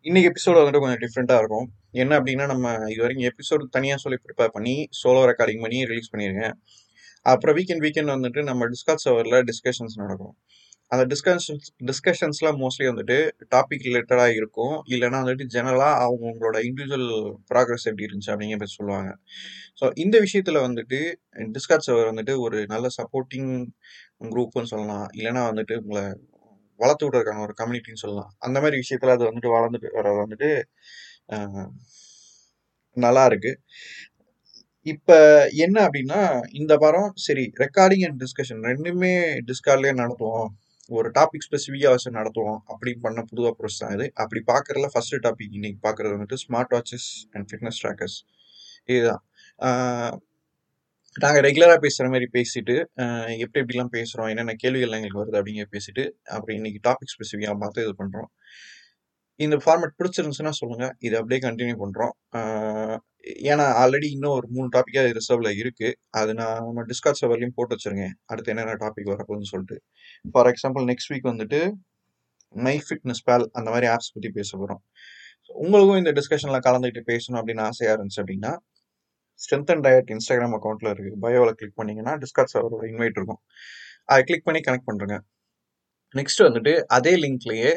இன்னைக்கு எபிசோடு வந்துட்டு கொஞ்சம் டிஃப்ரெண்ட்டாக இருக்கும் என்ன அப்படின்னா நம்ம இது வரைக்கும் எபிசோடு தனியாக சொல்லி ப்ரிப்பேர் பண்ணி சோலோ ரெக்கார்டிங் பண்ணி ரிலீஸ் பண்ணியிருக்கேன் அப்புறம் வீக்கெண்ட் வீக்கெண்ட் வந்துட்டு நம்ம டிஸ்கஸ் சர்வரில் டிஸ்கஷன்ஸ் நடக்கும் அந்த டிஸ்கஷன்ஸ் டிஸ்கஷன்ஸ்லாம் மோஸ்ட்லி வந்துட்டு டாபிக் ரிலேட்டடாக இருக்கும் இல்லைன்னா வந்துட்டு ஜெனரலாக அவங்க உங்களோட இண்டிவிஜுவல் ப்ராக்ரஸ் எப்படி இருந்துச்சு அப்படிங்கிற பற்றி சொல்லுவாங்க ஸோ இந்த விஷயத்தில் வந்துட்டு டிஸ்கஸ் சர்வர் வந்துட்டு ஒரு நல்ல சப்போர்ட்டிங் குரூப்னு சொல்லலாம் இல்லைன்னா வந்துட்டு உங்களை வளர்த்து விடுறதுக்கான ஒரு கம்யூனிட்டின்னு சொல்லலாம் அந்த மாதிரி விஷயத்துல அது வந்துட்டு வளர்ந்துட்டு வர்றது வந்துட்டு ஆஹ், நல்லா இருக்கு இப்ப என்ன அப்படின்னா இந்த வாரம் சரி ரெக்கார்டிங் அண்ட் டிஸ்கஷன் ரெண்டுமே டிஸ்கார்ட்லயே நடத்துவோம் ஒரு டாபிக் ஸ்பெசிஃபிக்காக வச்சு நடத்துவோம் அப்படின்னு பண்ண புது அப்ரோச் தான் இது அப்படி பார்க்கறதுல ஃபர்ஸ்ட் டாபிக் இன்னைக்கு பார்க்கறது வந்துட்டு smart watches and fitness trackers இதுதான் ஆஹ், நாங்க ரெகுலரா பேசுற மாதிரி பேசிட்டு அஹ், எப்படி எப்படிலாம் பேசுறோம் என்னென்ன கேள்விகள் எங்களுக்கு வருது அப்படிங்கிற பேசிட்டு அப்புறம் இன்னைக்கு டாபிக் ஸ்பெசிஃபிக்காக பார்த்து இது பண்றோம் இந்த ஃபார்மேட் பிடிச்சிருந்துச்சுன்னா சொல்லுங்க இதை அப்படியே கண்டினியூ பண்றோம் அஹ், ஏன்னா ஆல்ரெடி இன்னும் ஒரு மூணு டாப்பிக்கா ரிசர்வ்ல இருக்கு அது நான் நம்ம டிஸ்கார்ட் சர்வர்லையும் போட்டு வச்சிருக்கேன் அடுத்து என்னென்ன டாபிக் வரப்போகுதுன்னு சொல்லிட்டு ஃபார் எக்ஸாம்பிள் நெக்ஸ்ட் வீக் வந்துட்டு மை ஃபிட்னஸ் பேல் அந்த மாதிரி ஆப்ஸ் பத்தி பேச போறோம் So, உங்களுக்கும் இந்த டிஸ்கஷன்ல கலந்துக்கிட்டு பேசணும் அப்படின்னு ஆசையா இருந்துச்சு அப்படின்னா ஸ்ட்ரென்த் அண்ட் டயட் இன்ஸ்டாகிராம் அக்கௌண்ட்ல இருக்கு பயோவில் கிளிக் பண்ணீங்கன்னா டிஸ்கார்ட் சர்வரோட இன்வைட் இருக்கும் அதை கிளிக் பண்ணி கனெக்ட் பண்றேங்க நெக்ஸ்ட் வந்துட்டு அதே லிங்க்லயே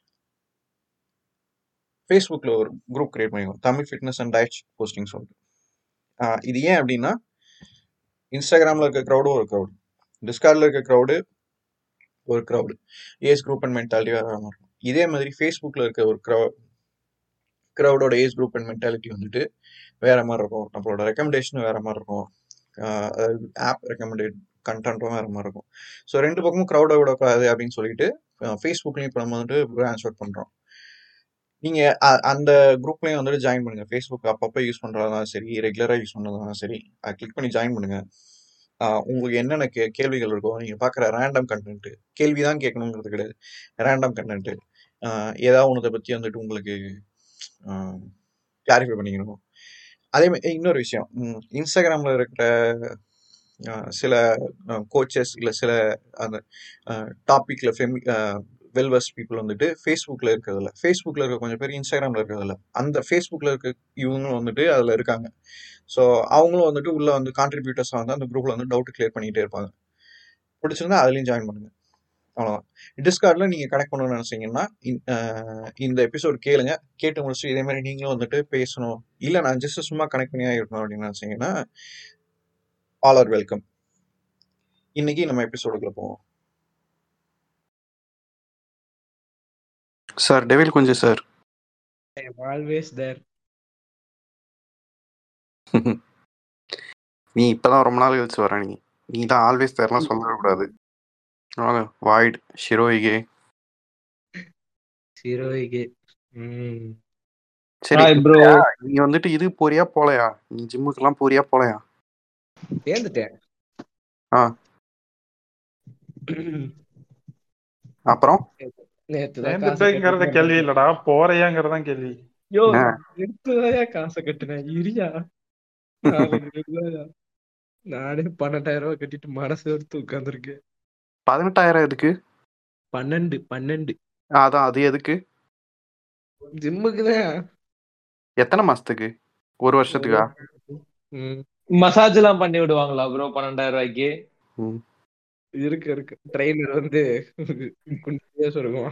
ஃபேஸ்புக்ல ஒரு குரூப் கிரியேட் பண்ணிக்கோங்க Tamil fitness and diet posting சொல்லிட்டு ஆஹ் இது ஏன் அப்படின்னா இன்ஸ்டாகிராம்ல இருக்க க்ரௌடும் ஒரு க்ரௌடு டிஸ்கார்ட்ல இருக்க க்ரௌடு ஒரு crowd age group and mentality வேற வேற மாதிரி இருக்கும் இதே மாதிரி ஃபேஸ்புக்ல இருக்க ஒரு க்ரௌ க்ரௌடோட ஏஜ் குரூப் அண்ட் மென்டாலிட்டி வந்துட்டு வேற மாதிரி இருக்கும் நம்மளோட ரெக்கமெண்டேஷனும் வேற மாதிரி இருக்கும் ஆப் ரெக்கமெண்டட் கண்டென்ட்டும் வேற மாதிரி இருக்கும் ஸோ ரெண்டு பக்கமும் க்ரௌடை விடக்கூடாது அப்படின்னு சொல்லிட்டு ஃபேஸ்புக்லையும் இப்போ நம்ம வந்துட்டு பிரான்ச் அவுட் பண்றோம் நீங்க அ- அந்த குரூப்லயும் வந்துட்டு ஜாயின் பண்ணுங்க ஃபேஸ்புக் அப்பப்போ யூஸ் பண்றதா சரி ரெகுலரா யூஸ் பண்றதா சரி அதை கிளிக் பண்ணி ஜாயின் பண்ணுங்க ஆஹ் உங்களுக்கு என்னென்ன கே கேள்விகள் இருக்கோ நீங்க பாக்குற ரேண்டம் கண்டென்ட் கேள்வி தான் கேட்கணுங்கிறது கிடையாது ரேண்டம் கண்டென்ட் ஏதாவது ஒன்றதை பத்தி வந்துட்டு உங்களுக்கு கிளாரிஃபை பண்ணிக்கணும் அதே மாதிரி இன்னொரு விஷயம் ம், இன்ஸ்டாகிராம்ல இருக்கிற ஆஹ் சில கோச்சஸ் இல்லை சில அந்த டாபிக்ல ஃபெமி வெல்வெஸ்ட் பீப்புள் வந்துட்டு ஃபேஸ்புக்கில் இருக்கிறதில்ல ஃபேஸ்புக்கில் இருக்க கொஞ்சம் பேர் இன்ஸ்டாகிராமில் இருக்கிறதில்ல அந்த ஃபேஸ்புக்கில் இருக்க இவங்களும் வந்துட்டு அதில் இருக்காங்க ஸோ அவங்களும் வந்துட்டு உள்ள வந்து கான்ட்ரிபியூட்டர்ஸாக வந்து அந்த குரூப்பில் வந்து டவுட் கிளியர் பண்ணிகிட்டே இருப்பாங்க பிடிச்சிருந்தா அதுலேயும் ஜாயின் பண்ணுங்க அவ்வளோதான் டிஸ்கார்டில் நீங்கள் கனெக்ட் பண்ணணும்னு நினச்சிங்கன்னா இந்த எபிசோட் கேளுங்க கேட்டு முடிச்சுட்டு இதே மாதிரி நீங்களும் வந்துட்டு பேசணும் இல்லை நான் ஜஸ்ட் சும்மா கனெக்ட் பண்ணியா இருக்கணும் அப்படின்னு நினச்சிங்கன்னா ஆல் ஆர் வெல்கம் இன்னைக்கு நம்ம எபிசோடுக்குள்ள போவோம் சார் டெவில் கொஞ்சம் sir I am always there. நீ இப்பதான் ரொம்ப நாள் கழிச்சு வர நீ நீ தான் ஆல்வேஸ் தேர்லாம் சொல்லவே கூடாது வாங்க வாய்ட் ஷிரோயிகே சிரோய்க்கு ம் சரி ஹாய் ப்ரோ இல்லையா, நீ வந்துட்டு இது போறியா போலையா நீ ஜிம்முக்கெல்லாம் போறியா போலையா சேர்ந்துட்டேன் ஆ அப்புறம் நேத்து தான் காசு சேர்ந்துட்டேங்கிறத கட்டினேன் கேள்வி இல்லடா போறியாங்கிறதான் கேள்வி யோ ஆ, எடுத்துதாயா காசை கட்டினேன் இரியா நாளைக்கு ரூபாயா நானே பன்னெண்டாயிரம் ரூபாய் கட்டிட்டு மனசு எடுத்து உட்காந்துருக்கேன் பதினெட்டாயிரம் எதுக்கு பன்னெண்டு பன்னெண்டு அதான் அது எதுக்கு ஜிம்முக்கு தான் எத்தனை மாசத்துக்கு ஒரு வருஷத்துக்கா ம் மசாஜ் எல்லாம் பண்ணி விடுவாங்களா ப்ரோ பன்னெண்டாயிரம் ரூபாய்க்கு ம். இருக்கு இருக்கு ட்ரெயினர் வந்து குண்டியா சொல்லுவான்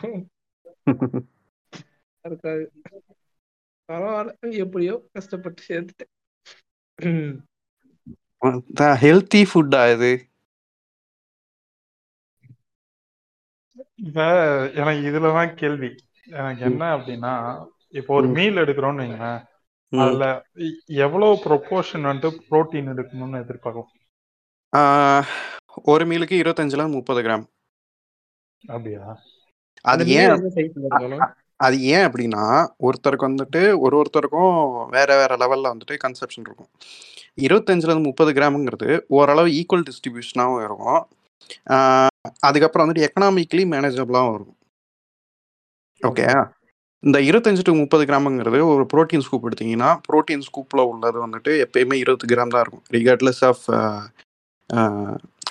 இருக்காது பரவாயில்ல எப்படியோ கஷ்டப்பட்டு சேர்த்துட்டேன் ம். ஹெல்த்தி ஃபுட்டா இது இப்ப எனக்கு இதுலதான் கேள்வி எனக்கு ம், என்ன அப்படின்னா இப்போ ஒரு ம், மீல் எடுக்கிறோம்னு வைங்களேன் ம். அதுல எ- எவ்வளவு ப்ரொபோர்ஷன் வந்துட்டு புரோட்டீன் எடுக்கணும்னு எதிர்பார்க்கும் ஆ, ஒரு மீலுக்கு இருபத்தஞ்சுல முப்பது கிராம் அப்படியா அது அந்த மீன் ஏன் என்ன சைஸ்ல அ- இருக்கணும் அ- அது ஏன் அப்படின்னா ஒருத்தருக்கு வந்துட்டு ஒரு ஒருத்தருக்கும் வேற வேற லெவல்ல வந்துட்டு கன்செப்ஷன் இருக்கும் இருபத்தஞ்சுல இருந்து முப்பது கிராமுங்கிறது ஓரளவு ஈக்குவல் டிஸ்ட்ரிபியூஷனாகவும் இருக்கும் ஆஹ் அதுக்கப்புறம் வந்துட்டு எக்கனாமிக்கலி மேனேஜபிளாகவும் இருக்கும் ஓகே ஓகே இந்த இருபத்தஞ்சு டு முப்பது கிராமுங்கிறது ஒரு புரோட்டீன் ஸ்கூப் எடுத்தீங்கன்னா புரோட்டீன் ஸ்கூப்பில் உள்ளது வந்துட்டு எப்பயுமே இருபது கிராம் தான் இருக்கும் ரிகார்ட்லெஸ் ஆஃப்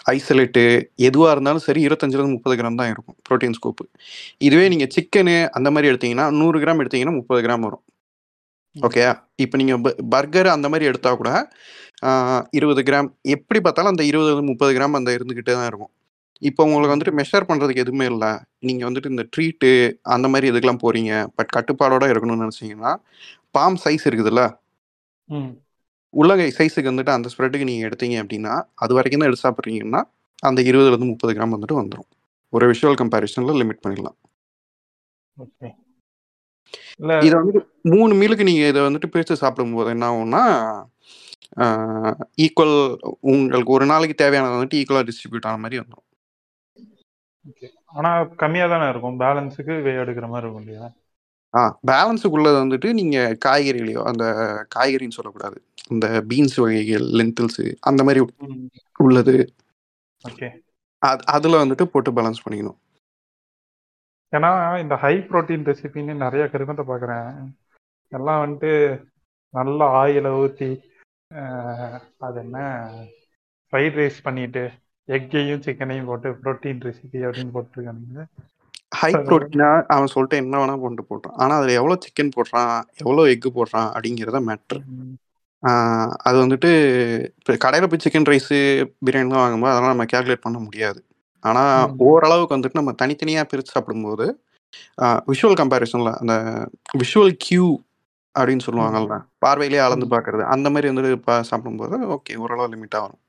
ஐசோலேட்டு எதுவாக இருந்தாலும் சரி இருபத்தஞ்சிலேருந்து முப்பது கிராம் தான் இருக்கும் ப்ரோட்டீன் ஸ்கோப்பு இதுவே நீங்கள் சிக்கனு அந்த மாதிரி எடுத்தீங்கன்னா நூறு கிராம் எடுத்தீங்கன்னா முப்பது கிராம் வரும் ஓகே இப்போ நீங்கள் பர்கர் அந்த மாதிரி எடுத்தா கூட இருபது கிராம் எப்படி பார்த்தாலும் அந்த இருபது முப்பது கிராம் அந்த இருந்துக்கிட்டே தான் இருக்கும் இப்போ உங்களுக்கு வந்துட்டு மெஷர் பண்ணுறதுக்கு எதுவுமே இல்லை நீங்கள் வந்துட்டு இந்த ட்ரீட்டு அந்த மாதிரி இதுக்கெல்லாம் போகிறீங்க பட் கட்டுப்பாடோட இருக்கணும்னு நினச்சிங்கன்னா பாம் சைஸ் இருக்குதுல்ல ம் உள்ளங்கை சைஸுக்கு வந்துட்டு அந்த ஸ்ப்ரெட்டுக்கு நீங்கள் எடுத்தீங்க அப்படின்னா அது வரைக்கும் தான் எடுத்து சாப்பிட்றீங்கன்னா அந்த இருபதுலேருந்து முப்பது கிராம் வந்துட்டு வந்துடும் ஒரு விஷுவல் கம்பேரிசனில் லிமிட் பண்ணிடலாம் ஓகே இல்ல இதை வந்துட்டு மூணு மீலுக்கு நீங்கள் இதை வந்துட்டு பிரித்து சாப்பிடும்போது என்ன ஆகும்னா ஈக்குவல் உங்களுக்கு ஒரு நாளைக்கு தேவையானது வந்துட்டு ஈக்குவலாக டிஸ்ட்ரிபியூட் ஆன மாதிரி வந்துடும் ஓகே ஆனா கம்மியா தானே இருக்கும் பேலன்ஸுக்கு வே எடுக்கிற மாதிரி இருக்கும் இல்லையா ஆ பேலன்ஸுக்குள்ளது வந்துட்டு நீங்கள் காய்கறிகளையோ அந்த காய்கறின்னு சொல்லக்கூடாது இந்த பீன்ஸ் வகைகள் லென்தில்ஸு அந்த மாதிரி ம் உள்ளது ஓகே அது அதில் வந்துட்டு போட்டு பேலன்ஸ் பண்ணிக்கணும் ஏன்னா இந்த ஹை புரோட்டீன் ரெசிபின்னு நிறைய கருமத்தை பார்க்குறேன் எல்லாம் வந்துட்டு நல்ல ஆயில ஊற்றி அது என்ன ஃப்ரைட் ரைஸ் பண்ணிட்டு எக்கையும் சிக்கனையும் போட்டு புரோட்டீன் ரெசிபி அப்படின்னு போட்டிருக்கானுங்க ஹை ப்ரோட்டீனா அவன் சொல்லிட்டு என்ன வேணா கொண்டு போட்டான் ஆனால் அதில் எவ்வளோ சிக்கன் போடுறான் எவ்வளோ எக்கு போடுறான் அப்படிங்கிறத மேட்ரு அது வந்துட்டு இப்போ கடையில் போய் சிக்கன் ரைஸு பிரியாணிலாம் வாங்கும்போது அதெல்லாம் நம்ம கேல்குலேட் பண்ண முடியாது ஆனால் ம். ஓரளவுக்கு வந்துட்டு நம்ம தனித்தனியாக பிரித்து சாப்பிடும்போது விஷுவல் கம்பேரிசனில் அந்த விஷுவல் கியூ அப்படின்னு சொல்லுவாங்கல்ல பார்வையிலே அளந்து ம். பார்க்கறது அந்த மாதிரி வந்துட்டு பா சாப்பிடும்போது ஓகே ஓரளவு லிமிட்டாக வரும்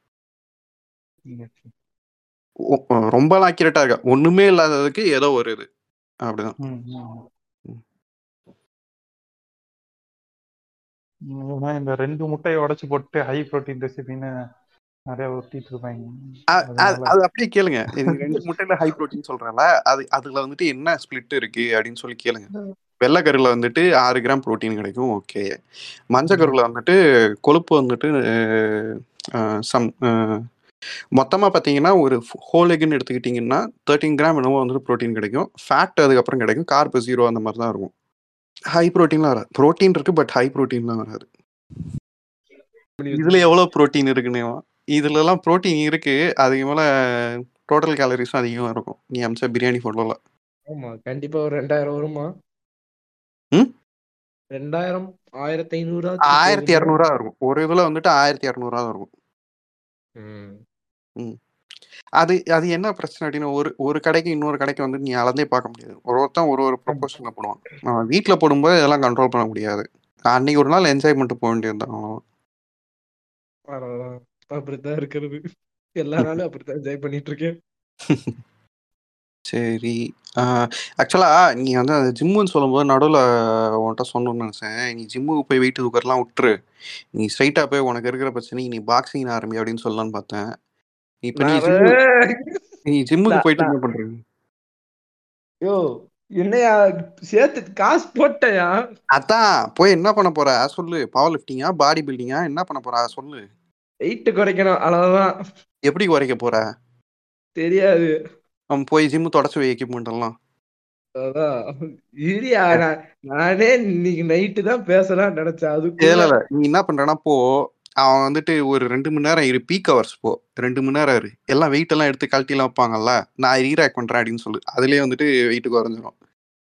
ஒ- ரொம்பலாம் அக்யூரேட்டாக இருக்கா ஒன்றுமே இல்லாததுக்கு ஏதோ ஒரு இது அப்படிதான் ம், ம். ம். ம், ஏன்னா இந்த ரெண்டு முட்டையை உடைச்சு போட்டு ஹை புரோட்டீன் ரெசிபின்னு நிறைய ஊத்திட்டு இருப்பாங்க அ- அது அதனால அது அப்படியே கேளுங்க இது ரெண்டு முட்டையில ஹை ப்ரோட்டீன் சொல்றேன்ல அது அதுல வந்துட்டு என்ன ஸ்பிளிட் இருக்கு அப்படின்னு சொல்லி கேளுங்க வெள்ளைக்கருல வந்துட்டு ஆறு கிராம் புரோட்டீன் கிடைக்கும் ஓகே மஞ்சக்கருல வந்துட்டு கொழுப்பு வந்துட்டு சம் மொத்தமாக பார்த்தீங்கன்னா ஒரு ஹோல் எக்குன்னு எடுத்துக்கிட்டிங்கன்னா தேர்ட்டின் கிராம் என்னவோ வந்துட்டு ப்ரோட்டீன் கிடைக்கும் ஃபேட் அதுக்கப்புறம் கிடைக்கும் கார்பு ஜீரோ அந்த மாதிரி தான் இருக்கும் ஹை ப்ரோட்டீன்லாம் வராது ப்ரோட்டீன் இருக்கு பட் ஹை ப்ரோட்டீன்லாம் வராது இதுல எவ்வளோ ப்ரோட்டீன் இருக்குன்னு இதுலலாம் ப்ரோட்டீன் இருக்கு அதுக்கு மேல டோட்டல் கேலரிஸும் அதிகமாக இருக்கும் நீ அமிச்ச பிரியாணி ஃபோட்டோவில் ஆமா கண்டிப்பா ஒரு ரெண்டாயிரம் வருமா ம்? ரெண்டாயிரம் ஆயிரத்தி ஐநூறு ஆயிரத்தி இரநூறுவா இருக்கும் ஒரு இதில் வந்துட்டு ஆயிரத்தி இரநூறுவா தான் இருக்கும் அது அது என்ன பிரச்சனை அப்படின்னா ஒரு ஒரு கடைக்கு இன்னொரு கடைக்கு வந்து நீ அளந்தே பார்க்க முடியாது ஒரு ஒருத்தன் ஒரு ஒரு ப்ரொபோஷனில் போடுவான் நம்ம வீட்டில் போடும்போது இதெல்லாம் கண்ட்ரோல் பண்ண முடியாது அன்னைக்கு ஒரு நாள் என்ஜாய் பண்ணிட்டு போக வேண்டியது தான் அவ்வளவுதான் அப்படித்தான் இருக்கிறது எல்லா நாளும் அப்படித்தான் என்ஜாய் பண்ணிட்டு இருக்கேன் சரி ஆக்சுவலா நீ வந்து அந்த ஜிம்முன்னு சொல்லும்போது நடுவில் உன்கிட்ட சொல்லணும்னு நினச்சேன் நீ ஜிம்முக்கு போய் வெயிட் தூக்கறலாம் விட்டுரு நீ ஸ்ட்ரைட்டாக போய் உனக்கு இருக்கிற பிரச்சனைக்கு நீ பாக்ஸிங் ஆரம்பி அப்படின்னு சொல்லலாம்னு பார்த்தேன் இப்போ நீ நான் ஜிம்மு வே- நீ ஜிம்முக்கு நான்- போயிட்டு நான்- என்ன பண்றீங்க யோ என்னையா சேர்த்து காசு போட்டயா அதான் போய் என்ன பண்ண போற சொல்லு பவர் லிஃப்டிங்கா பாடி பில்டிங்கா என்ன பண்ண போற சொல்லு வெயிட் குறைக்கணும் அவ்வளவுதான் எப்படி குறைக்க போற தெரியாது அவன் போய் ஜிம்மு தொடச்சு வை எக்யூப்மெண்ட் எல்லாம் அதான் இரியா நான் நானே இன்னைக்கு நைட்டு தான் பேசலாம் நினைச்சேன் இல்ல அதுக்குள்ள இல்ல நீ என்ன பண்றனா போ அவன் வந்துட்டு ஒரு ரெண்டு மணி நேரம் இரு பீக் ஹவர்ஸ் போ ரெண்டு மணி நேரம் இரு எல்லாம் வெயிட் எல்லாம் எடுத்து கழட்டி எல்லாம் வைப்பாங்கல்ல நான் ரீராக் பண்றேன் அப்படின்னு சொல்லு அதுலயே வந்துட்டு வெயிட் குறைஞ்சிரும்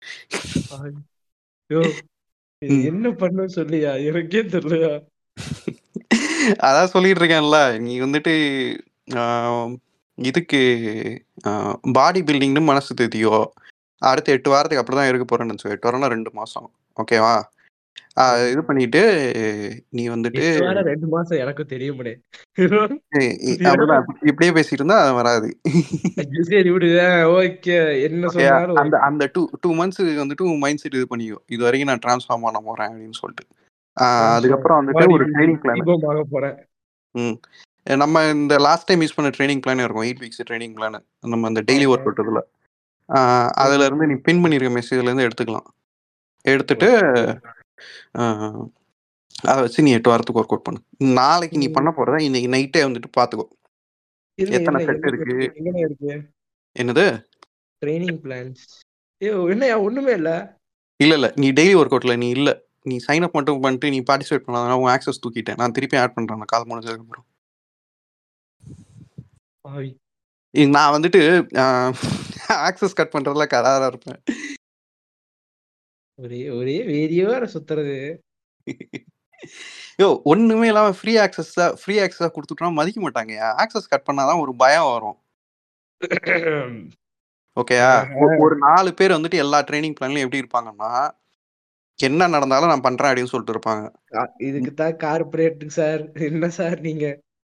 யோ இது ம். என்ன பண்ண சொல்லியா எனக்கே தெரியலையா அதான் சொல்லிட்டு இருக்கேன்ல நீ வந்துட்டு ஆஹ், இதுக்கு பாடி பில்டிங்னு மனசு தெரியும் அடுத்த எட்டு வாரத்துக்கு அப்படிதான் இருக்க போறேன்னு நினச்சோ எட்டு வாரம்னா ரெண்டு மாசம் ஓகேவா ஆஹ், இது பண்ணிட்டு நீ வந்துட்டு எட்டு வாரம் ரெண்டு மாசம் எனக்கும் தெரியும் முடியே இ- இ- அப்படிதான் இப்படியே பேசிட்டு இருந்தா அது வராது சரி விடு ஓகே என்ன ஓகே சொன்னாலும் அந்த அந்த டூ டூ மந்த்ஸ் வந்துட்டு உன் மைண்ட் செட் இது பண்ணிக்கோ இது வரைக்கும் நான் ட்ரான்ஸ்ஃபார்ம் பண்ண போறேன் அப்படின்னு சொல்லிட்டு ஆஹ், அதுக்கப்புறம் வந்துட்டு ஒரு ட்ரைனிங் பிளான் தீபமாக போறேன் ம் நம்ம இந்த லாஸ்ட் டைம் யூஸ் பண்ண ட்ரைனிங் பிளான் இருக்கும் எயிட் வீக்ஸ் ட்ரைனிங் பிளான் நம்ம அந்த டெய்லி ஆமா. ஒர்க் அவுட் இதில் அதுல இருந்து நீ பின் பண்ணிருக்க மெசேஜ்ல இருந்து எடுத்துக்கலாம் எடுத்துட்டு ஆஹ், அதை வச்சு நீ எட்டு வாரத்துக்கு ஒர்க் அவுட் பண்ணு நாளைக்கு நீ ம். பண்ண போறத இன்னைக்கு நைட்டே வந்துட்டு பாத்துக்கோ இல்ல, எத்தனை இல்ல, set எங்க இருக்கு? இருக்கு? எங்கண்ணே இருக்கு என்னது ட்ரைனிங் பிளான்ஸ் ஐயோ என்னையா ஒண்ணுமே இல்ல இல்ல இல்ல நீ டெய்லி ஒர்க் அவுட்ல நீ இல்ல நீ சைன் அப் மட்டும் பண்ணிட்டு நீ பார்ட்டிசிபேட் பண்ணாதான் உன் ஆக்சஸ் தூக்கிட்டேன் நான் திருப்பி ஆட் பண்றேன் கால் முடிஞ்சதுக்கு அப்புறம் ஐ, இ- நான் வந்துட்டு ஆக்சஸ் கட் பண்றதுல கராரா இருப்பேன் ஒரே ஒரே வேற சுத்துறது யோ ஒண்ணுமே இல்லாம ஃப்ரீ ஆக்சஸ் ஃப்ரீ ஆக்சஸ் கொடுத்துட்டோம்னா மதிக்க மாட்டாங்க ஆக்சஸ் கட் பண்ணாதான் ஒரு பயம் வரும் ஓகேயா ஒரு நாலு பேர் வந்துட்டு எல்லா ட்ரைனிங் பிளான்லயும் எப்படி இருப்பாங்கன்னா என்ன நடந்தாலும் நான் பண்றேன் அப்படின்னு சொல்லிட்டு இருப்பாங்க இதுக்கு தான் கார்பரேட் சார் என்ன சார் நீங்க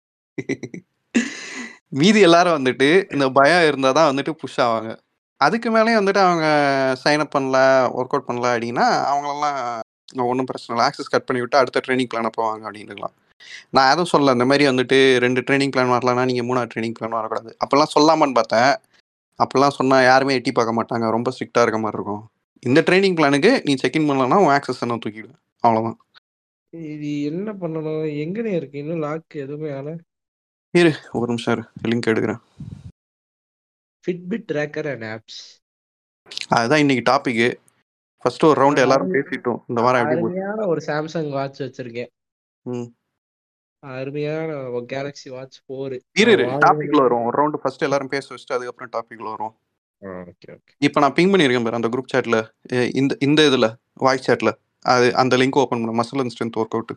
மீதி எல்லாரும் வந்துட்டு இந்த பயம் இருந்தாதான் வந்துட்டு புஷ் ஆவாங்க அதுக்கு மேலேயும் வந்துட்டு அவங்க சைன் அப் பண்ணல ஒர்க் அவுட் பண்ணல அப்படின்னா அவங்களெல்லாம் ஒன்றும் பிரச்சனை இல்லை ஆக்சஸ் கட் பண்ணி விட்டு அடுத்த ட்ரைனிங் பிளானை போவாங்க அப்படின்னுக்கலாம் நான் எதுவும் சொல்லல இந்த மாதிரி வந்துட்டு ரெண்டு ட்ரைனிங் பிளான் வரலன்னா நீங்கள் மூணாவது ட்ரைனிங் பிளான் வரக்கூடாது அப்போல்லாம் சொல்லாமான்னு பார்த்தேன் அப்போல்லாம் சொன்னால் யாருமே எட்டி பார்க்க மாட்டாங்க ரொம்ப ஸ்ட்ரிக்டாக இருக்க மாதிரி இருக்கும் இந்த ட்ரைனிங் பிளானுக்கு நீ செக்இன் பண்ணலன்னா உன் ஆக்சஸ் என்ன தூக்கிடுவேன் அவ்வளோதான் இது என்ன பண்ணணும் எங்கனே இருக்கு இன்னும் லாக் எதுவுமே ஆல இரு ஒரு நிமிஷம் இரு லிங்க் எடுக்கிறேன் ஃபிட்பிட் ட்ராக்கர் அண்ட் ஆப்ஸ் அதுதான் இன்னைக்கு டாபிக் ஃபர்ஸ்ட் ஒரு ரவுண்ட் எல்லாரும் பேசிட்டோம் இந்த வாரம் எப்படி போச்சு அருமையான ஒரு சாம்சங் வாட்ச் வச்சிருக்கேன் ம். அருமையான கேலக்ஸி வாட்ச் போர் இரு இரு டாபிக்ல வரும் ஒரு ரவுண்ட் ஃபர்ஸ்ட் எல்லாரும் பேச வச்சுட்டு அதுக்கப்புறம் டாபிக்ல வரும் ஓகே ஓகே இப்போ நான் பிங் பண்ணியிருக்கேன் பாரு அந்த குரூப் சாட்ல இந்த இந்த இதுல வாய்ஸ் சாட்ல அது அந்த லிங்க் ஓப்பன் பண்ண muscle and strength workout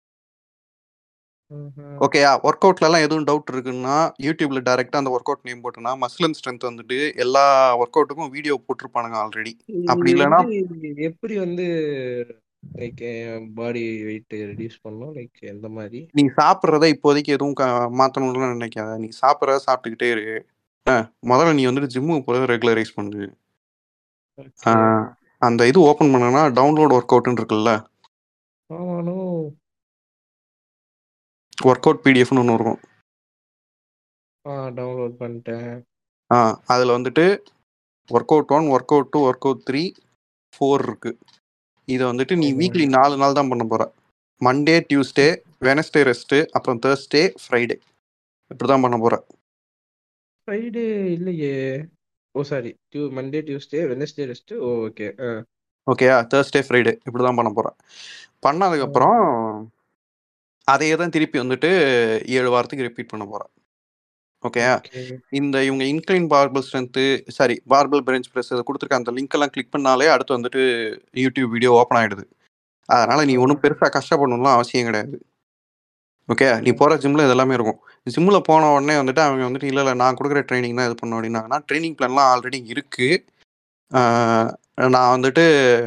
ஓகேயா ஒர்க் அவுட்லலாம் எதுவும் டவுட் இருக்குன்னா யூடியூப்ல டைரக்டா அந்த ஒர்க் அவுட் நேம் போட்டோம்னா மசில் அண்ட் ஸ்ட்ரென்த் வந்துட்டு எல்லா ஒர்க் அவுட்டுக்கும் வீடியோ போட்டிருப்பானுங்க ஆல்ரெடி அப்படி இல்லைன்னா எப்படி வந்து லைக் பாடி வெயிட் ரெடியூஸ் பண்ணணும் லைக் எந்த மாதிரி நீ சாப்பிட்றத இப்போதைக்கு எதுவும் க- மாத்தணும்னு நினைக்காத நீ சாப்பிட்றத சாப்பிட்டுக்கிட்டே இரு ஆ, முதல்ல நீ வந்துட்டு ஜிம்முக்கு போகிறத ரெகுலரைஸ் பண்ணு ஆ, அந்த இது ஓப்பன் பண்ணனா டவுன்லோட் ஒர்க் அவுட்னு இருக்குல்ல ஆமானோ ஒர்க் அவுட் பிடிஎஃப்னு ஒன்று இருக்கும் ஆ டவுன்லோட் பண்ணிட்டேன் ஆ அதில் வந்துட்டு workout one workout two workout three four இருக்கு இதை வந்துட்டு நீ ஆமா. வீக்லி நாலு நாள் தான் பண்ண போற மண்டே டியூஸ்டே வெனஸ்டே ரெஸ்ட்டு அப்புறம் தேர்ஸ்டே ஃப்ரைடே இப்படி தான் பண்ண போற ஃப்ரைடே இல்லையே ஓ சாரி டியூ Monday Tuesday Wednesday rest okay ஓகேயா தேர்ஸ்டே ஃப்ரைடே இப்படி தான் பண்ண போறேன் பண்ணதுக்கப்புறம் அதையே தான் திருப்பி வந்துட்டு ஏழு வாரத்துக்கு ரிப்பீட் பண்ண போறேன் ஓகேயா ஓகே இந்த இவங்க incline barbell strength sorry barbell bench press இதை கொடுத்துருக்க அந்த லிங்க் எல்லாம் கிளிக் பண்ணாலே அடுத்து வந்துட்டு யூடியூப் வீடியோ ஓப்பன் ஆயிடுது அதனால நீ ஒன்றும் பெருசாக கஷ்டப்படணும்லாம் அவசியம் கிடையாது ஓகே நீ போகிற ஜிம்மில் இதெல்லாமே இருக்கும் ஜிம்மில் போன உடனே வந்துட்டு அவங்க வந்துட்டு இல்லை இல்லை நான் கொடுக்குற ட்ரைனிங் தான் இது பண்ணணும் அப்படின்னாங்கன்னா ட்ரைனிங் பிளான்லாம் ஆல்ரெடி இருக்குது நான் வந்துட்டு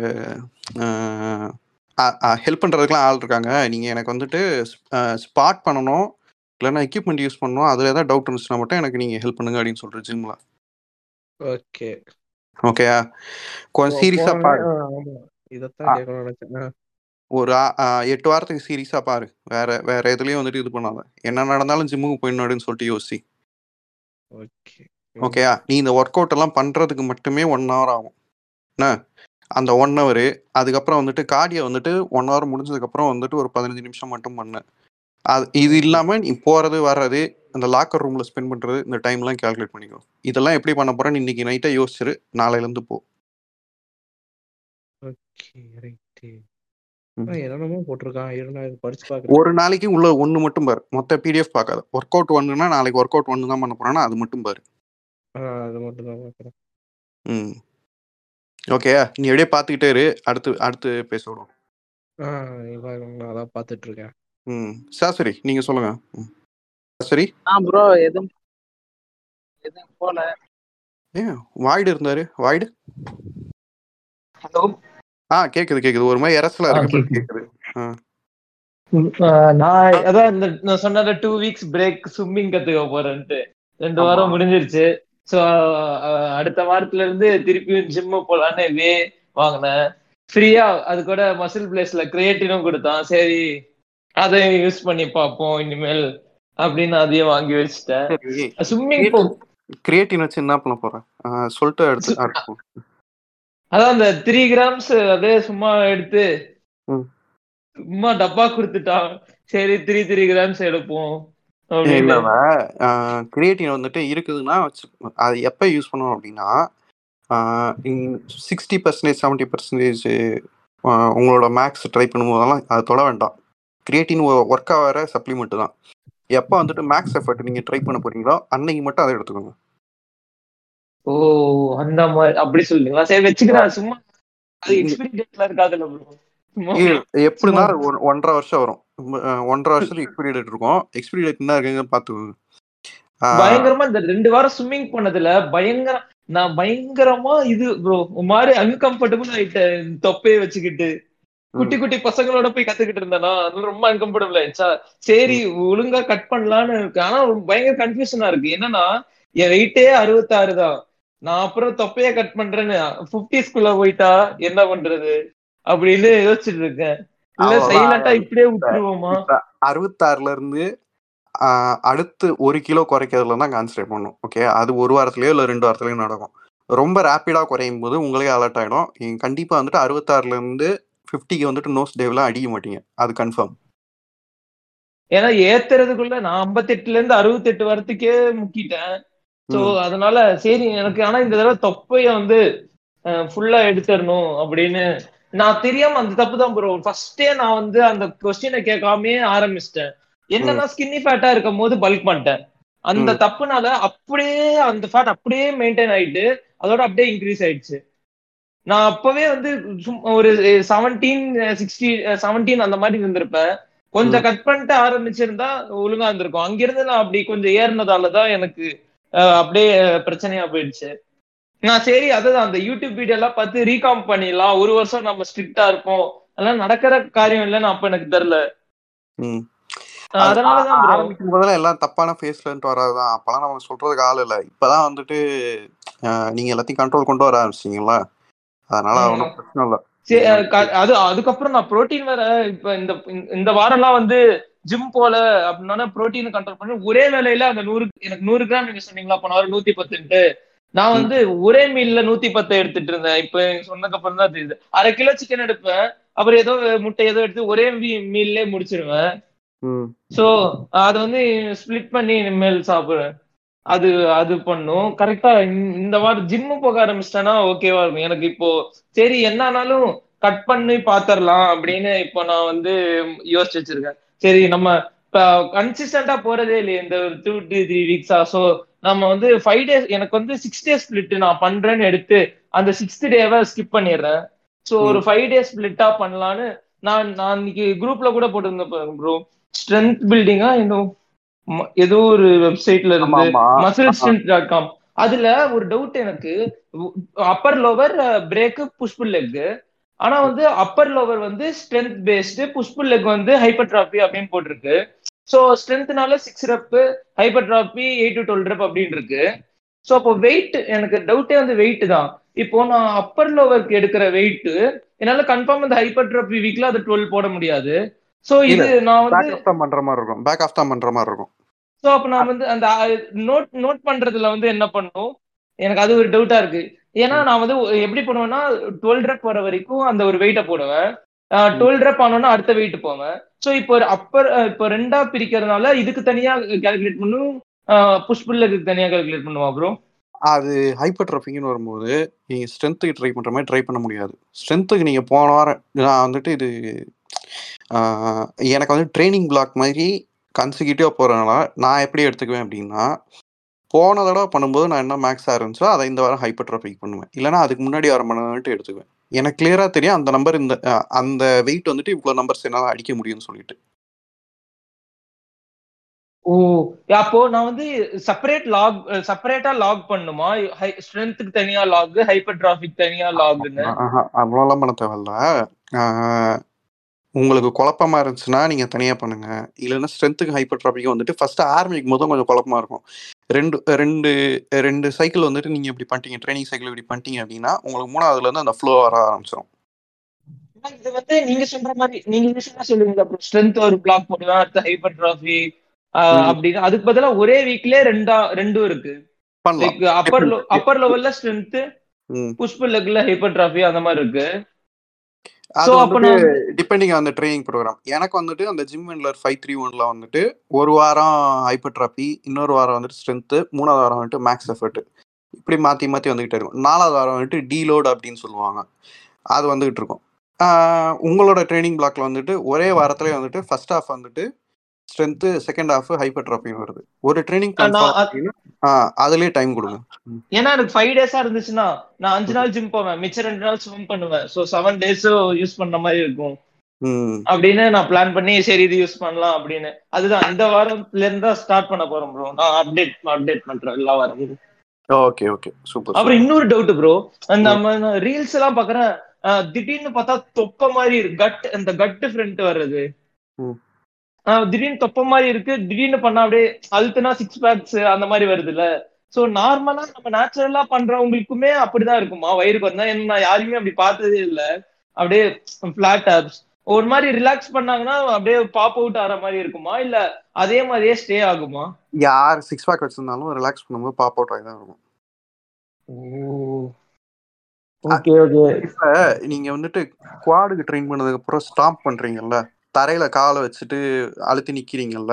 ஹெல்ப் பண்ணுறதுக்குலாம் ஆள் இருக்காங்க நீங்கள் எனக்கு வந்துட்டு ஸ்பாட் பண்ணணும் இல்லைன்னா எக்யூப்மெண்ட் யூஸ் பண்ணணும் அதில் ஏதாவது டவுட் இருந்துச்சுன்னா மட்டும் எனக்கு நீங்கள் ஹெல்ப் பண்ணுங்க அப்படின்னு சொல்கிற ஜிம்மில் ஓகே ஓகேயா கொஞ்சம் சீரியஸாக பாரு ஆமா இதத்தான் ஆ. கேட்கணும்னு நினைச்சேன் ஆ, ஒரு ஆ- ஆ, எட்டு வாரத்துக்கு சீரியஸாக பாரு வேற வேற எதுலேயும் வந்துட்டு இது பண்ணாத என்ன நடந்தாலும் ஜிம்முக்கு போயிடணும் அப்படின்னு சொல்லிட்டு யோசி ஓகே ஓகேயா நீ இந்த ஒர்க் அவுட் எல்லாம் பண்ணுறதுக்கு மட்டுமே ஒன் ஹவர் ஆகும் என்ன அந்த ஒன் ஹவர் அதுக்கப்புறம் வந்துட்டு கார்டியை வந்துட்டு ஒன் ஹவர் முடிஞ்சதுக்கப்புறம் வந்துட்டு ஒரு பதினஞ்சு நிமிஷம் மட்டும் பண்ணு அது இது இல்லாமல் நீ போகிறது வர்றது அந்த லாக்கர் ரூமில் ஸ்பெண்ட் பண்ணுறது இந்த டைம்லாம் கால்குலேட் பண்ணிக்கோ இதெல்லாம் எப்படி பண்ண போகிறேன்னு இன்னைக்கு நைட்டே யோசிச்சிரு நாளையிலேருந்து போ ஓகே ரைட்டு ம். என்னென்னமோ போட்டிருக்கான் இருநா இது படிச்சு பாக்குறேன் ஒரு நாளைக்கு உள்ள ஒன்று மட்டும் பாரு மொத்த பிடிஎஃப் பார்க்காத ஒர்க் அவுட் ஒன்றுனா நாளைக்கு ஒர்க் அவுட் ஒன்று தான் பண்ண போகிறேன்னா அது மட்டும் பாரு ஆ, அது மட்டும் தான் பாக்குறேன் ம் ஓகே நீ அப்படியே பார்த்துக்கிட்டே இரு அடுத்து அடுத்து பேச விடும் ஆ இவன் நான் அதான் பார்த்துட்டு இருக்கேன் ம் சரி நீங்கள் சொல்லுங்க ம் சரி ஆ ப்ரோ எதுவும் எதுவும் போல ஏன் வாய்டு இருந்தாரு வாய்டு ஹலோ ஆ கேக்குது கேக்குது ஒரு மாதிரி இரசலா ஆ, இருக்கு but கேக்குது. கேக்குது நான் அதான் இந்த நான் சொன்ன டூ வீக்ஸ் பிரேக் ஸ்விம்மிங் கத்துக்க போறேன்ட்டு ரெண்டு ஆமா. வாரம் முடிஞ்சிருச்சு ஸோ அடுத்த வாரத்துல இருந்து திருப்பியும் ஜிம் போலான்னு வே வாங்கினேன் ஃப்ரீயா அது கூட மசில் பிளேஸ்ல கிரியேட்டினும் கொடுத்தான் சரி அதையும் யூஸ் பண்ணி பார்ப்போம் இனிமேல் அப்படின்னு அதையும் வாங்கி வச்சுட்டேன் சரி ஸ்விம்மிங் போ கிரியேட்டின் வச்சு என்ன பண்ண போறேன் ஆ, சொல்லிட்டு அடுத்து அடுத்து போ. அதான் அந்த த்ரீ கிராம்ஸ் அப்படியே சும்மா எடுத்து ம். சும்மா டப்பா கொடுத்துட்டான் சரி த்ரீ த்ரீ கிராம்ஸ் எடுப்போம் அப்படின்னு இல்ல கிரியேட்டின் வந்துட்டு இருக்குதுன்னா வச்சு- அது எப்போ யூஸ் பண்ணுவோம் அப்படின்னா சிக்ஸ்டி பர்சன்டேஜ் செவன்ட்டி பர்சன்டேஜ் உங்களோட மேக்ஸ் ட்ரை பண்ணும்போதெல்லாம் அது தொட வேண்டாம் கிரியேட்டின் ஒர்க் ஆகிற சப்ளிமெண்ட் தான் எப்போ வந்துட்டு மேக்ஸ் எஃபர்ட் நீங்கள் ட்ரை பண்ண போறீங்களோ அன்னைக்கு மட்டும் அதை எடுத்துக்கோங்க ஓ அந்த மாதிரி அப்படி சொல்லுங்களா சரி வச்சுக்கிறேன் சும்மா அது எக்ஸ்பிரி டேட்ல இருக்காதுல்ல ப்ரோ சும்மா இது எப்படின்னா சும்மா ஒன்- ஒன்றரை வருஷம் வரும் உம், அஹ், ஒன்றரை வருஷத்துக்கு எக்ஸ்பிரி டேட் இருக்கும் எக்ஸ்பிரி டேட் என்ன இருக்குங்க பார்த்துக்கோங்க ஆஹ், பயங்கரமா இந்த ரெண்டு வாரம் ஸ்விம்மிங் பண்ணதுல பயங்கர நான் பயங்கரமா இது ப்ரோ ஒரு மாதிரி அன்கம்ஃபர்டபுள் ஆயிட்டேன் தொப்பையை வச்சுக்கிட்டு குட்டி குட்டி பசங்களோட போய் கத்துக்கிட்டு இருந்தேனா அதனால ரொம்ப அன்கம்ஃபர்டபுள் ஆயிடுச்சா சரி ஒழுங்கா கட் பண்ணலான்னு இருக்கு ஆனா ஒரு பயங்கர கன்ஃபியூஷனா இருக்கு என்னன்னா என் வெயிட்டே அறுபத்தாறு தான் நான் அப்புறம் தொப்பைய கட் பண்றேன்னு பிப்டிஸ்குள்ள போயிட்டா என்ன பண்றது அப்படின்னு யோசிச்சுட்டு இருக்கேன் இல்ல அவ்வளவுதான் சைலண்டா இப்படியே இப்ப விட்டுருவோமா இப்ப அறுபத்தாறுல இருந்து ஆஹ், அடுத்து ஒரு கிலோ குறைக்கிறதுல தான் கான்சன்ட்ரேட் பண்ணும் ஓகே அது ஒரு வாரத்துலயோ இல்லை ரெண்டு வாரத்துலயோ நடக்கும் ரொம்ப ரேப்பிடா குறையும் போது உங்களுக்கே அலர்ட் ஆயிடும் நீங்க கண்டிப்பா வந்துட்டு அறுபத்தாறுல இருந்து ஃபிஃப்டிக்கு வந்துட்டு நோஸ் டேவ்லாம் அடிக்க மாட்டீங்க அது கன்ஃபார்ம் ஏன்னா ஏத்துறதுக்குள்ள நான் 58 இருந்து அறுபத்தெட்டு வரத்துக்கே முக்கிட்டேன் சோ ம் அதனால சரி எனக்கு ஆனா இந்த தடவை தொப்பைய வந்து ஃபுல்லா எடுத்துடணும் அப்படின்னு நான் தெரியாம அந்த தப்பு தான் ப்ரோ ஃபர்ஸ்டே நான் வந்து அந்த கொஸ்டினை கேட்காமயே ஆரம்பிச்சிட்டேன் ம் என்னன்னா ஸ்கின்னி ஃபேட்டா இருக்கும் போது பல்க் பண்ணிட்டேன் அந்த ம் தப்புனால அப்படியே அந்த ஃபேட் அப்படியே மெயின்டைன் ஆயிட்டு அதோட அப்படியே இன்க்ரீஸ் ஆயிடுச்சு நான் அப்பவே வந்து சும்- ஒரு செவன்டீன் சிக்ஸ்டி செவன்டீன் அந்த மாதிரி இருந்திருப்பேன் கொஞ்சம் ம் கட் பண்ணிட்டு ஆரம்பிச்சிருந்தா ஒழுங்கா இருந்திருக்கும் அங்கிருந்து நான் அப்படி கொஞ்சம் ஏறினதாலதான் எனக்கு அஹ், அப்படியே பிரச்சனையா போயிடுச்சு நான் சரி அதுதான் அந்த யூடியூப் வீடியோ எல்லாம் பார்த்து ரீகாம் பண்ணிடலாம் ஒரு வருஷம் நம்ம ஸ்ட்ரிக்டா இருப்போம் அதெல்லாம் நடக்கிற காரியம் இல்லைன்னு அப்ப எனக்கு தெரியல ம் அஹ், அது அதனாலதான் ப்ரோ ஆரம்பிக்கும் போதெல்லாம் எல்லாம் தப்பான ஃபேஸ்ல இருந்து வராதுதான் அப்பெல்லாம் நம்ம சொல்றதுக்கு ஆள் இல்லை இப்பதான் வந்துட்டு ஆஹ், நீங்க எல்லாத்தையும் கண்ட்ரோல் கொண்டு வர ஆரம்பிச்சிட்டீங்களா அதனால ஒன்றும் பிரச்சனை இல்லை சரி, நீங்க அஹ் க- அது அதுக்கப்புறம் நான் புரோட்டீன் வேற இப்ப இந்த இந்த வாரம்லாம் வந்து ஜிம் போல அப்படின்னா புரோட்டீன் கண்ட்ரோல் பண்ணி ஒரே வேலையில அந்த நூறு எனக்கு நூறு கிராம் நீங்க சொன்னீங்களா போன வாரம் நூத்தி பத்துன்ட்டு நான் ம் வந்து ஒரே மீல்ல நூத்தி பத்து எடுத்துட்டு இருந்தேன் இப்ப நீங்க சொன்னதுக்கு அப்புறம் தான் தெரியுது அரை கிலோ சிக்கன் எடுப்பேன் அப்புறம் ஏதோ முட்டை ஏதோ எடுத்து ஒரே மீல்லே முடிச்சிருவேன் ம் சோ அது வந்து ஸ்ப்ளிட் பண்ணி இனிமேல் சாப்பிடுவேன் அது அது பண்ணும் கரெக்டா இந்த வாரம் ஜிம்மு போக ஆரம்பிச்சிட்டேன்னா ஓகேவா இருக்கும் எனக்கு இப்போ சரி என்ன ஆனாலும் கட் பண்ணி பாத்திரலாம் அப்படின்னு இப்போ நான் வந்து யோசிச்சு வச்சிருக்கேன் சரி நம்ம இப்ப கன்சிஸ்டண்டா போறதே இல்லையே இந்த ஒரு டூ டு த்ரீ வீக்ஸா ஸோ நம்ம வந்து ஃபைவ் டேஸ் எனக்கு வந்து சிக்ஸ் டேஸ் ஸ்பிளிட் நான் பண்றேன்னு எடுத்து அந்த சிக்ஸ்த் டேவை ஸ்கிப் பண்ணிடுறேன் ஸோ ஒரு ம் ஃபைவ் டேஸ் ஸ்பிளிட்டா பண்ணலான்னு நான் நான் இன்னைக்கு குரூப்ல கூட போட்டிருந்தேன் ப்ரோ ஸ்ட்ரென்த் பில்டிங்கா இன்னும் ம- ஏதோ ஒரு வெப்சைட்ல ஆமா இருந்து ஆமா மசில் ஆமா ஸ்ட்ரென்த் டாட் காம் அதுல ஒரு டவுட் எனக்கு upper lower break push pull leg ஆனா வந்து அப்பர் லோவர் வந்து ஸ்ட்ரென்த் பேஸ்டு புஷ்புல் லெக் வந்து ஹைப்பர்ட்ராபி அப்படின்னு போட்டிருக்கு ஸோ ஸ்ட்ரென்த்னால six rep hypertrophy eight to twelve rep அப்படின்னு இருக்கு ஸோ அப்போ வெயிட் எனக்கு டவுட்டே வந்து வெயிட் தான் இப்போ நான் அப்பர் லோவருக்கு எடுக்கிற வெயிட் என்னால கன்ஃபார்ம் இந்த ஹைப்பர்ட்ராபி வீக்ல அது டுவெல் போட முடியாது ஸோ இல்ல இது நான் வந்து பேக் ஆஃப் தான் பண்ற மாதிரி இருக்கும் பேக் ஆஃப் தான் பண்ற மாதிரி இருக்கும் ஸோ அப்போ நான் வந்து அந்த நோட் நோட் பண்றதுல வந்து என்ன பண்ணும் எனக்கு அது ஒரு டவுட்டா இருக்கு ஏன்னா ம் நான் வந்து எப்படி பண்ணுவேன்னா டுவெல் ரெப் வர வரைக்கும் அந்த ஒரு வெயிட்டை போடுவேன் ம் டுவெல் ரெப் ஆனோன்னா அடுத்த வெயிட் போவேன் ஸோ இப்போ ஒரு அப்பர் இப்போ ரெண்டா பிரிக்கிறதுனால இதுக்கு தனியா கால்குலேட் பண்ணும் புஷ் புல்லுக்கு தனியா கால்குலேட் பண்ணுவா ப்ரோ அது ஹைப்பர் ட்ரஃபிக்னு வரும்போது நீங்க ஸ்ட்ரென்த்துக்கு ட்ரை பண்ற மாதிரி ட்ரை பண்ண முடியாது ஸ்ட்ரென்த்துக்கு நீங்க போன வாரம் நான் வந்துட்டு இது ஆஹ், எனக்கு வந்து ட்ரைனிங் பிளாக் மாதிரி கன்சிக்யூட்டிவாக போகிறதுனால நான் எப்படி எடுத்துக்குவேன் அப்படின்னா போன தடவை பண்ணும்போது நான் என்ன மேக்ஸாக இருந்துச்சோ அதை இந்த வாரம் ஹைப்பர் ட்ராஃபிக் பண்ணுவேன் இல்லைனா அதுக்கு முன்னாடி வர பண்ணணுன்ட்டு எடுத்துக்குவேன் எனக்கு கிளியராக தெரியும் அந்த நம்பர் இந்த அஹ், அந்த வெயிட் வந்துட்டு இவ்வளோ நம்பர்ஸ் என்னால் அடிக்க முடியும்னு சொல்லிட்டு ஓ அப்போ நான் வந்து செப்பரேட் லாக் செப்பரேட்டா லாக் பண்ணுமா ஸ்ட்ரென்த்துக்கு தனியா லாக் ஹைப்பர் டிராபிக் தனியா லாக்னு ஆஹா, அவ்வளோலாம் பண்ண தேவையில்ல ஆஹ், உங்களுக்கு குழப்பமா இருந்துச்சுன்னா நீங்க தனியா பண்ணுங்க இல்லைன்னா ஸ்ட்ரென்த்துக்கு ஹைப்பர் ட்ராபிக் வந்துட்டு ஃபர்ஸ்ட் ஆரம்பிக்கும் போதும் கொஞ்சம் குழப்பமா இருக்கும் ரெண்டு ரெண்டு ரெண்டு சைக்கிள் வந்துட்டு நீங்க இப்படி பண்ணிட்டீங்க ட்ரைனிங் சைக்கிள் இப்படி பண்ணிட்டீங்க அப்படின்னா உங்களுக்கு மூணாவதுல இருந்து அந்த ஃப்ளோ வர ஆரம்பிச்சிடும் இது வந்து நீங்க சொல்ற மாதிரி நீங்க யூஸ்வலா சொல்லுவீங்க அப்புறம் ஸ்ட்ரென்த் ஒரு பிளாக் போடுவேன் அடுத்த ஹைப்பர் டிராஃபி ம். அப்படின்னு அதுக்கு பதிலா ஒரே வீக்லயே ரெண்டா ரெண்டும் இருக்கு பண்ணலாம் லைக் அப்பர் அப்பர் லெவல்ல ஸ்ட்ரென்த் ம். புஷ்பு லெக்ல ஹைப்பர் டிராஃபி அந்த மாதிரி இருக்கு அது So, அப்ப வந்துட்டு நான் டிபெண்டிங் ஆன் ட்ரைனிங் ப்ரோக்ராம் எனக்கு வந்துட்டு அந்த ஜிம் அண்ட்லர் ஃபைவ் த்ரீ ஒன்ல வந்துட்டு ஒரு வாரம் ஹைப்பர்ட்ராபி இன்னொரு வாரம் வந்துட்டு ஸ்ட்ரென்த்து மூணாவது வாரம் வந்துட்டு மேக்ஸ் எஃபர்ட் இப்படி மாற்றி மாற்றி வந்துகிட்டே இருக்கும் நாலாவது வாரம் வந்துட்டு டீலோட் அப்படின்னு சொல்லுவாங்க அது வந்துகிட்டு இருக்கும் ஆஹ் உங்களோட ட்ரைனிங் பிளாக்ல வந்துட்டு ஒரே வாரத்திலே வந்துட்டு ஃபர்ஸ்ட் ஹாஃப் வந்துட்டு ஸ்ட்ரென்த் செகண்ட் ஹாஃப் ஹைப்பர்ட்ராஃபின்னு வருது ஒரு ட்ரைனிங் ஆ, நான் கன்ஃபார்ம் அ- பண்ணிங்கன்னா அதுலயே டைம் கொடுங்க ம். ஏன்னா எனக்கு ஃபைவ் டேஸா இருந்துச்சுன்னா நான் அஞ்சு நாள் ஜிம் போவேன் மிச்சம் ரெண்டு நாள் ஸ்விம் பண்ணுவேன் ஸோ செவன் டேஸும் யூஸ் பண்ண மாதிரி இருக்கும் ம் அப்படின்னு நான் பிளான் பண்ணி சரி இது யூஸ் பண்ணலாம் அப்படின்னு அதுதான் இந்த வாரத்துல இருந்து தான் ஸ்டார்ட் பண்ண போறேன் ப்ரோ நான் அப்டேட் அப்டேட் பண்றேன் எல்லா வாரமும் ஓகே ஓகே சூப்பர் அப்புறம் சூப்பர் இன்னொரு டவுட் ப்ரோ அந்த ம் நம்ம ரீல்ஸ் எல்லாம் பாக்குறேன் அஹ், திடீர்னு பார்த்தா தொப்ப மாதிரி இருக்கு கட் இந்த கட் ஃப்ரண்ட் வர்றது ம் அஹ், திடீர்னு தொப்ப மாதிரி இருக்கு திடீர்னு பண்ணா அப்படியே அழுத்துனா சிக்ஸ் பேக்ஸ் அந்த மாதிரி வருது இல்ல சோ நார்மலா நம்ம நேச்சுரலா பண்றவங்களுக்குமே அப்படிதான் இருக்குமா வயிறுக்கு வந்தா ஏன்னா நான் யாரையுமே அப்படி பார்த்ததே இல்ல அப்படியே ஃபிளாட் ஆப்ஸ் ஒரு மாதிரி ரிலாக்ஸ் பண்ணாங்கன்னா அப்படியே பாப் அவுட் ஆற மாதிரி இருக்குமா இல்ல அதே மாதிரியே ஸ்டே ஆகுமா யார் சிக்ஸ் பேக் வச்சிருந்தாலும் ரிலாக்ஸ் பண்ணும்போது பாப் அவுட் ஆகி தான் இருக்கும் அ- ஓகே ஓகே இப்ப நீங்க வந்துட்டு குவாடுக்கு ட்ரெயின் பண்ணதுக்கு அப்புறம் ஸ்டாப் பண்றீங்கல்ல தரையில காலை வச்சுட்டு அழுத்தி நிக்கிறீங்கல்ல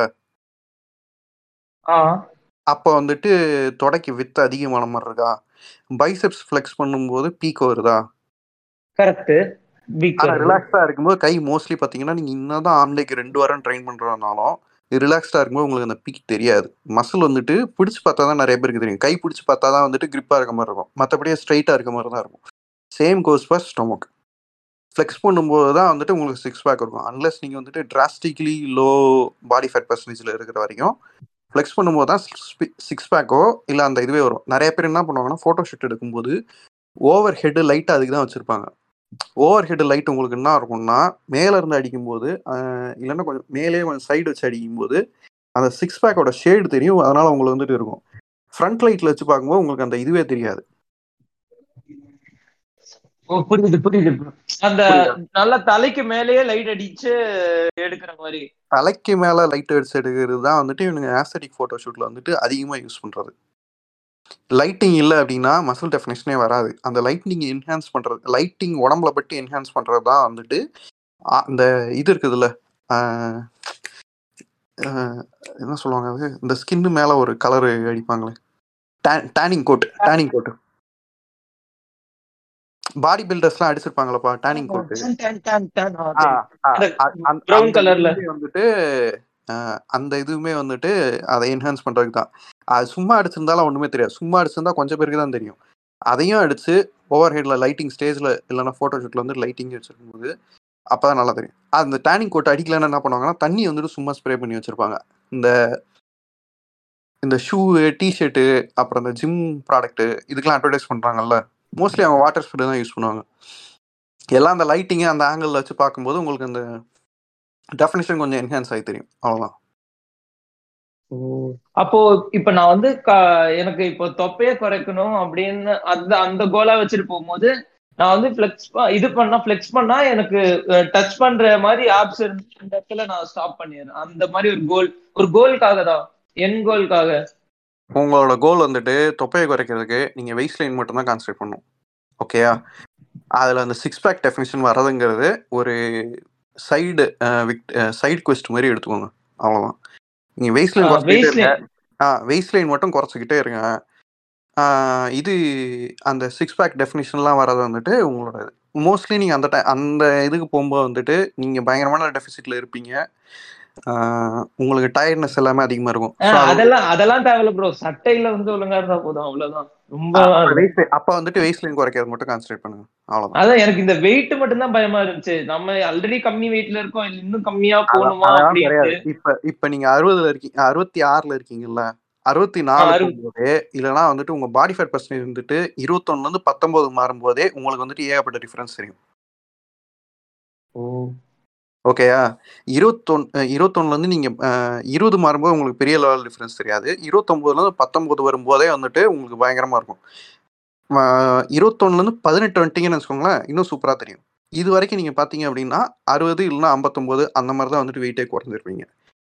ஆ அப்ப வந்துட்டு தொடைக்கு வித்து அதிகமான மாதிரி இருக்கா பைசெப்ஸ் ஃப்ளெக்ஸ் பண்ணும்போது பீக் வருதா கரெக்ட் வீக் ஆனா வருது ரிலாக்ஸ்டா இருக்கும்போது கை மோஸ்ட்லி பாத்தீங்கன்னா நீங்க என்னதான் ஆம்லேக்கு ரெண்டு வாரம் ட்ரெயின் பண்றதுனாலும் ரிலாக்ஸ்டா இருக்கும்போது உங்களுக்கு அந்த பீக் தெரியாது மசில் வந்துட்டு பிடிச்சு பார்த்தா தான் நிறைய பேருக்கு தெரியும் கை பிடிச்சு பார்த்தா தான் வந்துட்டு கிரிப்பா இருக்க மாதிரி இருக்கும் மற்றபடியே ஸ்ட்ரைட்டா இருக்க மாதிரி தான் இருக்கும் same goes for stomach flex பண்ணும்போது தான் வந்துட்டு உங்களுக்கு சிக்ஸ் பேக் இருக்கும் அன்லெஸ் நீங்கள் வந்துட்டு டிராஸ்டிக்லி லோ பாடி ஃபேட் பர்சன்டேஜில் இருக்கிற வரைக்கும் ஃப்ளெக்ஸ் பண்ணும்போது தான் சிக்ஸ் பேக்கோ இல்லை அந்த இதுவே வரும் நிறைய பேர் என்ன பண்ணுவாங்கன்னா ஃபோட்டோ ஷூட் எடுக்கும்போது ஓவர் ஹெட் லைட்டாக அதுக்கு தான் வச்சுருப்பாங்க ஓவர் ஹெட் லைட் உங்களுக்கு என்ன இருக்கும்னா மேலே இருந்து அடிக்கும்போது ஆஹ் இல்லைன்னா கொஞ்சம் மேலே கொஞ்சம் சைடு வச்சு அடிக்கும்போது அந்த சிக்ஸ் பேக்கோட ஷேடு தெரியும் அதனால உங்களுக்கு வந்துட்டு இருக்கும் ஃப்ரண்ட் லைட்டில் வச்சு பார்க்கும்போது உங்களுக்கு அந்த இதுவே தெரியாது ஓ புரியுது புரியுது bro. அந்த புரியுதா நல்ல தலைக்கு மேலேயே லைட் அடிச்சு எடுக்கிற மாதிரி தலைக்கு மேலே லைட் அடிச்சு எடுக்கிறது தான் வந்துட்டு இவனுங்க ஆஸ்தட்டிக் ஃபோட்டோ ஷூட்டில் வந்துட்டு அதிகமாக யூஸ் பண்ணுறது லைட்டிங் இல்லை அப்படின்னா மசில் டெஃபினேஷனே வராது அந்த லைட்டிங் என்ஹான்ஸ் பண்ணுறது லைட்டிங் உடம்புல பட்டு என்ஹான்ஸ் பண்ணுறது தான் வந்துட்டு ஆ, அந்த இது இருக்குதுல்ல ஆஹ், ஆஹ், என்ன சொல்லுவாங்க அது இந்த ஸ்கின்னு மேலே ஒரு கலரு அடிப்பாங்களே tanning coat tanning coat body பில்டர்ஸ்லாம் அடிச்சிருப்பாங்களப்பா டேனிங் கோட்டு டன், டன், டன், டன். ஆ, ஆ, சரி. ஆ, அந்த அ- அந்த ப்ரௌன் அந்த கலர்ல இதுவுமே வந்துட்டு ஆஹ், அந்த இதுவுமே வந்துட்டு அதை என்ஹான்ஸ் பண்றதுக்கு தான் அது சும்மா அடிச்சிருந்தாலும் ஒண்ணுமே தெரியாது சும்மா அடிச்சிருந்தா கொஞ்சம் பேருக்கு தான் தெரியும் அதையும் அடிச்சு ஓவர் ஹெட்ல லைட்டிங் ஸ்டேஜ்ல இல்லைன்னா போட்டோ ஷூட்ல வந்து லைட்டிங் வச்சிருக்கும்போது அப்பதான் நல்லா தெரியும் அந்த டேனிங் கோட் அடிக்கலன்னா என்ன பண்ணுவாங்கன்னா தண்ணி வந்துட்டு சும்மா ஸ்ப்ரே பண்ணி வச்சிருப்பாங்க இந்த இந்த ஷூ டிஷர்ட்டு அப்புறம் இந்த ஜிம் ப்ராடக்ட் இதுக்கெல்லாம் அட்வர்டைஸ் பண்றாங்கல்ல மோஸ்ட்லி அவங்க வாட்டர் ஸ்ப்ரே தான் யூஸ் பண்ணுவாங்க எல்லாம் அந்த லைட்டிங்கை அந்த ஆங்கிளில் வச்சு பார்க்கும்போது உங்களுக்கு அந்த டெஃபினேஷன் கொஞ்சம் என்ஹான்ஸ் ஆகி தெரியும் அவ்வளோதான் ஓ. அப்போ இப்ப நான் வந்து க- எனக்கு இப்போ தொப்பைய குறைக்கணும் அப்படின்னு அந்த அந்த கோலா வச்சுட்டு போகும்போது நான் வந்து ஃபிளெக்ஸ் இது பண்ணா ஃபிளெக்ஸ் பண்ணா எனக்கு டச் பண்ற மாதிரி ஆப்ஸ் இருந்து இந்த இடத்துல நான் ஸ்டாப் பண்ணிடுறேன் அந்த மாதிரி ஒரு கோல் ஒரு கோலுக்காக தான் என் கோலுக்காக உங்களோட கோல் வந்துட்டு தொப்பையை குறைக்கிறதுக்கு நீங்கள் வெயிட் லைன் மட்டும் தான் கான்சன்ட்ரேட் பண்ணும் ஓகேயா அதில் அந்த சிக்ஸ் பேக் டெஃபினேஷன் வரதுங்கிறது ஒரு சைடு சைடு quest மாதிரி எடுத்துக்கோங்க அவ்வளோதான் நீங்கள் வெயிட் லைன் குறைச்சிக்கிட்டே வெயிட் இருங்க ஆ வெயிட் லைன் மட்டும் குறைச்சிக்கிட்டே இருங்க ஆ, இது அந்த சிக்ஸ் பேக் டெஃபினிஷன்லாம் வர்றது வந்துட்டு உங்களோட இது மோஸ்ட்லி நீங்கள் அந்த ti- அந்த இதுக்கு போகும்போது வந்துட்டு நீங்கள் பயங்கரமான டெஃபிசிட்டில் இருப்பீங்க ஆ, உங்களுக்கு டயர்ட்னஸ் எல்லாமே அதிகமாக இருக்கும் ஸோ அது அதெல்லாம் அதெல்லாம் தேவையில்ல ப்ரோ சட்டையில வந்து ஒழுங்கா இருந்தா போதும் அவ்வளவுதான் ரொம்ப ஆ, அப்ப வெயிட் அப்போ வந்துட்டு வெயிட் லைன் குறைக்கிறது மட்டும் கான்சன்ட்ரேட் பண்ணுங்க அவ்வளோதான் அதான் எனக்கு இந்த வெயிட் மட்டும் தான் பயமா இருந்துச்சு நம்ம ஆல்ரெடி கம்மி வெயிட்ல இருக்கோம் இல்ல இன்னும் கம்மியா அதான் போகணுமா அதெல்லாம் அப்படின்ட்டு கிடையாது இப்ப இப்ப நீங்க அறுபதுல இருக்கீங்க அறுபத்தி ஆறுல இருக்கீங்கல்ல அறுபத்தி நாலு அறுபது போகும்போதே இல்லைன்னா வந்துட்டு உங்க பாடி ஃபேட் பர்சன்டேஜ் வந்துட்டு இருபத்தொன்னுல இருந்து பத்தொன்பது மாறும்போதே உங்களுக்கு வந்துட்டு ஏகப்பட்ட டிஃபரன்ஸ் தெரியும் ஓகேயா இருபத்தொன் இருபத்தொன்னுல இருந்து நீங்க அஹ், இருபது மாறும்போது உங்களுக்கு பெரிய லெவல் டிஃபரன்ஸ் தெரியாது இருபத்தொன்பதுல இருந்து பத்தொன்பது வரும்போதே வந்துட்டு உங்களுக்கு பயங்கரமா இருக்கும் அஹ், இருபத்தொன்னுல இருந்து பதினெட்டு வந்துட்டீங்கன்னு வச்சுக்கோங்களேன் இன்னும் சூப்பரா தெரியும் இது வரைக்கும் நீங்க பாத்தீங்க அப்படின்னா அறுபது இல்லைன்னா ஐம்பத்தொன்பது அந்த மாதிரி தான் வந்துட்டு வெயிட்டே குறைஞ்சிருப்பீங்க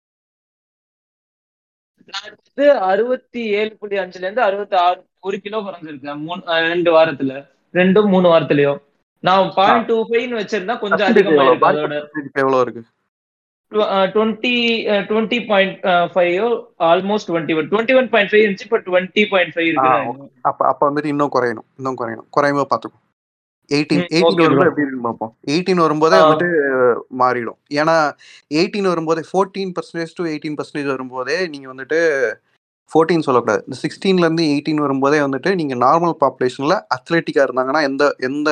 நான் வந்து அறுபத்தி ஏழு புள்ளி அஞ்சுல இருந்து அறுபத்தி ஆறு ஒரு கிலோ குறைஞ்சிருக்கேன் மூணு அஹ் ரெண்டு வாரத்துல ரெண்டும் மூணு வாரத்துலயும் நான் பாயிண்ட் டூ ஃபைவ்னு வச்சிருந்தா கொஞ்சம் பர்சன்டேஜ் அதிகமா எவ்வளோ இருக்கு பாடி அதோட பர்சன்டேஜ் எவ்வளோ இருக்கு twenty twenty point five almost twenty one twenty one point five இருந்துச்சு இப்போ டுவெண்ட்டி பாயிண்ட் ஃபைவ் ஆ இருக்கு ஓகே அப்போ அப்போ வந்துட்டு இன்னும் குறையணும் இன்னும் குறையணும் குறையும்போது பார்த்துக்கும் எயிட்டீன் ம் எயிட்டீன் ஓகே ப்ரோ வரும்போது எப்படி இருக்குன்னு பார்ப்போம் எயிட்டீன் வரும்போதே வந்துட்டு மாறிடும் ஏன்னா எயிட்டீன் வரும்போதே fourteen percentage to eighteen percentage வரும்போதே நீங்கள் வந்துட்டு ஃபோர்டீன் சொல்லக்கூடாது இந்த சிக்ஸ்டீன்லேருந்து எயிட்டீன் வரும்போதே வந்துட்டு நீங்கள் நார்மல் பாப்புலேஷனில் அத்லெட்டிக்காக இருந்தாங்கன்னா எந்த எந்த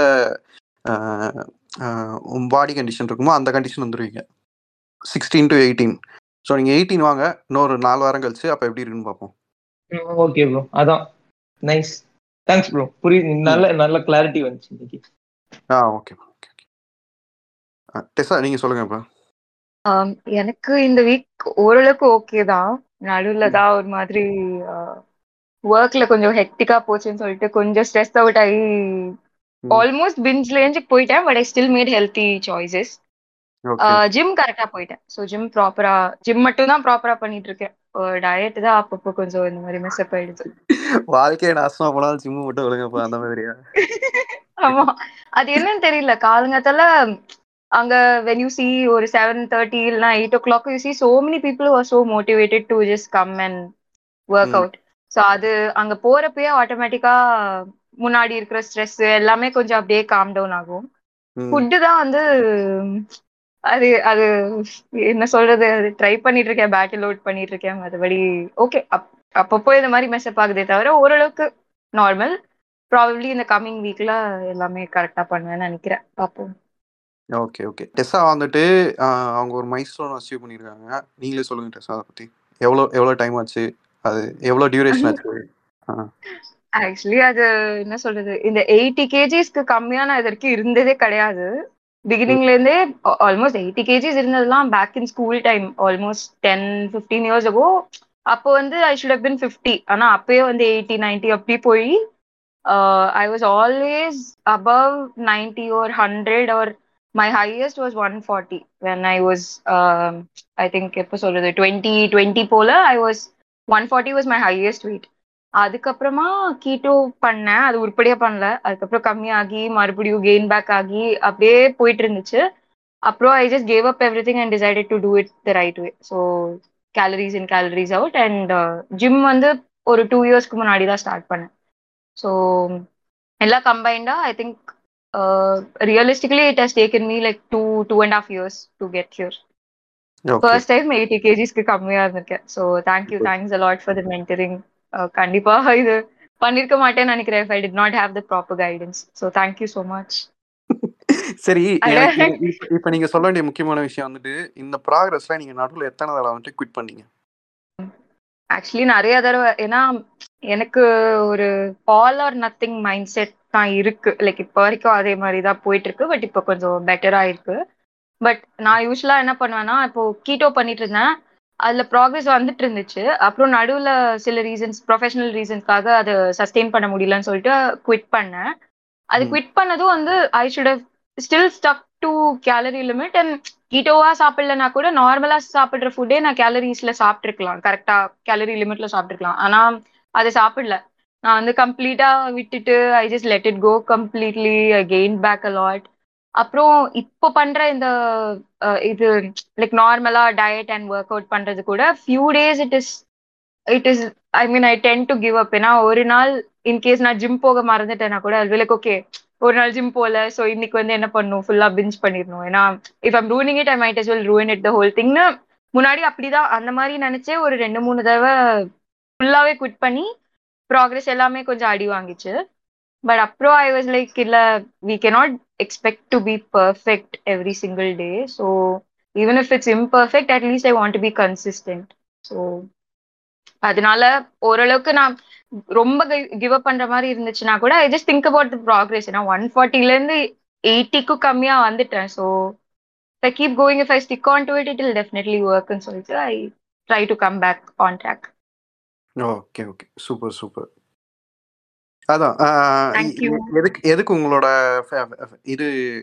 பாடி கண்டிஷன் இருக்குமோ அந்த கண்டிஷன் வந்துடுவீங்க சிக்ஸ்டீன் டு எயிட்டீன் ஸோ நீங்கள் எயிட்டீன் வாங்க இன்னொரு நாலு வாரம் கழிச்சு அப்போ எப்படி இருக்குன்னு பார்ப்போம் ஓகே ப்ரோ அதான் நைஸ் தேங்க்ஸ் ப்ரோ புரியுது ம் நல்ல நல்ல கிளாரிட்டி வந்துச்சு இன்னைக்கு ஆ ஓகே ஓகே டெஸா நீங்கள் சொல்லுங்கள் இப்போ ஆம், எனக்கு இந்த வீக் ஓரளவுக்கு ஓகே தான் நடுவுல தான் ஒரு மாதிரி ஒர்க்ல கொஞ்சம் ஹெக்டிக்கா போச்சுன்னு சொல்லிட்டு கொஞ்சம் ஸ்ட்ரெஸ் அவுட் ஆகி ம் ஆல்மோஸ்ட் பிஞ்ச் ரேஞ்சுக்கு போயிட்டேன் but I still made healthy choices okay gym கரெக்டா போயிட்டேன் ஸோ ஜிம் ப்ராப்பரா ஜிம் மட்டும் தான் ப்ராப்பரா பண்ணிட்டு இருக்கேன் டயட் தான் அப்பப்போ கொஞ்சம் இந்த மாதிரி மிஸ்அப் ஆயிடுது வாழ்க்கையை நாசமா போனாலும் ஜிம்மு மட்டும் ஒழுங்கப்பா அந்த மாதிரியா ஆமா அது என்னன்னு தெரியல காலங்கத்தால அங்க வென் யூ சி ஒரு செவன் தேர்ட்டி இல்லைனா eight o'clock you see so many people are so motivated to just come and work hmm out so அது அங்க போறப்பயே ஆட்டோமேட்டிக்கா முன்னாடி இருக்கிற ஸ்ட்ரெஸ் எல்லாமே கொஞ்சம் அப்படியே காம் டவுன் ஆகும் ம் ஃபுட்டு தான் வந்து அது அது என்ன சொல்றது அது ட்ரை பண்ணிட்டு இருக்கேன் பேட்டில் அவுட் பண்ணிட்டு இருக்கேன் மற்றபடி ஓகே அப் அப்பப்போ இந்த மாதிரி மெஸ்அப் ஆகுதே தவிர ஓரளவுக்கு நார்மல் ப்ராபப்ளி இந்த கம்மிங் வீக்ல எல்லாமே கரெக்டா பண்ணுவேன்னு நினைக்கிறேன் பார்ப்போம் ஓகே ஓகே டெஸ்ஸா வந்துட்டு ஆஹ், அவங்க ஒரு மைல்ஸ்டோன் அச்சீவ் பண்ணியிருக்காங்க நீங்களே சொல்லுங்க டெஸ்ஸா அதை பத்தி எவ்வளோ எவ்வளோ டைம் ஆச்சு அது எவ்வளோ டியூரேஷன் ஆச்சு ஆ ஆக்சுவலி அது என்ன சொல்றது இந்த எயிட்டி கேஜிஸ்க்கு கம்மியா நான் இது வரைக்கும் இருந்ததே கிடையாது ம் பிகினிங்ல இருந்தே ஆல்மோஸ்ட் எயிட்டி கேஜிஸ் இருந்ததெல்லாம் back in school time almost ten fifteen years ago அப்போ வந்து I should have been fifty ஆனா அப்பயே வந்து எயிட்டி நைன்டி அப்படி போய் I was always above ninety or hundred or my highest was one forty when I was I think எப்போ சொல்றது twenty twenty போல I was one forty was my highest weight அதுக்கப்புறமா keto பண்ணேன் அது உருப்படியா பண்ணல அதுக்கப்புறம் கம்மியாகி மறுபடியும் கெயின் பேக் ஆகி அப்படியே போயிட்டு இருந்துச்சு அப்புறம் I just gave up everything and decided to do it the right way so calories in calories out and gym வந்து ஒரு டூ இயர்ஸ்க்கு முன்னாடி தான் ஸ்டார்ட் பண்ணேன் ஸோ எல்லாம் கம்பைண்டா I think realistically it has taken me like two two and half years to get here okay first time eighty கேஜிஸ்க்கு கம்மியா இருந்திருக்கேன் so thank you thanks a lot for the mentoring கண்டிப்பா இது பண்ணிருக்க மாட்டேன்னு நினைக்கிறேன் if I did not have the proper guidance so thank you so much சரி அட. எனக்கு இப்ப- இப்ப நீங்க சொல்ல வேண்டிய முக்கியமான விஷயம் வந்துட்டு இந்த ப்ராக்ரஸ்ல நீங்க நடுவுல எத்தனை தடவை வந்துட்டு குவிட் பண்ணீங்க ஆக்சுவலி நிறைய தடவை ஏன்னா எனக்கு ஒரு all or nothing mindset தான் இருக்கு லைக் இப்போ வரைக்கும் அதே மாதிரி தான் போயிட்டு இருக்கு பட் இப்போ கொஞ்சம் பெட்டரா இருக்கு பட் நான் யூஸ்வலா என்ன பண்ணுவேன்னா இப்போ கீட்டோ பண்ணிட்டு இருந்தேன் அதுல ப்ராக்ரஸ் வந்துட்டு இருந்துச்சு அப்புறம் நடுவுல சில ரீசன்ஸ் ப்ரொஃபஷனல் ரீசன்ஸ்க்காக அதை சஸ்டெயின் பண்ண முடியலன்னு சொல்லிட்டு குவிட் பண்ணேன் அது ம். குவிட் பண்ணதும் வந்து I should have still stuck to calorie limit and கீட்டோவா சாப்பிடலனா கூட நார்மலா சாப்பிடுற ஃபுட்டே நான் கேலரிஸ்ல சாப்பிட்டுருக்கலாம் கரெக்டா கேலரி லிமிட்ல சாப்பிட்டுருக்கலாம் ஆனா அதை சாப்பிடல நான் வந்து கம்ப்ளீட்டா விட்டுட்டு I just let it go completely I gain back a lot அப்புறம் இப்போ பண்ற இந்த அஹ், இது லைக் நார்மலா டயட் அண்ட் ஒர்க் அவுட் பண்றது கூட few days it is it is I mean I tend to give up ஏன்னா ஒரு நாள் இன்கேஸ் நான் ஜிம் போக மறந்துட்டேன்னா கூட அது லைக் ஓகே ஒரு நாள் ஜிம் போல ஸோ இன்னைக்கு வந்து என்ன பண்ணும் ஃபுல்லா பிஞ்ச் பண்ணிடணும் ஏன்னா if I'm ruining it I might as well ruin it the whole thingனு முன்னாடி அப்படிதான் அந்த மாதிரி நினைச்சே ஒரு ரெண்டு மூணு தடவை ஃபுல்லாவே குவிட் பண்ணி ப்ராக்ரஸ் எல்லாமே கொஞ்சம் அடி வாங்கிச்சு பட் அப்புறம் ஐ வாஸ் லைக் இல்ல we cannot expect to be perfect every single day so even if it's imperfect at least I want to be consistent so அதனால ஓரளவுக்கு நான் ரொம்ப கிவ் அப் பண்ற மாதிரி இருந்துச்சுன்னா கூட I just think about the progress ஏன்னா ஒன் ஃபார்ட்டில இருந்து எயிட்டிக்கும் கம்மியா வந்துட்டேன் so I keep going if I stick on to it it'll definitely ஒர்க்னு சொல்லிட்டு I try to come back on track okay okay super super அதான் ஆஹ் Thank இ- you. எதுக்கு எதுக்கு உங்களோட ஃபே- ஃபே- இது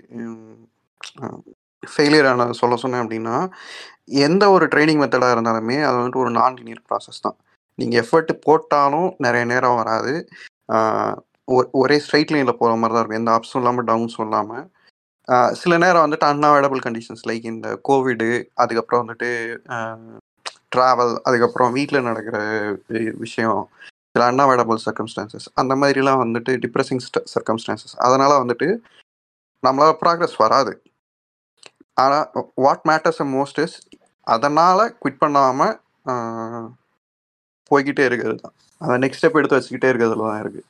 ஃபெயிலியர் ஆன சொல்ல சொன்னேன் அப்படின்னா எந்த ஒரு ட்ரைனிங் மெத்தடாக இருந்தாலுமே அது வந்துட்டு ஒரு நான் லீனியர் ப்ராசஸ் தான் நீங்கள் எஃபர்ட் போட்டாலும் நிறைய நேரம் வராது ஆஹ் ஒ- ஒரே ஸ்ட்ரைட் லைனில் போகிற மாதிரி தான் இருக்கும் எந்த அப்ஸும் இல்லாமல் டவுன்ஸும் இல்லாமல் சில நேரம் வந்துட்டு அன்அவைலபிள் கண்டிஷன்ஸ் லைக் இந்த கோவிடு அதுக்கப்புறம் வந்துட்டு ட்ராவல் அதுக்கப்புறம் வீட்டில் நடக்கிற வி- விஷயம் சில அன்அவைலபிள் சர்க்கம்ஸ்டான்சஸ் அந்த மாதிரிலாம் வந்துட்டு டிப்ரெசிங் சர்க்கம்ஸ்டான்சஸ் அதனால் வந்துட்டு நம்மளால ப்ராக்ரஸ் வராது ஆனா வாட் மேட்டர்ஸ் மோஸ்ட் இஸ் அதனால குவிட் பண்ணாம ஆஹ், போய்கிட்டே இருக்கிறது தான் அதை நெக்ஸ்ட் ஸ்டெப் எடுத்து வச்சுக்கிட்டே இருக்கிறதுல தான் இருக்கு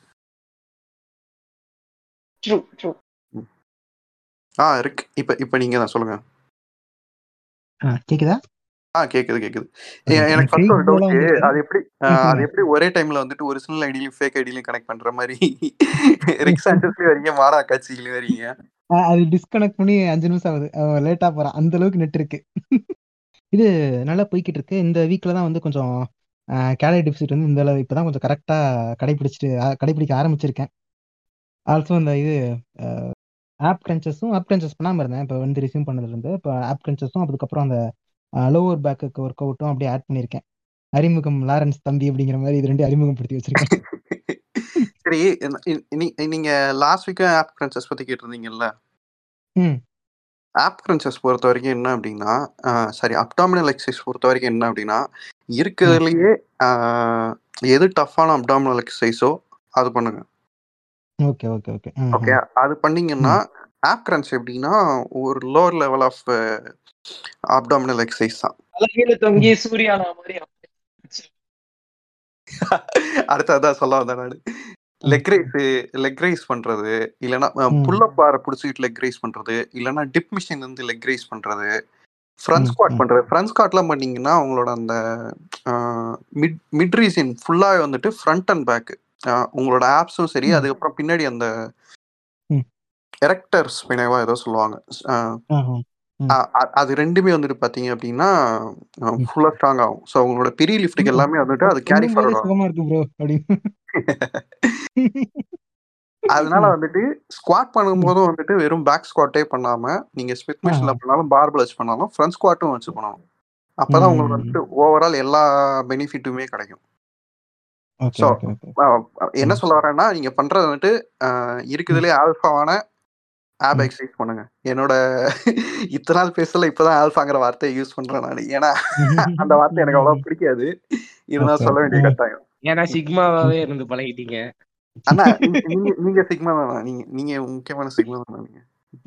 ட்ரூ ட்ரூ ஆ இருக்கு இப்ப இப்ப நீங்க தான் சொல்லுங்க ஆ, கேக்குதா ஆ கேக்குது கேக்குது Okay, எ- எனக்கு ஃபர்ஸ்ட் ஒரு Facebook ல டவுட் வந்துட்டு- அது எப்படி ஆ, ம், அது சொல்லுங்க. எப்படி ஒரே டைம்ல வந்துட்டு ஒரிஜினல் ஐடியிலும் ஃபேக் ஐடியிலும் கனெக்ட் பண்ற மாதிரி ரிக்ஸ் ஆண்டர்ஸ்லயும் வரீங்க மாடா காட்சிகளையும் வரீங்க ஆ, அது டிஸ்கனெக்ட் பண்ணி அஞ்சு நிமிஷம் ஆகுது லேட்டா போறான் அந்த அளவுக்கு நெட் இருக்கு இது நல்லா போய்கிட்டு இருக்கு இந்த வீக்ல தான் வந்து கொஞ்சம் கேலரி டெபிசிட் வந்து இந்த அளவு இப்பதான் கொஞ்சம் கரெக்டா கடைபிடிச்சிட்டு ஆ, கடைபிடிக்க ஆரம்பிச்சிருக்கேன் ஆல்சோ இந்த இது ஆப் கிரன்ச்சஸும் ஆப் கிரன்ச்சஸ் பண்ணாம இருந்தேன் இப்போ வந்து ரிசீவ் பண்ணதுல இருந்து இப்போ ஆப் கிரன்ச்சஸும் அதுக்கப்புறம் அந்த லோவர் பேக்கு ஒர்க் அவுட்டும் அப்படியே ஆட் பண்ணியிருக்கேன் அறிமுகம் லாரன்ஸ் தம்பி அப்படிங்கிற மாதிரி இது ரெண்டு அறிமுகப்படுத்தி வச்சிருக்கேன் சரி இந்த- இ- நீ- நீங்க லாஸ்ட் வீக் ஆப் கிரன்ச்சஸ் பத்தி கேட்டிருந்தீங்கல்ல ம் ஆப் கிரன்ச்சஸ் பொறுத்த வரைக்கும் என்ன அப்படின்னா சாரி அப்டாமினல் எக்ஸசைஸ் பொறுத்த வரைக்கும் என்ன அப்படின்னா இருக்கிறதுலயே ஆஹ், எது டஃப்பான அப்டாமினல் எக்ஸசைஸோ அது பண்ணுங்க ஓகே ஓகே ஓகே ஓகே அது பண்ணீங்கன்னா ஆப் கிரன்ச் எப்படின்னா ஒரு lower level of abdominal exercise தான் தலைகீழ தொங்கி சூர்யானா மாதிரி அடுத்து அதான் சொல்ல வந்தேன் நான் லெக் ரைஸ் லெக் ரைஸ் பண்றது இல்லைன்னா ம். புல்லப் பாரை பிடிச்சிக்கிட்டு லெக் ரைஸ் பண்றது இல்லைன்னா டிப் மிஷின் வந்து லெக் ரைஸ் பண்றது ஃப்ரண்ட் ம், ஸ்குவாட் ம். பண்றது ஃப்ரண்ட் ஸ்குவாட்லாம் பண்ணீங்கன்னா உங்களோட அந்த மிட் மிட் ரீசன் ஃபுல்லாக வந்துட்டு ஃப்ரண்ட் அண்ட் பேக் உங்களோட ஆப்ஸும் சரி ம். அதுக்கப்புறம் பின்னாடி அந்த ம். எரக்டர் ஸ்பினைவா ஏதோ சொல்லுவாங்க அஹ், ஆஹா. ம். அ- அ- அது ரெண்டுமே வந்துட்டு பாத்தீங்க அப்படின்னா ஃபுல்லா ஸ்ட்ராங் ஆகும் ஸோ உங்களோட பெரிய லிஃப்ட்டுக்கு ம். எல்லாமே வந்துட்டு அது கேரி சொல்லும் போதே ஃபார்வர்ட் ஆகும் சுகமா இருக்கு ப்ரோ அப்படின்னு அதனால ம். வந்துட்டு ஸ்குவாட் பண்ணும்போதும் வந்துட்டு வெறும் பேக் ஸ்குவாட்டே பண்ணாம நீங்க ஸ்மித் மிஷின்ல ஆஹா. பண்ணாலும் பார்பிள் வச்சு பண்ணாலும் ஃப்ரண்ட் ஸ்குவாட்டும் வச்சு பண்ணணும் அப்பதான் உங்களுக்கு ம். வந்துட்டு ஓவரால் எல்லா பெனிஃபிட்டுமே கிடைக்கும் ஓகே ஸோ ஓகே ஓகே என்ன ம். சொல்ல வரேன்னா நீங்க பண்றது வந்துட்டு அஹ், இருக்குதுலே ஆல்ஃபாவான ஆப் ம். எக்ஸசைஸ் பண்ணுங்க என்னோட இத்தனை நாள் பேசல இப்பதான் ஆல்ஃபாங்கிற வார்த்தையை யூஸ் பண்றேன் நான் ஏன்னா அந்த வார்த்தை எனக்கு அவ்வளவு பிடிக்காது இருந்தாலும் ஓகே சொல்ல வேண்டிய ஓகே கட்டாயம் ஏன்னா சிக்மாவாவே இருந்து பழகிட்டீங்க அண்ணா நீங்க நீங்க- நீங்க சிக்மா தானா நீங்க நீங்க முக்கியமான சிக்மா தானா நீங்க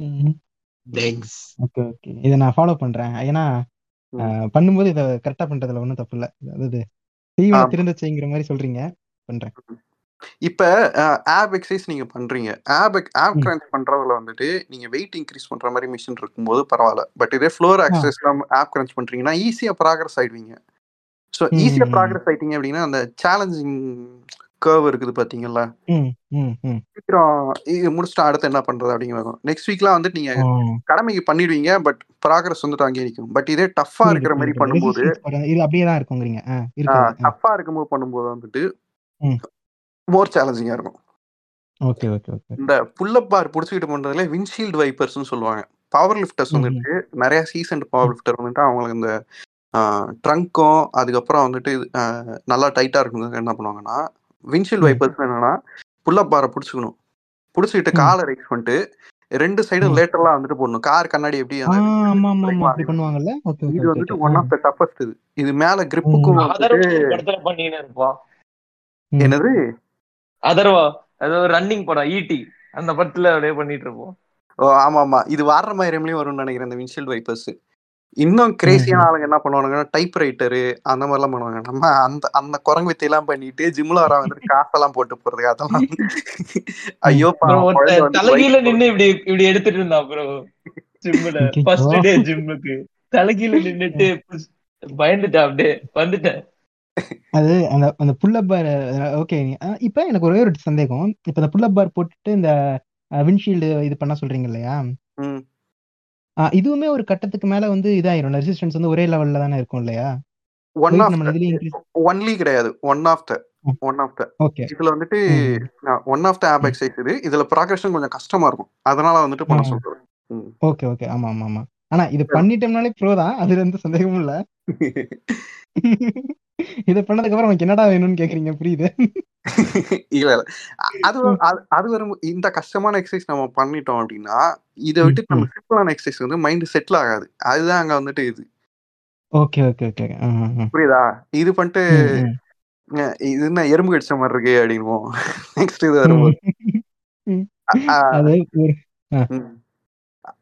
தேங்க்ஸ் ஓகே ஓகே இதை நான் ஃபாலோ பண்றேன் ஏன்னா ம். அஹ், பண்ணும்போது இதை கரெக்டா பண்றதுல ஒன்றும் தப்பு இல்லை அதாவது செய்வன ஆமா. திருந்த செய்யுங்கிற மாதிரி சொல்றீங்க பண்றேன் இப்ப ஆப் எக்ஸசைஸ் நீங்க பண்றீங்க ஆப் ஆப் ம். கிரான்ச் பண்றதுல வந்துட்டு நீங்க வெயிட் இன்க்ரீஸ் பண்ற மாதிரி மிஷின் இருக்கும்போது பரவாயில்ல பட் இதே ஃப்ளோர் ஆ. எக்ஸசைஸ் ஆப் கிரான்ச் பண்றீங்கன்னா ஈஸியா ப்ராக்ரஸ் ஆயிடுவீங்க ஸோ ம், ஈஸியா ம், ம். ப்ராக்ரஸ் ஆயிட்டீங்க அப்படின்னா அந்த சேலஞ்சிங் கர்வ் இருக்குது பாத்தீங்களா ம் ம் ம் சீக்கிரம் இது முடிச்சுட்டு அடுத்து என்ன பண்றது அப்படிங்கிறது நெக்ஸ்ட் வீக்லாம் வந்துட்டு நீங்க ஆ. கடமைக்கு பண்ணிடுவீங்க பட் ப்ராக்ரஸ் வந்துட்டு அங்கே நிற்கும் பட் இதே டஃப்பா புரியுது இருக்கிற மாதிரி புரியுது பண்ணும்போது ரெசிஸ்டன்ஸ் பாருங்க இது அப்படியே தான் இருக்குங்கிறீங்க ஆ இருக்காது ஆ. டஃப்பா இருக்கும்போது பண்ணும்போது வந்துட்டு ம். மோர் சேலஞ்சிங்கா இருக்கும் ஓகே ஓகே ஓகே இந்த புல்லப் பார் பிடிச்சிக்கிட்டு பண்றதுல விண்ட்ஷீல்டு வைப்பர்ஸ்னு சொல்லுவாங்க பவர் லிஃப்டர்ஸ் ம், ம். வந்துட்டு நிறைய சீசன்ட் பவர் லிஃப்டர் வந்துட்டு அவங்களுக்கு இந்த ட்ரங்க்கும் அதுக்கப்புறம் வந்துட்டு ஆஹ், நல்லா டைட்டா இருக்கும் என்ன பண்ணுவாங்கன்னா விண்ட்ஷீல்டு ம். வைப்பர்ஸ் என்னன்னா புல்லப் பாரை பிடிச்சிக்கணும் பிடிச்சிக்கிட்டு ம். காலை ரைஸ் பண்ணிட்டு ரெண்டு சைடும் ம். லேட்டரலா வந்துட்டு போடணும் கார் கண்ணாடி எப்படி ஆ அந்த ஆமா ஆமா ஆமா கிடைக்குமோ அப்படி அதே மாதிரி. பண்ணுவாங்கல்ல ஓகே ஓகே இது ஓகே வந்துட்டு ஓகே ஒன் ஆ. ஆஃப் த டஃபஸ்ட் இது இது மேல கிரிப்புக்கும் வந்துட்டு அதர்வா ஒரு படத்துல பண்ணின்னு இருப்பான் ம். என்னது அதர்வா அது ஒரு ரன்னிங் படம் ஈட்டி அந்த படத்துல அப்படியே பண்ணிட்டு இருப்போம் ஓ ஆமா ஆமா இது வாடுற மாதிரிலையும் வரும்னு நினைக்கிறேன் இந்த விண்ட்ஷீல்டு வைப்பர்ஸ் இன்னும் கிரேசியான ம். ஆளுங்க என்ன பண்ணுவானுங்கன்னா டைப் ரைட்டரு அந்த மாதிரிலாம் பண்ணுவாங்க நம்ம அந்த அந்த குரங்கு வித்தையெல்லாம் பண்ணிட்டு ஜிம்ல வர வந்துட்டு காசெல்லாம் போட்டு போறது அதெல்லாம் வந்து ஐயோ ப்ரோ பாவம், குழந்தை ஒருத்தன் வந்து தலைகீழ bike நின்னு இப்படி இப்படி எடுத்துட்டு இருந்தான் ப்ரோ ஜிம்ல ஐயோ. ஃபர்ஸ்ட் டே ஜிம்முக்கு தலைகீழ நின்னுட்டு பயந்துட்டேன் அப்படியே வந்துட்டேன் அது அந்த அந்த புல்லப் பார் ஓகே இப்போ எனக்கு ஒரே ஒரு சந்தேகம் இப்போ இந்த புல்லப் பார் போட்டுட்டு இந்த விண்ட்ஷீல்டு இது பண்ண சொல்றீங்க இல்லையா ம். ஆ, இதுவுமே ஒரு கட்டத்துக்கு மேல வந்து இதாயிரும் ரெசிஸ்டன்ஸ் வந்து ஒரே லெவல்ல தானே இருக்கும் இல்லையா ஒன் weight ஆஃப் நம்ம இதுலயே increase- ஒன்லி கிடையாது ஒன் ஆஃப் த ம். ஒன் ஆஃப் த ஓகே இதுல வந்துட்டு ம். ஒன் ஆஃப் த ஆப் ம். எக்ஸசைஸ் இது இதுல ப்ராக்ரஷன் கொஞ்சம் கஷ்டமா இருக்கும் அதனால வந்துட்டு பண்ண ஆ. சொல்றேன் ம். ஓகே ஓகே ஆமா ஆமா ஆமா ஆனா இது பண்ணிட்டோம்னாலே ப்ரோ தான் அதுல எந்த சந்தேகமும் இல்ல இத பண்ணதுக்கு அப்புறம் உனக்கு என்னடா வேணும்னு கேக்குறீங்க புரியுது இல்ல இல்ல அ- அது வ- அது- அது வரும் இந்த கஷ்டமான எக்ஸசைஸ் நம்ம பண்ணிட்டோம் அப்படின்னா இதை ம், விட்டு நம்ம ம். சிம்பிளான எக்ஸசைஸ் வந்து மைண்ட் செட்டில் ஆகாது அதுதான் அங்க வந்துட்டு இது ஓகே ஓகே ஓகே ஆ, ஆ, ஆ. புரியுதா இது பண்ணிட்டு ம், ம். அஹ் இது என்ன எறும்பு கடிச்ச மாதிரி இருக்கு அப்படின்வோம் நெக்ஸ்ட் இது ம். வரும்போது ம். அ- அ- அது ஒரு ம்.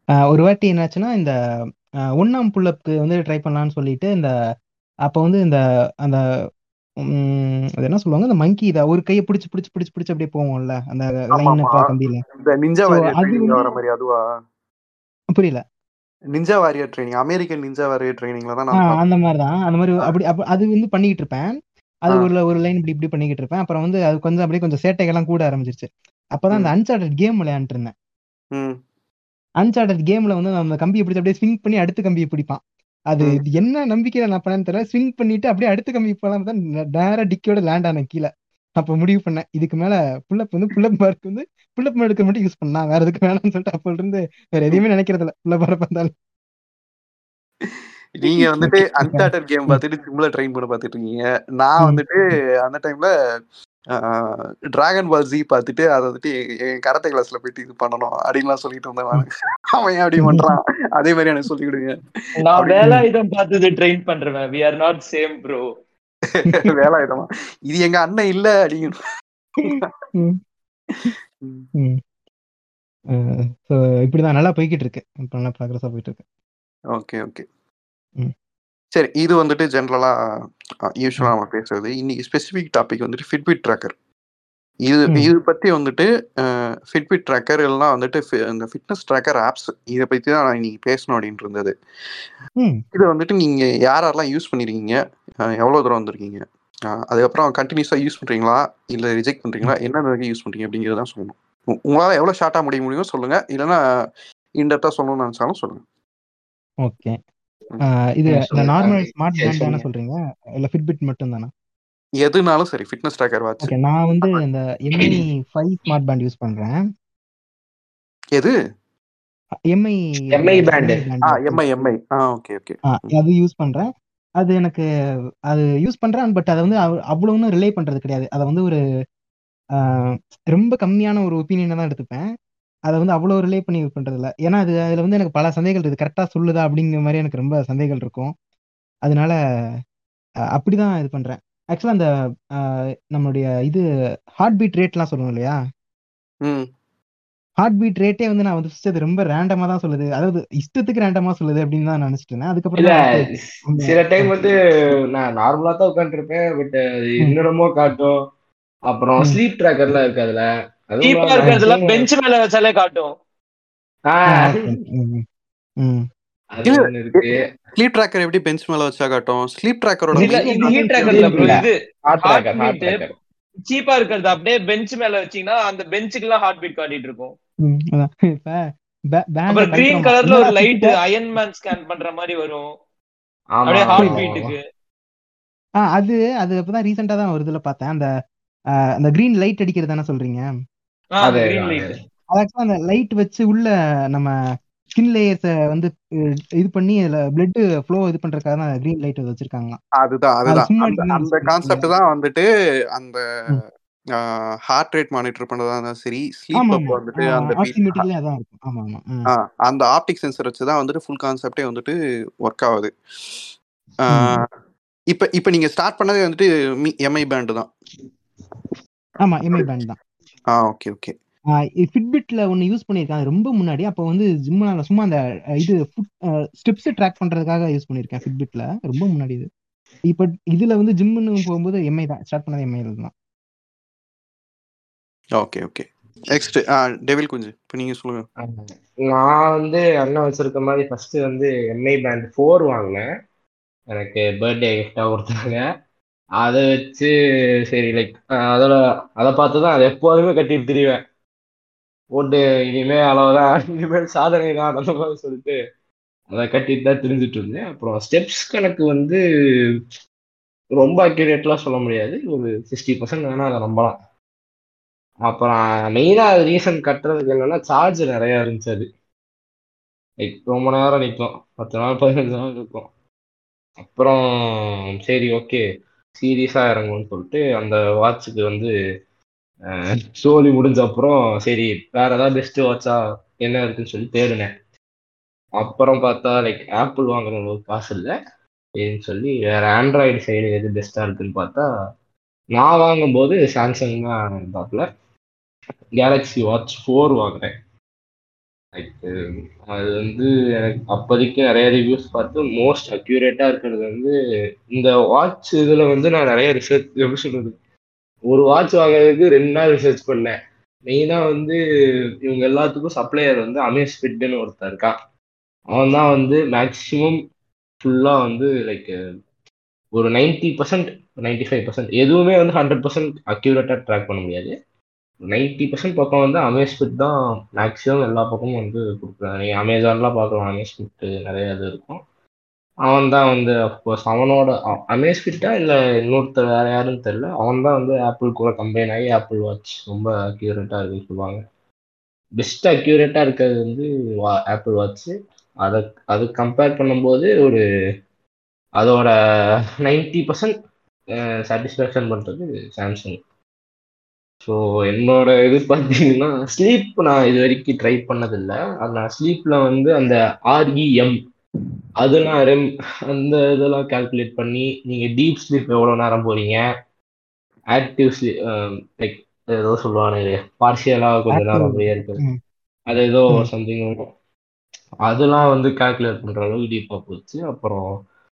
ஆஹ் ஒரு வாட்டி என்னாச்சுன்னா இந்த ஆஹ் ஒண்ணாம் புல்லப்புக்கு வந்து ட்ரை பண்ணலாம்னு சொல்லிட்டு இந்த அப்போ வந்து இந்த அந்த உம், அது என்ன சொல்லுவாங்க இந்த மங்கி இதை ஒரு கையை பிடிச்சி பிடிச்சி பிடிச்சி பிடிச்சி அப்படியே போவோம்ல அந்த ஆமா லைன் ஆமா கம்பியில இந்த நிஞ்சா ஸோ வாரியர் அது ட்ரைனிங்ல வந்து வர மாதிரி அதுவா புரியல ninja warrior training American ninja warrior ட்ரைனிங்ல தான் ஆ நான் பார்த்தேன் அந்த மாதிரி தான் அந்த மாதிரி ஆ, அப்படி அப்ப அது வந்து பண்ணிக்கிட்டு இருப்பேன் அது ஆ, ஒரு ஒரு லைன் இப்படி இப்படி பண்ணிக்கிட்டு இருப்பேன் அப்புறம் வந்து அது கொஞ்சம் அப்படியே கொஞ்சம் சேட்டைகள்லாம் கூட ஆரம்பிச்சிருச்சு அப்பதான் அந்த ம், அன்சார்டட் கேம் விளையாண்டுட்டு இருந்தேன் ம், அன்சார்டட் கேம்ல வந்து அந்த கம்பியை பிடிச்சி அப்படியே ஸ்விங் பண்ணி அடுத்த கம்பியை பிடிப்பான் அது ம். இது என்ன நம்பிக்கையில நான் பண்ணேன்னு தெரியல ஸ்விங் பண்ணிட்டு அப்படியே அடுத்த கம்பி போலாம் தான் நேரா டிக்கியோட லேண்ட் ஆனேன் கீழே அப்ப முடிவு பண்ணேன் இதுக்கு மேல புல்லப் வந்து புல்லப் மார்க் வந்து புல்லப் எடுக்க மட்டும் யூஸ் பண்ணா வேற எதுக்கு வேணாம்னு சொல்லிட்டு அப்போ இருந்து வேற எதையுமே நினைக்கிறது இல்ல புல்லப் மார்க் பார்த்தாலும் நீங்க வந்துட்டு ஓகே அன்சார்டட் கேம் பார்த்துட்டு ஜிம்ல ட்ரெயின் பண்ண பார்த்துட்டு இருக்கீங்க நான் வந்துட்டு அந்த டைம்ல டிராகன் பால் ஜி பார்த்துட்டு அதை வந்துட்டு என் என் கராத்தே கிளாஸ்ல போயிட்டு இது பண்ணணும் அப்படின்லாம் சொல்லிட்டு இருந்தேன் நான் அவன் ஏன் அப்படி பண்றான் அதே மாதிரி எனக்கு சொல்லி கொடுங்க நான் அப்படி வேலாயுதம் பார்த்தது ட்ரெயின் பண்றேன் we are not same bro வேலாயுதமா இது எங்க அண்ணன் இல்ல அப்படிங்க ஸோ இப்படிதான் நல்லா போய்கிட்டு இருக்கு இப்போ நல்லா ப்ராக்ரஸாக போயிட்டு இருக்கு ஓகே ஓகே ம். சரி இது வந்துட்டு ஜென்ரலா யூஸ்வலா நம்ம பேசுறது இன்னைக்கு ஸ்பெசிபிக் டாபிக் வந்துட்டு ஃபிட்பிட் ட்ராக்கர் இது ம். இது பத்தி வந்துட்டு ஃபிட்பிட் ட்ராக்கர் எல்லாம் வந்துட்டு fi- இந்த ஃபிட்னஸ் ட்ராக்கர் ஆப்ஸ் இதை பத்தி தான் நான் இன்னைக்கு பேசணும் அப்படின்ட்டு இருந்தது ம் இது வந்துட்டு நீங்க யார் யாரெல்லாம் யூஸ் பண்ணிருக்கீங்க அஹ் எவ்வளவு தூரம் வந்திருக்கீங்க அஹ் அதுக்கப்புறம் கண்டினியூஸா யூஸ் பண்றீங்களா இல்ல ரிஜெக்ட் பண்றீங்களா என்ன வரைக்கும் யூஸ் பண்றீங்க அப்படிங்கறத சொல்லுங்க உ- உங்களால எவ்வளவு ஷார்ட்டா முடிய முடியுமோ சொல்லுங்க இல்லைன்னா இன்டெப்தா சொல்லணும்னு நினைச்சாலும் சொல்லுங்க ஓகே ம். இது ம், இந்த சொல்லுங்க. நார்மல் அது ஸ்மார்ட் சரி பேண்ட் தானே சொல்லுங்க. சொல்றீங்க இல்ல ஃபிட்பிட் மட்டும் தானே எதுனாலும் சரி ஃபிட்னஸ் ட்ராக்கர் வாட்ச் ஓகே நான் வந்து இந்த MI five smart band use பண்றேன் எது எம்ஐ MI band. ஆ எம்ஐ எம்ஐ ஆ ஓகே ஓகே அது யூஸ் பண்றேன் அது எனக்கு அது யூஸ் பண்றேன் பட் அதை வந்து அவ்- அவ்வளவுன்னு ரிலே பண்றது கிடையாது அதை வந்து ஒரு ஆஹ், ரொம்ப கம்மியான ஒரு ஒப்பீனியனை தான் எடுத்துப்பேன் அதை வந்து அவ்வளோ ரிலே பண்ணி யூஸ் பண்றது இல்ல ஏன்னா அது அதுல வந்து எனக்கு பல சந்தேகங்கள் இருக்கு கரெக்டா சொல்லுதா அப்படிங்கிற மாதிரி எனக்கு ரொம்ப சந்தேகங்கள் இருக்கும் அதனால அஹ், அப்படிதான் இது பண்றேன் ஆக்சுவலா அந்த ஆஹ், நம்மளுடைய இது ஹார்ட் பீட் ரேட்லாம் சொல்லுவோம் இல்லையா ம் ஹார்ட் பீட் ரேட்டே வந்து நான் வந்து first அது ரொம்ப ரேண்டமா தான் சொல்லுது அதாவது இஷ்டத்துக்கு ரேண்டமா சொல்லுது அப்படின்னு தான் நினைச்சிட்டு இருந்தேன் அதுக்கப்புறம் இல்ல தான் வந்து அந்த- சில டைம் வந்து நான் நார்மலா தான் உட்காந்துருப்பேன் பட் இன்னொருமோ காட்டும் அப்புறம் ம். ஸ்லீப் ட்ராக்கர்லாம் இருக்கு அதுல அதுவும் சீப்பா நான் இருக்கிறதுல maximum- பெஞ்ச் மேல வச்சாலே காட்டும் ஆ, ஆ, okay. ம், ம். அது ஒண்ணு இருக்கு ஸ்லீப் ட்ராக்கர் எப்படி பெஞ்ச் மேல வச்சா காட்டும் ஸ்லீப் ட்ராக்கரோட இல்ல இல்ல, இது அது ஹீட் ட்ராக்கர் இல்ல ப்ரோ இல்ல. இது heart heart tracker heart beat tracker சீப்பா இருக்கிறது அப்படியே பெஞ்ச் மேல வச்சீங்கன்னா அந்த பெஞ்சுக்கு எல்லாம் ஹார்ட் பீட் காட்டிட்டு இருக்கும் ம், அதான். இப்ப பே- பேண்டை அப்புறம் கிரீன் கழட்டுறோமா? கலர்ல ஒரு என்னடா லைட் சுத்திட்ட? அயன் மேன் ஸ்கேன் பண்ற மாதிரி வரும் ஆமா அப்படியே ஆமா ஹார்ட் ஆமா, ஆமா. பீட்டுக்கு ஆ, அது அது இப்பதான் ரீசெண்டா தான் ஒரு இதுல பார்த்தேன் அந்த ஆ, அந்த கிரீன் லைட் அடிக்கிறது தானே சொல்றீங்க அதே கிரீன் அதே. லைட் அது ஆக்சுவலா அந்த லைட் வச்சு உள்ள நம்ம ஸ்கின் லேயர்ஸ வந்து அஹ், இது பண்ணி அதுல பிளட் ஃப்ளோ இது பண்றதுக்காக தான் கிரீன் லைட் வச்சிருக்காங்க அதுதான் அது அதுதான் சும்மா அந்த அடிக்கணும் அந்த கான்செப்ட் தான் வந்துட்டு அந்த ம். ஹார்ட் ரேட் மானிட்டர் பண்ணதா இருந்தாலும் சரி ஸ்லீப் ஆமா அப் ஆமா வந்துட்டு அந்த beat- ஆப்டிமேட்டிக்லயே அதான் இருக்கும் ஆமா ஆமா ம். ஆ, அந்த ஆப்டிக் சென்சர் வச்சு தான் வந்துட்டு ஃபுல் கான்செப்டே வந்துட்டு ஒர்க் ஆகுது ஆ, ம். இப்ப இப்ப நீங்க ஸ்டார்ட் பண்ணதே வந்துட்டு எம்ஐ பேண்ட் தான் ஆமா எம்ஐ பேண்ட் தான் ஆ ஓகே ஓகே ஃபிட்பிட்ல ஒன்னு யூஸ் பண்ணியிருக்கேன் அது ரொம்ப முன்னாடி அப்போ வந்து ஜிம்ல சும்மா அந்த அஹ், இது ஸ்டெப்ஸ் ட்ராக் பண்றதுக்காக யூஸ் பண்ணியிருக்கேன் ஃபிட்பிட்ல ரொம்ப முன்னாடி இது இப்போ இதுல வந்து ஜிம்னு போகும்போது எம்ஐ தான் ஸ்டார்ட் பண்ணது எம்ஐ தான் ஓகே ஓகே நெக்ஸ்ட் டெவில் குஞ்சு இப்போ நீங்க சொல்லுங்க ஆமா. நான் வந்து அண்ணன் வச்சிருக்க மாதிரி ஃபர்ஸ்ட் வந்து எம்ஐ பேண்ட் ஃபோர் வாங்கினேன் எனக்கு பர்த்டே கிஃப்டா கொடுத்தாங்க அதை வச்சு சரி லைக் அதோட அதை பார்த்து தான் அதை எப்போதுமே கட்டிட்டு திரிவேன் போட்டு இனிமே அளவுதான் இனிமேல் சாதனை தான் அந்த மாதிரி சொல்லிட்டு அதை கட்டிட்டு தான் திரிஞ்சிட்டு இருந்தேன் அப்புறம் ஸ்டெப்ஸ் கணக்கு வந்து ரொம்ப அக்யூரேட்லாம் சொல்ல முடியாது ஒரு சிக்ஸ்டி பர்சன்ட் வேணா அதை நம்பலாம் அப்புறம் மெயினாக அது ரீசன் கட்டுறதுக்கு என்னன்னா சார்ஜ் நிறையா இருந்துச்சு அது லைக் ரொம்ப நேரம் நிற்கும் பத்து நாள் பதினஞ்சு நாள் இருக்கும் அப்புறம் சரி ஓகே சீரியஸாக இறங்கும்னு சொல்லிட்டு அந்த வாட்சுக்கு வந்து அஹ், சோலி முடிஞ்ச அப்புறம் சரி வேற ஏதாவது பெஸ்ட் வாட்சா என்ன இருக்குன்னு சொல்லி தேடினேன் அப்புறம் பார்த்தா லைக் ஆப்பிள் வாங்குற அளவுக்கு காசு இல்லை சரின்னு சொல்லி வேற ஆண்ட்ராய்டு சைடு எது பெஸ்ட்டாக இருக்குன்னு பார்த்தா நான் வாங்கும்போது சாம்சங் தான் இருந்தாப்புல கேலக்ஸி வாட்ச் ஃபோர் வாங்கினேன் லைக் அது வந்து எனக்கு அப்போதைக்கு நிறைய ரிவ்யூஸ் பார்த்து மோஸ்ட் அக்யூரேட்டா இருக்கிறது வந்து இந்த வாட்ச் இதுல வந்து நான் நிறைய ரிசர்ச் எப்படி சொல்றது ஒரு வாட்ச் வாங்குறதுக்கு ரெண்டு நாள் ரிசர்ச் பண்ணேன் மெயினா வந்து இவங்க எல்லாத்துக்கும் சப்ளையர் வந்து அமேஸ் ஃபிட்னு ஒருத்தன் இருக்கான் அவன் தான் வந்து மேக்சிமம் ஃபுல்லா வந்து லைக் ஒரு ninety percent ninety five percent எதுவுமே வந்து ஹண்ட்ரட் பர்சன்ட் அக்யூரேட்டாக ட்ராக் பண்ண முடியாது நைன்டி பர்சன்ட் பக்கம் வந்து அமேஸ்பிட் தான் மேக்ஸிமம் எல்லா பக்கமும் வந்து கொடுக்குறாங்க நீங்கள் அமேசான்லாம் பார்க்கலாம் அமேஸ்பிட் நிறைய இது இருக்கும் அவன் தான் வந்து அஃப்கோர்ஸ் அவனோட அமேஸ்பிட்டா இல்லை இன்னொருத்தர் வேற யாருன்னு தெரியல அவன் தான் வந்து ஆப்பிள் கூட கம்பைன் ஆகி ஆப்பிள் வாட்ச் ரொம்ப அக்யூரேட்டாக இருக்குன்னு சொல்லுவாங்க பெஸ்ட் அக்யூரேட்டாக இருக்கிறது வந்து ஆப்பிள் வாட்ச்சு அதை அது கம்பேர் பண்ணும்போது ஒரு அதோட நைன்டி பர்சன்ட் சாட்டிஸ்ஃபேக்ஷன் பண்ணுறது சாம்சங் ஸோ என்னோட இது பார்த்தீங்கன்னா ஸ்லீப் நான் இது வரைக்கும் ட்ரை பண்ணதில்லை அது நான் ஸ்லீப்பில் வந்து அந்த ஆர்இஎம் அதெல்லாம் ரெம் அந்த இதெல்லாம் கால்குலேட் பண்ணி நீங்கள் டீப் ஸ்லீப் எவ்வளோ நேரம் போகிறீங்க ஆக்டிவ் ஸ்லீப் லைக் ஏதோ சொல்லுவானு பார்ஷியலாக கொஞ்ச நேரம் அப்படியே இருக்கு ம். அது ஏதோ ம். சம்திங் அதெல்லாம் வந்து கால்குலேட் பண்ணுற அளவுக்கு டீப்பாக போச்சு அப்புறம்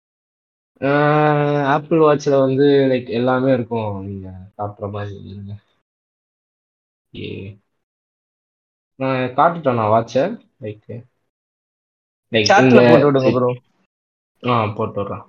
ஆப்பிள் வாட்சில் வந்து லைக் எல்லாமே இருக்கும் நீங்கள் காட்டுற மாதிரி இருங்க ஏ நான் காட்டுட்டேன் நான் வாட்சை லைக் லைக் சாட்ல இந்த போட்டு விடுங்க ப்ரோ ஆ போட்டு விட்றேன்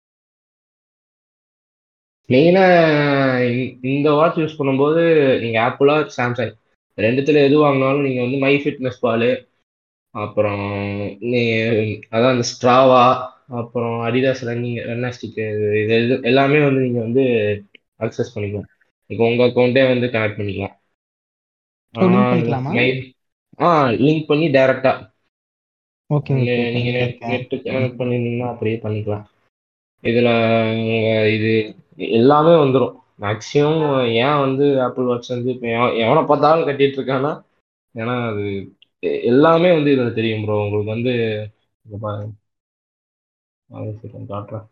மெயினாக இந்த வாட்ச் யூஸ் பண்ணும்போது நீங்கள் ஆப்பிளா சாம்சங் ரெண்டுத்துல எது வாங்கினாலும் நீங்கள் வந்து மை ஃபிட்னஸ் பால் அப்புறம் நீ அதான் அந்த ஸ்ட்ராவா அப்புறம் அடிதாஸ் ரன்னிங் ரன்னாஸ்டிக்கு இது இது எல்லாமே வந்து நீங்கள் வந்து அக்சஸ் பண்ணிக்கலாம் இப்போ உங்கள் அக்கௌண்ட்டே வந்து கனெக்ட் பண்ணிக்கலாம் ஓ லிங்க் ஆனால் பண்ணிக்கலாமா மை ஆ லிங்க் பண்ணி டைரெக்டாக ஓகே ஓகே ஓகே நீங்கள் நெட் ஓகே நெட்டு கனெக்ட் பண்ணிருந்தீங்கன்னா அப்படியே பண்ணிக்கலாம் இதில் இது எல்லாமே வந்துடும் மேக்ஸிமம் ஏன் வந்து ஆப்பிள் வாட்ச் வந்து இப்போ எவனை பார்த்தாலும் கட்டிட்டு இருக்கான்னா ஏன்னா அது எ- எல்லாமே வந்து இதில் தெரியும் ப்ரோ உங்களுக்கு வந்து இங்க பாருங்க ஒரு second காட்டுறேன்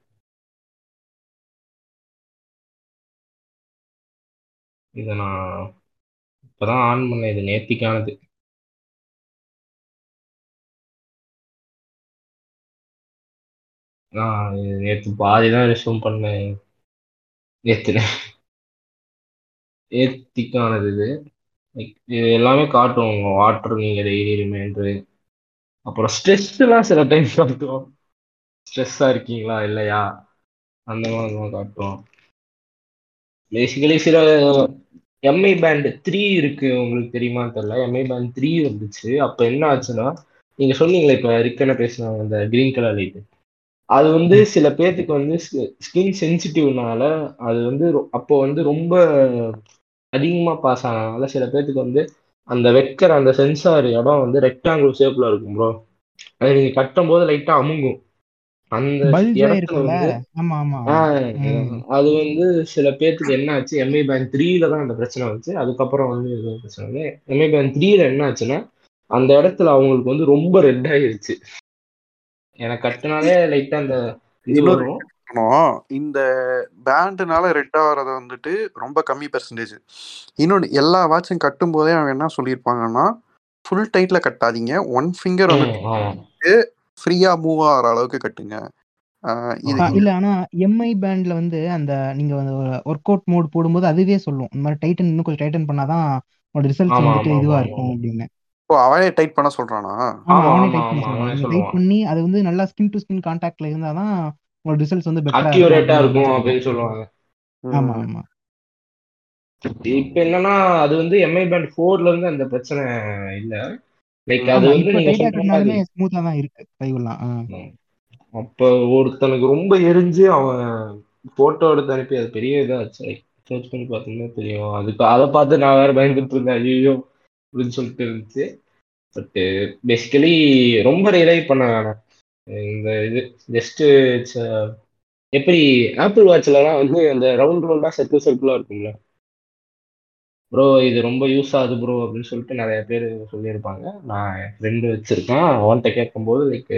இதை நான் இப்போதான் ஆன் பண்ணேன் இது நேத்திக்கானது நான் நேற்று பாதி தான் ரெஸ்யூம் பண்ணேன் நேற்று நேத்திக்கானது இது Like, இது எல்லாமே காட்டும் உங்க வாட்டர் நீங்க டெய்லி ரிமைண்டரு அப்புறம் ஸ்ட்ரெஸ்லாம் சில டைம் காட்டும் ஸ்ட்ரெஸ்ஸா இருக்கீங்களா இல்லையா அந்த மாதிரிலாம் காட்டும் பேசிக்கலி சில எம்ஐ பேண்ட் த்ரீ இருக்கு உங்களுக்கு தெரியுமான்னு தெரியல எம்ஐ பேண்ட் த்ரீ வந்துச்சு அப்ப என்ன ஆச்சுன்னா நீங்க சொன்னீங்களே இப்ப ரிக்கன பேசினாங்க அந்த கிரீன் கலர் லைட் அது வந்து சில பேர்த்துக்கு வந்து ஸ்கின் சென்சிட்டிவ்னால அது வந்து ரொ- அப்போ வந்து ரொம்ப அதிகமா பாஸ் ஆனதுனால சில பேர்த்துக்கு வந்து அந்த வைக்கிற அந்த சென்சார் இடம் வந்து ரெக்டாங்கிள் ஷேப்ல இருக்கும் ப்ரோ அது நீங்க கட்டும் போது லைட்டா அமுங்கும் அந்த பல்ஜா இடத்துல இருக்கும்ல வந்து ஆமா ஆமா ஆஹ் ம் அது வந்து சில பேர்த்துக்கு என்ன ஆச்சு எம்ஐ பேங்க் த்ரீல தான் அந்த பிரச்சனை வந்துச்சு அதுக்கப்புறம் வந்து எதுவும் பிரச்சனை இல்லை எம்ஐ பேங்க் த்ரீல என்ன ஆச்சுன்னா அந்த இடத்துல அவங்களுக்கு வந்து ரொம்ப ரெட் ஆயிருச்சு எனக்கு கட்டினாலே லைட்டா அந்த இது இன்னொரு வரும் இருக்கணும் இந்த பேண்டுனால ரெட் ஆகிறத வந்துட்டு ரொம்ப கம்மி பெர்சன்டேஜ் இன்னொன்று எல்லா வாட்சும் கட்டும் போதே அவன் என்ன சொல்லியிருப்பாங்கன்னா ஃபுல் டைட்ல கட்டாதீங்க ஒன் ஃபிங்கர் ம், வந்துட்டு ஆமா ஃப்ரீயா மூவ் ஆகிற அளவுக்கு கட்டுங்க ஆஹ் இது ஆ, ஆமா இல்ல ஆனா எம்ஐ பேண்ட்ல வந்து அந்த நீங்க வந்து ஒர்க் அவுட் மோட் போடும்போது அதுவே சொல்லும் இந்த மாதிரி டைட்டன் இன்னும் கொஞ்சம் டைட்டன் பண்ணாதான் உங்களோட ரிசல்ட்ஸ் ஆமா வந்துட்டு ஆமா ஆமா இதுவா ஆமா இருக்கும் அப்படின்னு இப்போ அவனே டைட் பண்ண சொல்றானா ஆமா ஆமா அவனே ஆமா டைட் பண்ண ஆமா சொல்லுவான் அவனே நீங்க டைட் சொல்லுவான் பண்ணி அது வந்து நல்லா ஸ்கின் டு ஸ்கின் கான்டாக்ட்ல இருந்தாதான் உங்களோட ரிசல்ட்ஸ் வந்து பெட்டரா இருக்கும் அக்யூரேட்டா அப்படிங்கிற மாதிரி இருக்கும் சொல்லுவான் அப்படின்னு சொல்லுவாங்க ஆமா ம். ஆமா இப்ப என்னன்னா அது வந்து எம்ஐ பேண்ட் ஃபோர்ல இருந்து அந்த பிரச்சனை இல்ல லைக் ம். அது ஆமா வந்து இப்ப நீங்க டைட்டா சொல்ற மாதிரி கட்டினாலுமே ஸ்மூத்தா தான் இருக்கு ஃபைவ்லாம் ம், அப்ப ஒருத்தனுக்கு ரொம்ப எரிஞ்சு அவன் போட்டோ எடுத்து அனுப்பி அது பெரிய இதாச்சு லைக் சர்ச் பண்ணி பார்த்தீங்கன்னா தெரியும் அதுக்கு அதை பார்த்து நான் வேற பயந்துட்டு இருந்தேன் ஐயோ அப்படின்னு சொல்லிட்டு இருந்துச்சு பட் பேசிக்கலி ரொம்ப ரிலை பண்ண வேணாம் இந்த இது ஜஸ்ட் எப்படி ஆப்பிள் வாட்ச்லலாம் வந்து அந்த ரவுண்ட் ரவுண்டா சர்க்கிள் சர்க்கிளா இருக்கும்ல ப்ரோ இது ரொம்ப யூஸ் ஆகுது ப்ரோ அப்படின்னு சொல்லிட்டு நிறைய பேர் சொல்லியிருப்பாங்க நான் என் ஃப்ரெண்டு வச்சிருக்கேன் அவன்கிட்ட கேட்கும்போது லைக்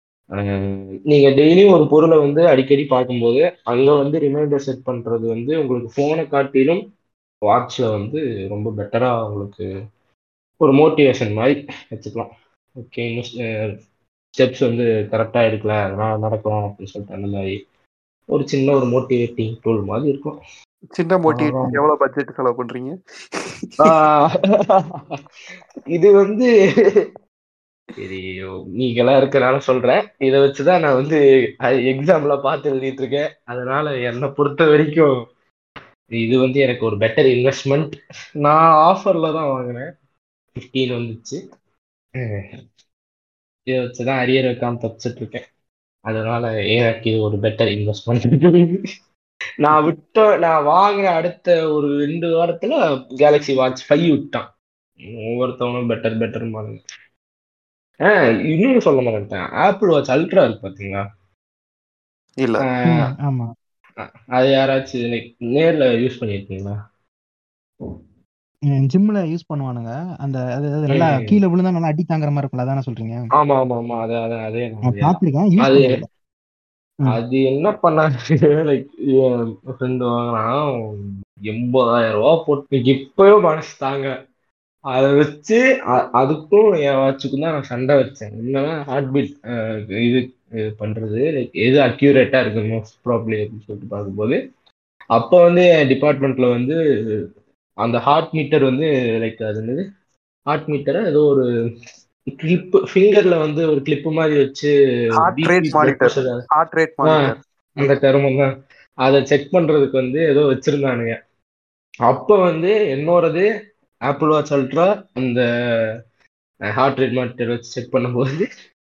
நீங்க டெய்லியும் ஒரு பொருளை வந்து அடிக்கடி பார்க்கும்போது அங்க வந்து ரிமைண்டர் செட் பண்றது வந்து உங்களுக்கு போனை காட்டிலும் வாட்ச்ல வந்து ரொம்ப பெட்டரா உங்களுக்கு ஒரு மோட்டிவேஷன் மாதிரி வச்சுக்கலாம் ஓகே இன்னும் ஸ்டெப்ஸ் வந்து கரெக்டாக எடுக்கல அதனால் நடக்கலாம் அப்படின்னு சொல்லிட்டு அந்த மாதிரி ஒரு சின்ன ஒரு மோட்டிவேட்டிங் டூல் மாதிரி இருக்கும் சின்ன மோட்டிவேட் எவ்வளவு பட்ஜெட் செலவு பண்றீங்க ஆஹ் இது வந்து சரி நீங்களாம் இருக்கனால சொல்றேன் இதை வச்சுதான் நான் வந்து எக்ஸாம்ல பார்த்து எழுதிட்டு இருக்கேன் அதனால என்னை பொறுத்த வரைக்கும் இது வந்து எனக்கு ஒரு பெட்டர் இன்வெஸ்ட்மெண்ட் நான் ஆஃபர்ல தான் வாங்கினேன் ஃபிஃப்டீன் வந்துச்சு அஹ் இதை வச்சுதான் அரியர் வைக்காம தப்பிச்சிட்டு இருக்கேன் அதனால எனக்கு இது ஒரு பெட்டர் இன்வெஸ்ட்மெண்ட் நான் விட்ட நான் வாங்குற அடுத்த ஒரு ரெண்டு வாரத்துல கேலக்ஸி வாட்ச் ஃபைவ் விட்டான் ஒவ்வொருத்தவங்களும் பெட்டர் பெட்டர் பாருங்க ஆ இன்னொன்னு சொல்ல மாட்டேன் ஆப்பிள் வாட்ச் அல்ட்ரா இருக்கு பாத்தீங்களா இல்ல ஆஹ் ம், ஆமா அது யாராச்சும் like நேர்ல யூஸ் பண்ணிருக்கீங்களா ஜிம்ல யூஸ் பண்ணுவானுங்க அந்த அது அது நல்லா ம். கீழே விழுந்தா நல்லா அடி தாங்குற மாதிரி இருக்கும்ல அதானே சொல்றீங்க ஆமா ஆமா ஆமா அது அது அதே நான் அதே தான். பார்த்திருக்கேன் யூஸ் அது பண்ணதில்ல ம். அது என்ன பண்ணாங்க லைக் என் ஃப்ரெண்டு வாங்கினான் எண்பதாயிரம் ரூபா போட்டு இப்பயும் மனசு தாங்க அதை வச்சு அ- அதுக்கும் என் வாட்சுக்கும் தான் நான் சண்டை வச்சேன் என்னன்னா ஹார்ட் பீட் இது இது பண்றது லைக் எது அக்யூரேட்டா இருக்கு மோஸ்ட் ப்ராப்ளி அப்படின்னு சொல்லிட்டு பார்க்கும்போது அப்போ வந்து என் டிபார்ட்மெண்ட்ல வந்து அந்த ஹார்ட் மீட்டர் வந்து லைக் அது என்னது ஹார்ட் மீட்டரை ஏதோ ஒரு கிளிப் ஃபிங்கர்ல வந்து ஒரு கிளிப் மாதிரி வச்சு heart BP rate blood monitor pressure heart rate ஆ, மானிட்டர் அந்த கருமம் தான் அதை செக் பண்றதுக்கு வந்து ஏதோ வச்சிருந்தானுங்க அப்ப வந்து என்னோடது ஆப்பிள் வாட்ச் அல்ட்ரா அந்த ஹார்ட் ரேட் மானிட்டர் வச்சு செக் பண்ணும்போது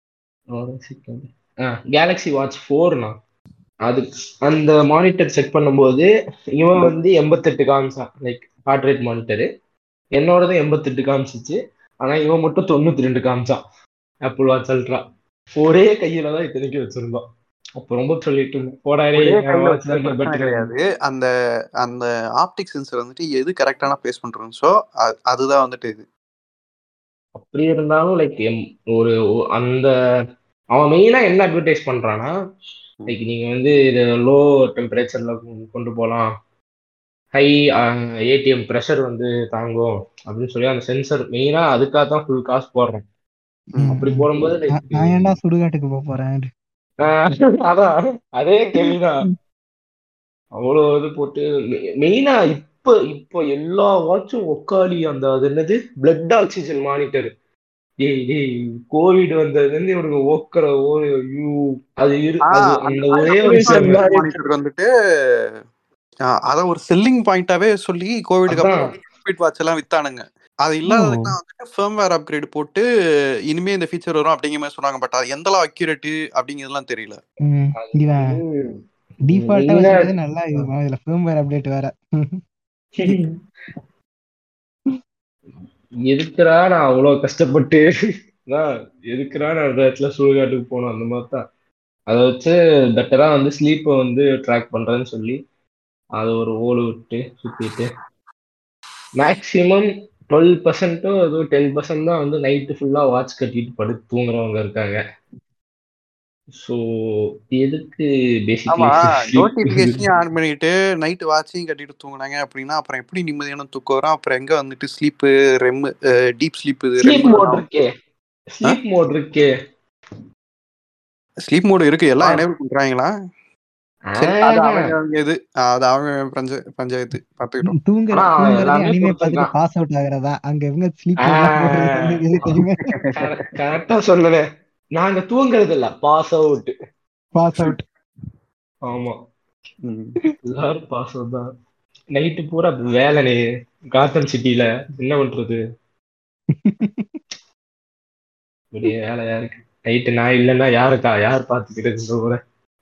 கேலக்ஸி வாட்ச் ஃபோர்னா அது அந்த மானிட்டர் செக் பண்ணும்போது இவன் வந்து எண்பத்தெட்டு காமிச்சான் லைக் ஹார்ட் ரேட் மானிட்டரு என்னோடது எண்பத்தெட்டு காமிச்சிச்சு ஆனா இவன் மட்டும் தொண்ணூத்தி ரெண்டு காமிச்சான் ஆப்பிள் வாட்ச் அல்ட்ரா ஒரே கையில தான் இத்தனைக்கு வச்சிருந்தோம் அப்ப ரொம்ப சொல்லிட்டு இருந்தேன் போடா டேய், ஒரே என் கையில watch தான் வச்சது பிரச்சனை better. கிடையாது அந்த அந்த ஆப்டிக் சென்சர் வந்துட்டு எது கரெக்டான பிளேஸ் பண்றோம் அதுதான் வந்துட்டு இது அப்படி இருந்தாலும் லைக் ஒரு ஒ- அந்த அவன் மெயினா என்ன அட்வர்டைஸ் பண்றான்னா லைக் நீங்க வந்து இது லோ டெம்பரேச்சர்ல கொண்டு போகலாம் ஹை ஏடிஎம் ப்ரெஷர் வந்து தாங்கும் அப்படின்னு சொல்லி அந்த சென்சர் மெயினா அதுக்காக தான் ஃபுல் காசு போடுறோம் ம், அப்படி ம். போடும்போது நான் லைக் நான் ஏன்டா சுடுகாட்டுக்கு போக போறேன் அதான் அதே கேள்விதான் அவ்வளோ இது போட்டு மெயினா இப்ப இப்போ எல்லா வாட்சும் ஒக்காலி அந்த அது என்னது பிளட் ஆக்சிஜன் மானிட்டர் டேய் டேய் கோவிட் வந்ததுல இருந்து இவனுக்கு ஓக்கற ஓ ஐயோ அது இரு ஆ, அது அந்த அந்த ஒரே ஒரு Oculus விஷயம் தான் மானிட்டருக்கு வந்துட்டு ஆ, அத ஒரு செல்லிங் பாயிண்டாவே சொல்லி கோவிடுக்கு அதான் அப்புறம் ஸ்பீட் வாட்ச் எல்லாம் வித்தானுங்க அது ஓ இல்லாததுக்கு தான் வந்துட்டு ஃபர்ம்வேர் அப்கிரேட் போட்டு இனிமே இந்த ஃபீச்சர் வரும் அப்படிங்கிற மாதிரி சொன்னாங்க பட் அது எந்த அளவு அக்யூரேட் அப்படிங்கிறதுலாம் தெரியல ம், அது இவன் வந்து டிஃபால்ட்டா மெயினா வச்சிருக்கிறது நல்லா இது இதுல ஃபேம்வேர் அப்டேட் வேற எதுக்குடா நான் அவ்வளோ கஷ்டப்பட்டு நான் எதுக்குடா நான் அந்த இடத்துல சுடுகாட்டுக்கு போகணும் அந்த மாதிரி தான் அதை வச்சு பெட்டரா வந்து ஸ்லீப்பை வந்து ட்ராக் பண்றேன்னு சொல்லி அதை ஒரு ஓடு விட்டு சுத்திட்டு மேக்ஸிமம் டுவெல் பர்சன்ட்டோ ஏதோ டென் பர்சன்ட் தான் வந்து நைட்டு ஃபுல்லா வாட்ச் கட்டிட்டு படுத்து தூங்குறவங்க இருக்காங்க ஸோ எதுக்கு ஆமா பேசிக்கலி நோட்டிபிகேஷனையும் ஆன் பண்ணிட்டு நைட் வாட்சையும் கட்டிட்டு தூங்குனாங்க அப்படின்னா அப்புறம் எப்படி நிம்மதியான தூக்கம் வரும் அப்புறம் எங்க வந்துட்டு sleep REM deep sleep sleep mode இருக்கே ஸ்லீப் மோட் இருக்கே ஸ்லீப் மோடு இருக்கு எல்லாம் ஆ. எனேபிள் பண்றாங்களா சரி அது ஆஹ். அவங்க அவங்க இது அது அவங்க பஞ்ச பஞ்சாயத்து பார்த்துக்கிட்டோம் தூங்குற ஆனா தூங்குறதே எல்லாமே அனிமே பார்த்துட்டு பொறுத்திருக்கான் பாஸ் அவுட் ஆகுறதா அங்க இவங்க ஸ்லீப் எல்லாம் போடுறது வந்து எதுக்குமே கரெக்டா சொல்லல நாங்க தூங்குறது இல்ல பாஸ் அவுட் பாஸ் அவுட் ஆமா ம். எல்லாரும் பாஸ் அவுட் தான் நைட்டு பூரா வேலை காத்தன் சிட்டில என்ன பண்றது இப்படியே வேலையா இருக்கு நைட்டு நான் இல்லைன்னா யாருக்கா யார் பாத்துக்கிறது கூட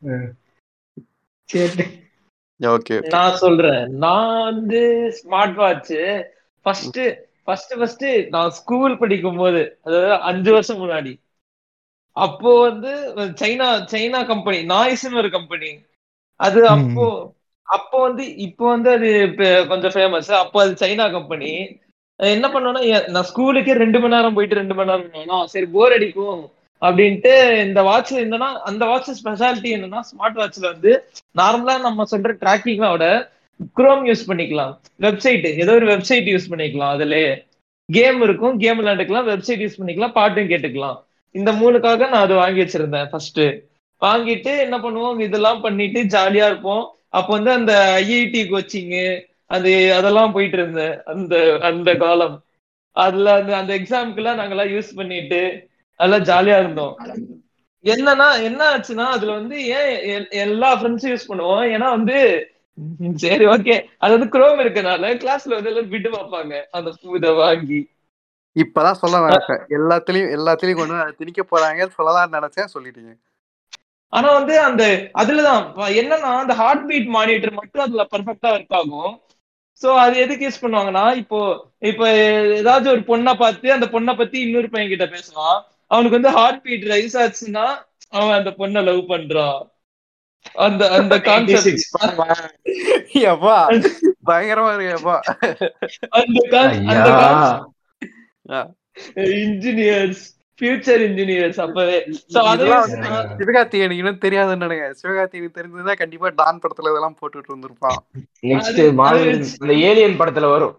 சரி ஓகே ஓகே நான் சொல்றேன் நான் வந்து smart watch first first first நான் ஸ்கூல் படிக்கும் போது அதாவது அஞ்சு வருஷம் முன்னாடி அப்போ வந்து சைனா சைனா கம்பெனி நாய்ஸ்னு ஒரு கம்பெனி அது ம். அப்போ அப்போ வந்து இப்போ வந்து அது இப்ப கொஞ்சம் ஃபேமஸ் அப்போ அது சைனா கம்பெனி என்ன பண்ணோம்னா எ- நான் ஸ்கூலுக்கே ரெண்டு மணி நேரம் போயிட்டு ரெண்டு மணி நேரம் வரணும். சரி போர் அடிக்கும் அப்படின்ட்டு இந்த வாட்ச் என்னன்னா அந்த வாட்ச் ஸ்பெஷாலிட்டி என்னன்னா ஸ்மார்ட் வாட்ச்ல வந்து நார்மலா நம்ம சொல்ற டிராக்கிங்கோட குரோம் யூஸ் பண்ணிக்கலாம் வெப்சைட் ஏதோ ஒரு வெப்சைட் யூஸ் பண்ணிக்கலாம் அதுலயே கேம் இருக்கும் கேம் விளையாண்டுக்கலாம் வெப்சைட் யூஸ் பண்ணிக்கலாம் பாட்டும் கேட்டுக்கலாம் இந்த மூணுக்காக நான் அது வாங்கி வச்சிருந்தேன் ஃபர்ஸ்ட் வாங்கிட்டு என்ன பண்ணுவோம் இதெல்லாம் பண்ணிட்டு ஜாலியா இருப்போம் அப்போ வந்து அந்த ஐஐடி கோச்சிங்கு அது அதெல்லாம் போயிட்டு இருந்தேன் அந்த அந்த காலம் அதுல அந்த அந்த எக்ஸாமுக்கெல்லாம் நாங்கெல்லாம் யூஸ் பண்ணிட்டு நல்லா ஜாலியா இருந்தோம் என்னன்னா என்ன ஆச்சுன்னா அதுல வந்து ஏன் எல்- எல்லா ஃப்ரெண்ட்ஸும் யூஸ் பண்ணுவோம் ஏன்னா வந்து ம், சரி ஓகே அது வந்து குரோம் இருக்கனால கிளாஸ்ல வந்து எல்லாரும் விட்டு பார்ப்பாங்க அந்த இதை வாங்கி இப்பதான் சொல்ல நினைச்சேன் எல்லாத்துலயும் எல்லாத்துலயும் கொண்டு வந்து அதை திணிக்க போறாங்க சொல்லலாம்னு நினைச்சேன் சொல்லிட்டீங்க ஆனா வந்து அந்த அதுலதான் வ- என்னன்னா அந்த ஹார்ட் பீட் மானிட்டர் மட்டும் அதுல பர்ஃபெக்டா ஒர்க் ஆகும் சோ அது எதுக்கு யூஸ் பண்ணுவாங்கன்னா இப்போ இப்போ ஏதாச்சும் ஒரு பொண்ணை பார்த்து அந்த பொண்ணை பத்தி இன்னொரு பையன் கிட்ட பேசுவான் அவனுக்கு வந்து ஹார்ட் பீட் ரைஸ் ஆச்சுன்னா அவன் அந்த பொண்ணை லவ் பண்றான் அந்த அந்த கான்செப்ட் 86 எப்பா பயங்கரமா இருக்கு எப்பா அந்த con- அந்த ஐயா இன்ஜினியர்ஸ் ஃபியூச்சர் இன்ஜினியர்ஸ் அப்பவே சோ அதை இதெல்லாம் use வந்து பண்ணா- சிவகார்த்திகேயனுக்கு இன்னும் தெரியாதுன்னு நினைக்கிறேன் சிவகார்த்திகேயனுக்கு தெரிஞ்சதுன்னா கண்டிப்பா டான் படத்துல இதெல்லாம் போட்டுட்டு இருந்திருப்பான் நெக்ஸ்ட் அது- மார்வல் அது- இந்த ஏலியன் படத்துல வரும்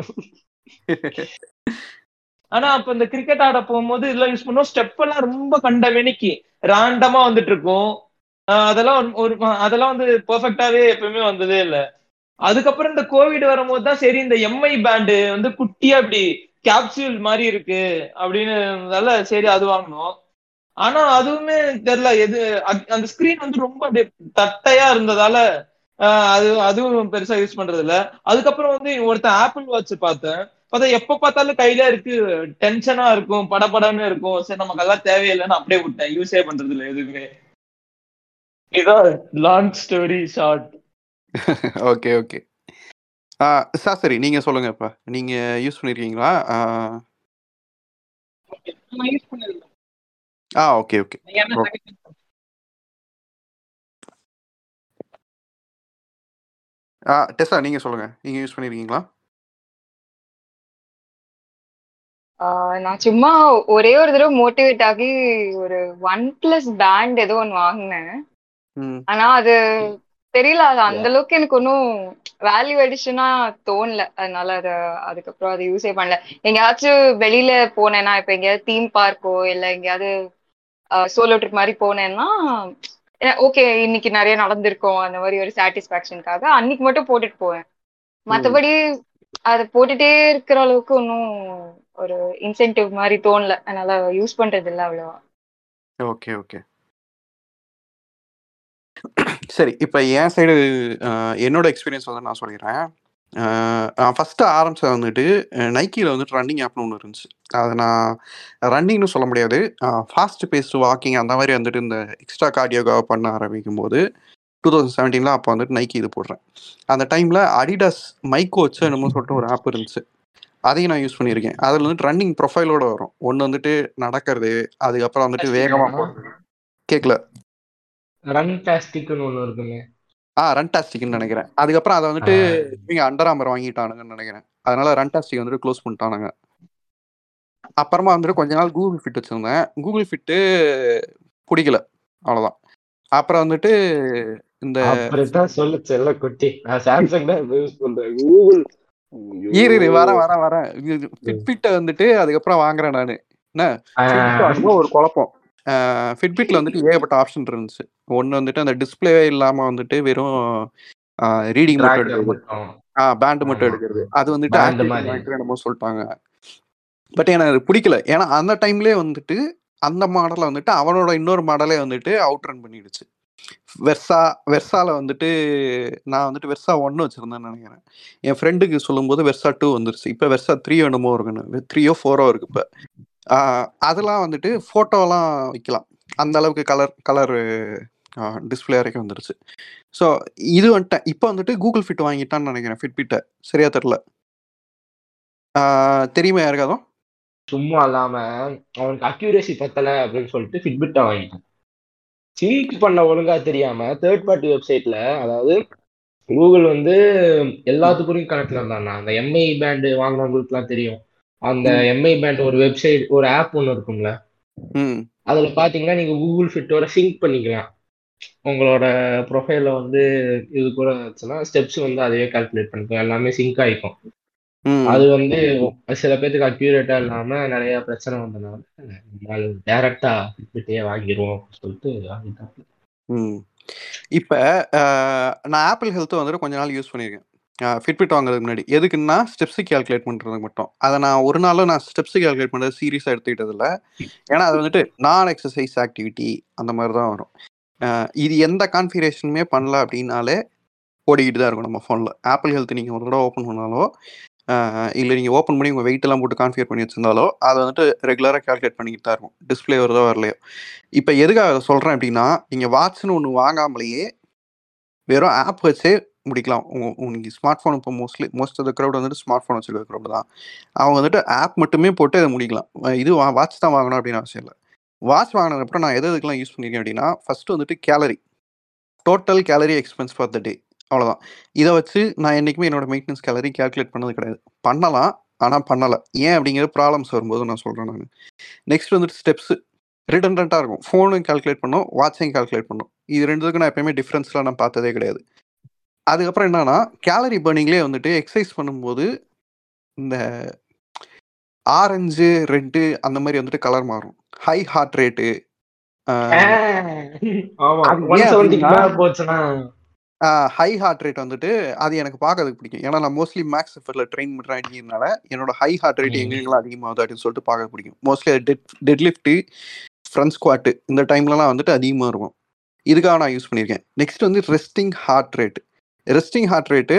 ஆனா அப்ப இந்த கிரிக்கெட் ஆட போகும்போது இதெல்லாம் யூஸ் பண்ணுவோம் ஸ்டெப் எல்லாம் ரொம்ப கண்ட வெனிக்கு ராண்டமா வந்துட்டு இருக்கும் ஆஹ் அதெல்லாம் ஒரு- ஒரு அதெல்லாம் வந்து பெர்ஃபெக்டாவே எப்பவுமே வந்ததே இல்ல அதுக்கப்புறம் இந்த கோவிட் வரும்போது தான் சரி இந்த எம்ஐ பேண்டு வந்து குட்டியா இப்படி கேப்சூல் மாதிரி இருக்கு அப்படின்னு நல்ல சரி அது வாங்கினோம் ஆனா அதுவுமே தெரியல எது அ- அந்த ஸ்கிரீன் வந்து ரொம்ப அப்படியே தட்டையா இருந்ததால ஆஹ் அது அதுவும் பெருசா யூஸ் பண்றது இல்ல அதுக்கப்புறம் வந்து ஒருத்தன் ஆப்பிள் வாட்ச் பார்த்தேன் பார்த்தா எப்ப பார்த்தாலும் கையில இருக்கு டென்ஷனா இருக்கும் படபடன்னு இருக்கும் சரி நமக்கு அதெல்லாம் தேவையில்லைன்னு அப்படியே விட்டேன் யூஸே பண்றது இல்லை எதுவுமே இதான் long story short okay okay sir சரி நீங்க சொல்லுங்க இப்ப நீங்க யூஸ் பண்ணிருக்கீங்களா ஆஹ், நான் யூஸ் பண்ணிருந்தேன் ஆ ஓகே ஓகே நீங்க என்ன Bro. suggest பண்ணுங்க? ஆ டெஸ்ஸா நீங்க சொல்லுங்க நீங்க யூஸ் பண்ணிருக்கீங்களா ஆஹ் நான் சும்மா ஒரே ஒரு தடவை மோட்டிவேட் ஆகி ஒரு ஒன் பிளஸ் பேண்ட் ஏதோ ஒன்று வாங்கினேன் ம் ஆனா அது தெரியல அது அந்த அளவுக்கு எனக்கு ஒன்றும் வேல்யூ அடிஷனா தோணல அதனால அது அதுக்கப்புறம் அதை யூஸே பண்ணல எங்கேயாச்சும் வெளியில போனேன்னா இப்ப எங்கேயாவது தீம் பார்க்கோ இல்ல எங்கேயாவது சோலோ ட்ரிப் மாதிரி போனேன்னா ஓகே இன்னைக்கு நிறைய நடந்திருக்கும் அந்த மாதிரி ஒரு சாட்டிஸ்பாக்சனுக்காக அன்னைக்கு மட்டும் போட்டுட்டு போவேன் மத்தபடி அதை போட்டுட்டே இருக்கிற அளவுக்கு ஒன்றும் ஒரு இன்சென்டிவ் மாதிரி தோணல அதனால யூஸ் பண்றது இல்ல அவ்வளவா ஓகே ஓகே சரி இப்போ என் சைடு என்னோட எக்ஸ்பீரியன்ஸ் வந்து நான் சொல்லிடுறேன் நான் ஃபஸ்ட்டு ஆரம்பிச்சது வந்துட்டு நைக்கியில் வந்துட்டு ரன்னிங் ஆப்னு ஒன்று இருந்துச்சு அது நான் ரன்னிங்னு சொல்ல முடியாது ஃபாஸ்ட் பேஸ்டு வாக்கிங் அந்த மாதிரி வந்துட்டு இந்த எக்ஸ்ட்ரா கார்டியோகாவை பண்ண ஆரம்பிக்கும் போது டூ தௌசண்ட் செவன்டீனில் அப்போ வந்துட்டு நைக்கி இது போடுறேன் அந்த டைமில் அடிடாஸ் மைக்கோ வச்சு என்னமோ சொல்லிட்டு ஒரு ஆப் இருந்துச்சு அதையும் நான் யூஸ் பண்ணியிருக்கேன் அதில் வந்துட்டு ரன்னிங் ப்ரொஃபைலோட வரும் ஒன்று வந்துட்டு நடக்கிறது அதுக்கப்புறம் வந்துட்டு வேகமாக போகிறது கேட்கல ரன் டாஸ்டிக்னு ஒண்ணு இருக்குங்க ஆ ரன்டாஸ்டிக்னு நினைக்கிறேன் அதுக்கப்புறம் அதை வந்துட்டு இவங்க அண்டர் ஆமர் வாங்கிட்டானுங்கன்னு நினைக்கிறேன் அதனால ரன்டாஸ்டிக் வந்துட்டு க்ளோஸ் பண்ணிட்டானுங்க அப்புறமா வந்துட்டு கொஞ்ச நாள் கூகுள் ஃபிட் வச்சிருந்தேன் கூகுள் ஃபிட்டு பிடிக்கல அவ்வளோதான் அப்புறம் வந்துட்டு இந்த அப்படித்தான் சொல்லு செல்ல குட்டி நான் சாம்சங் தான் யூஸ் பண்றேன் கூகுள் இரு இரு வரேன் வரேன் வரேன் ஃபிட்பிட்டை வந்துட்டு அதுக்கப்புறம் வாங்குறேன் நான் என்ன Fitbit வாங்கும்போது ஒரு குழப்பம் ஃபிட்பிட்ல வந்துட்டு ஏகப்பட்ட ஆப்ஷன் இருந்துச்சு ஒன்று வந்துட்டு அந்த டிஸ்பிளேவே இல்லாம வந்துட்டு வெறும் ரீடிங் மட்டும் எடுக்கிறது ஆ பேண்ட் மட்டும் ஆமா. எடுக்கிறது அது வந்துட்டு Band active மாதிரி. monitor என்னமோ சொல்லிட்டாங்க பட் எனக்கு அது பிடிக்கல ஏன்னா அந்த டைம்லயே வந்துட்டு அந்த மாடலை வந்துட்டு அவனோட இன்னொரு மாடலே வந்துட்டு அவுட் ரன் பண்ணிடுச்சு வெர்சா வெர்சால வந்துட்டு நான் வந்துட்டு வெர்சா ஒன்று வச்சிருந்தேன்னு நினைக்கிறேன் என் ஃப்ரெண்டுக்கு சொல்லும்போது வெர்சா டூ வந்துருச்சு இப்போ வெர்சா த்ரீ என்னமோ இருக்குன்னு த்ரீயோ ஃபோரோ இருக்கு இப்போ அதெல்லாம் வந்துட்டு ஃபோட்டோலாம் வைக்கலாம் அந்த அளவுக்கு கலர் கலர் டிஸ்பிளே வரைக்கும் வந்துருச்சு ஸோ இது வந்துட்டேன் இப்போ வந்துட்டு கூகுள் ஃபிட் வாங்கிட்டான்னு நினைக்கிறேன் ஃபிட்பிட்டை சரியா தெரில தெரியுமா யாருக்காதும் சும்மா இல்லாம அவனுக்கு அக்யூரேசி பத்தல அப்படின்னு சொல்லிட்டு ஃபிட்பிட்டா வாங்கிட்டான் சீக் பண்ண ஒழுங்கா தெரியாம தேர்ட் பார்ட்டி வெப்சைட்ல அதாவது கூகுள் வந்து எல்லாத்துக்கும் கனெக்ட்ல இருந்தாங்க அந்த எம்ஐ பேண்ட் வாங்கினவங்களுக்குலாம் தெரியும் அந்த எம்ஐ பேண்ட் ஒரு வெப்சைட் ஒரு ஆப் ஒன்று இருக்கும்ல ம் அதுல பாத்தீங்கன்னா நீங்க கூகுள் ஃபிட்டோட சிங்க் பண்ணிக்கலாம் உங்களோட ப்ரொஃபைல வந்து இது கூட வச்சுன்னா ஸ்டெப்ஸ் வந்து அதுவே கால்குலேட் பண்ணிக்கும் எல்லாமே சிங்க் ஆயிக்கும் ம் அது வந்து சில பேத்துக்கு அக்யூரேட்டா இல்லாம நிறைய பிரச்சனை வந்தனால டைரக்டா ஃபிட்பிட்டே வாங்கிடுவோம் அப்படின்னு சொல்லிட்டு வாங்கிட்டாங்க ம் இப்போ நான் ஆப்பிள் ஹெல்த் வந்துட்டு கொஞ்ச நாள் யூஸ் பண்ணியிருக்கேன் ஃபிட்பிட் வாங்குறதுக்கு முன்னாடி எதுக்குன்னா ஸ்டெப்ஸு கால்குலேட் பண்ணுறதுக்கு மட்டும் அதை நான் ஒரு நாளும் நான் ஸ்டெப்ஸு கால்குலேட் பண்ணுறது சீரியஸாக எடுத்துக்கிட்டது இல்ல ஏன்னா அது வந்துட்டு நான் எக்ஸசைஸ் ஆக்டிவிட்டி அந்த மாதிரி தான் வரும் அஹ் இது எந்த கான்ஃபிகரேஷனுமே பண்ணல அப்படின்னாலே ஓடிக்கிட்டு தான் இருக்கும் நம்ம ஃபோனில் ஆப்பிள் ஹெல்த் நீங்கள் ஒரு தடவை ஓப்பன் பண்ணாலோ இல்லை நீங்கள் ஓப்பன் பண்ணி உங்கள் weight எல்லாம் போட்டு கான்ஃபிகர் பண்ணி வச்சிருந்தாலோ அதை வந்துட்டு ரெகுலராக கால்குலேட் பண்ணிக்கிட்டு தான் இருக்கும் டிஸ்பிளே வருதோ வரலையோ இப்போ எதுக்காக அதை சொல்கிறேன் அப்படின்னா நீங்கள் வாட்ச்னு ஒன்று வாங்காமலேயே வெறும் ஆப் வச்சே முடிக்கலாம் உங்க நீங்கள் ஸ்மார்ட் ஃபோன் இப்போ mostly most of the crowd வந்துட்டு ஸ்மார்ட் ஃபோன் வச்சுருக்க க்ரௌட் தான் அவங்க வந்துட்டு ஆப் மட்டுமே போட்டு அதை முடிக்கலாம் அஹ் இது வாட்ச் தான் வாங்கணும் அப்படின்னு அவசியம் இல்லை வாட்ச் வாங்கினதுக்கப்புறம் நான் எது எதுக்கெல்லாம் யூஸ் பண்ணியிருக்கேன் அப்படின்னா ஃபர்ஸ்ட் வந்துட்டு calorie total calorie expense for the day அவ்வளோதான் இதை வச்சு நான் என்றைக்குமே என்னோட மெயின்டெனன்ஸ் கேலரி கால்குலேட் பண்ணது கிடையாது பண்ணலாம் ஆனால் பண்ணலை ஏன் அப்படிங்கிற ப்ராப்ளம்ஸ் வரும்போது நான் சொல்கிறேன் நான் நெக்ஸ்ட் வந்துட்டு ஸ்டெப்ஸு ரிடண்டண்ட்டாக இருக்கும் ஃபோனும் கால்குலேட் பண்ணும் வாட்சையும் கால்குலேட் பண்ணும் இது ரெண்டுத்துக்கும் நான் எப்பயுமே டிஃப்ரென்ஸ்லாம் நான் பார்த்ததே கிடையாது அதுக்கப்புறம் என்னன்னா கேலரி பர்னிங்லேயே வந்துட்டு எக்ஸசைஸ் பண்ணும்போது இந்த ஆரஞ்சு ரெட்டு அந்த மாதிரி வந்துட்டு கலர் மாறும் ஹை ஹார்ட் ரேட்டு ஆமா அது ஒன் ஏன் செவன்டிக்கு அப்படின்னா மேல போச்சுன்னா ஹை ஹார்ட் ரேட் வந்துட்டு அது எனக்கு பார்க்கறதுக்கு பிடிக்கும் ஏன்னா நான் மோஸ்ட்லி மேக்ஸ் எஃபர்ட்ல ட்ரெயின் பண்ணுறேன் அப்படிங்கிறதுனால என்னோட ஹை ஹார்ட் ரேட் ம். எங்கெங்கெல்லாம் அதிகமாகுது அப்படின்னு சொல்லிட்டு பார்க்க பிடிக்கும் mostly dead deadlift front squat இந்த டைம்லலாம் வந்துட்டு அதிகமாக இருக்கும் இதுக்காக நான் யூஸ் பண்ணியிருக்கேன் நெக்ஸ்ட் வந்து resting heart rate resting heart rate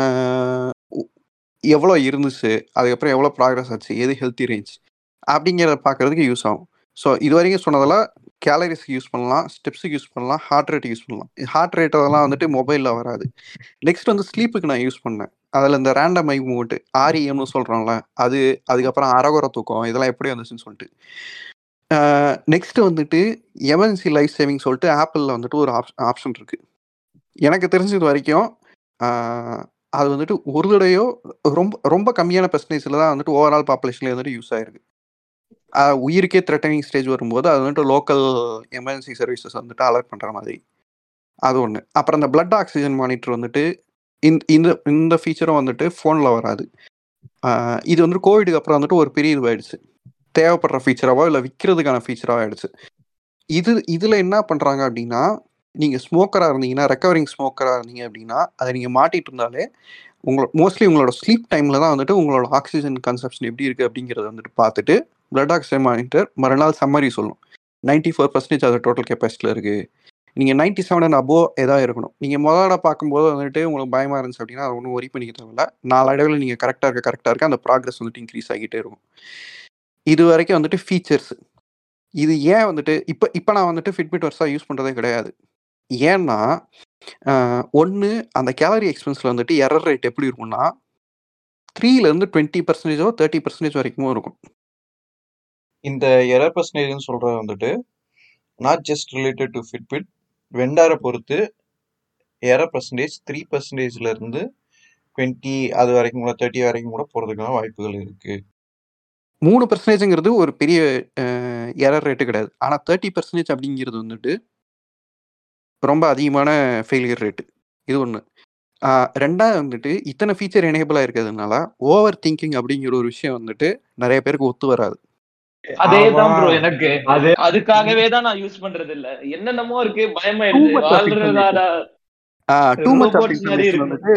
எவ்வளோ இருந்துச்சு அதுக்கப்புறம் எவ்வளோ ப்ராக்ரஸ் ஆச்சு எது ஹெல்த்தி ரேஞ்ச் அப்படிங்கிறத பார்க்கறதுக்கு யூஸ் ஆகும் ஸோ இது வரைக்கும் சொன்னதெல்லாம் கேலரிஸ்க்கு யூஸ் பண்ணலாம் ஸ்டெப்ஸுக்கு யூஸ் பண்ணலாம் ஹார்ட் ரேட் யூஸ் பண்ணலாம் ஹார்ட் ரேட் அதெல்லாம் வந்துட்டு மொபைலில் வராது நெக்ஸ்ட் வந்து ஸ்லீப்புக்கு நான் யூஸ் பண்ணேன் அதில் இந்த ரேண்டம் ஐ மூவ்மெண்ட் ஆர்இஎம்னு சொல்கிறோம்ல அது அதுக்கப்புறம் அரகுற தூக்கம் இதெல்லாம் எப்படி வந்துச்சுன்னு சொல்லிட்டு நெக்ஸ்ட் வந்துட்டு எமர்ஜென்சி லைஃப் சேவிங் சொல்லிட்டு ஆப்பிளில் வந்துட்டு ஒரு ஆப்ஷன் இருக்கு எனக்கு தெரிஞ்சது வரைக்கும் ஆஹ், அது வந்துட்டு ஒரு தடையோ ரொம்ப ரொம்ப கம்மியான பெர்சன்டேஜில் தான் வந்துட்டு ஓவரால் பாப்புலேஷன்ல வந்துட்டு யூஸ் ஆயிருக்கு ஆஹ், உயிருக்கே த்ரெட்டனிங் ஸ்டேஜ் வரும்போது அது வந்துட்டு லோக்கல் எமர்ஜென்சி சர்வீசஸ் வந்துட்டு அலர்ட் பண்ணுற மாதிரி அது ஒன்று அப்புறம் இந்த பிளட் ஆக்சிஜன் மானிட்டர் வந்துட்டு இந்த இந்த இந்த ஃபீச்சரும் வந்துட்டு ஃபோனில் வராது ஆஹ், இது வந்து கோவிடுக்கு அப்புறம் வந்துட்டு ஒரு பெரிய இதுவாயிடுச்சு தேவைப்படுற ஃபீச்சராவோ இல்லை விற்கிறதுக்கான ஃபீச்சராகவோ ஆயிடுச்சு இது இதில் என்ன பண்ணுறாங்க அப்படின்னா நீங்கள் ஸ்மோக்கராக இருந்தீங்கன்னா ரெக்கவரிங் ஸ்மோக்கராக இருந்தீங்க அப்படின்னா அதை நீங்கள் மாட்டிட்டு இருந்தாலே உங்களோட மோஸ்ட்லி உங்களோட ஸ்லீப் டைமில் தான் வந்துட்டு உங்களோட ஆக்சிஜன் கன்சப்ஷன் எப்படி இருக்குது அப்படிங்கிறத வந்துட்டு பார்த்துட்டு பிளட் ஆக்சிஜன் மானிட்டர் மறுநாள் சம்மரி சொல்லும் நைன்டி ஃபோர் பர்சன்டேஜ் அது டோட்டல் கெப்பாசிட்டியில் இருக்குது நீங்கள் நைன்டி செவன் அண்ட் அபோவ் எதாவது இருக்கணும் நீங்கள் முதல்ல பார்க்கும்போது வந்துட்டு உங்களுக்கு பயமாக இருந்துச்சு அப்படின்னா அதை ஒன்றும் ஒரி பண்ணிக்க தேவையில்ல நாளடைவில் நீங்கள் கரெக்டாக இருக்க கரெக்டாக இருக்க அந்த ப்ராக்ரஸ் வந்துட்டு இன்க்ரீஸ் ஆகிட்டே இருக்கும் இது வரைக்கும் வந்துட்டு ஃபீச்சர்ஸ் இது ஏன் வந்துட்டு இப்போ இப்போ நான் வந்துட்டு ஃபிட்பிட் வர்ஸாக யூஸ் பண்ணுறதே கிடையாது ஏன்னா ஒன்று அந்த கேலரி எக்ஸ்பென்ஸில் வந்துட்டு எரர் ரேட் எப்படி இருக்கும்னா த்ரீலேருந்து டுவெண்ட்டி பர்சன்டேஜோ தேர்ட்டி பர்சன்டேஜ் வரைக்கும் இருக்கும் இந்த எரர் பர்சன்டேஜ்னு சொல்றது வந்துட்டு not just related to Fitbit வெண்டாரை பொறுத்து எரர் பர்சன்டேஜ் த்ரீ பர்சன்டேஜ்ல இருந்து டுவெண்ட்டி அது வரைக்கும் கூட தேர்ட்டி வரைக்கும் கூட போறதுக்கான வாய்ப்புகள் இருக்கு மூணு பர்சன்டேஜுங்கிறது ஒரு பெரிய எரர் ரேட்டு கிடையாது ஆனால் தேர்ட்டி பர்சன்டேஜ் அப்படிங்கிறது வந்துட்டு ரொம்ப அதிகமான ஃபெயிலியர் ரேட்டு இது ஒன்று ரெண்டாவது வந்துட்டு இத்தனை ஃபீச்சர் எனேபிளாக இருக்கிறதுனால ஓவர் திங்கிங் அப்படிங்கிற ஒரு விஷயம் வந்துட்டு நிறைய பேருக்கு ஒத்து வராது அதேதான் ப்ரோ ஆமா. எனக்கு அது அதுக்காகவே தான் நான் யூஸ் பண்றது இல்ல என்னென்னமோ இருக்கு Too பயமாயிடுது much of வாழ்றதாடா டூ மச் ஆஃப் robots மாதிரி இன்ஃபர்மேஷன் இருக்கு வந்துட்டு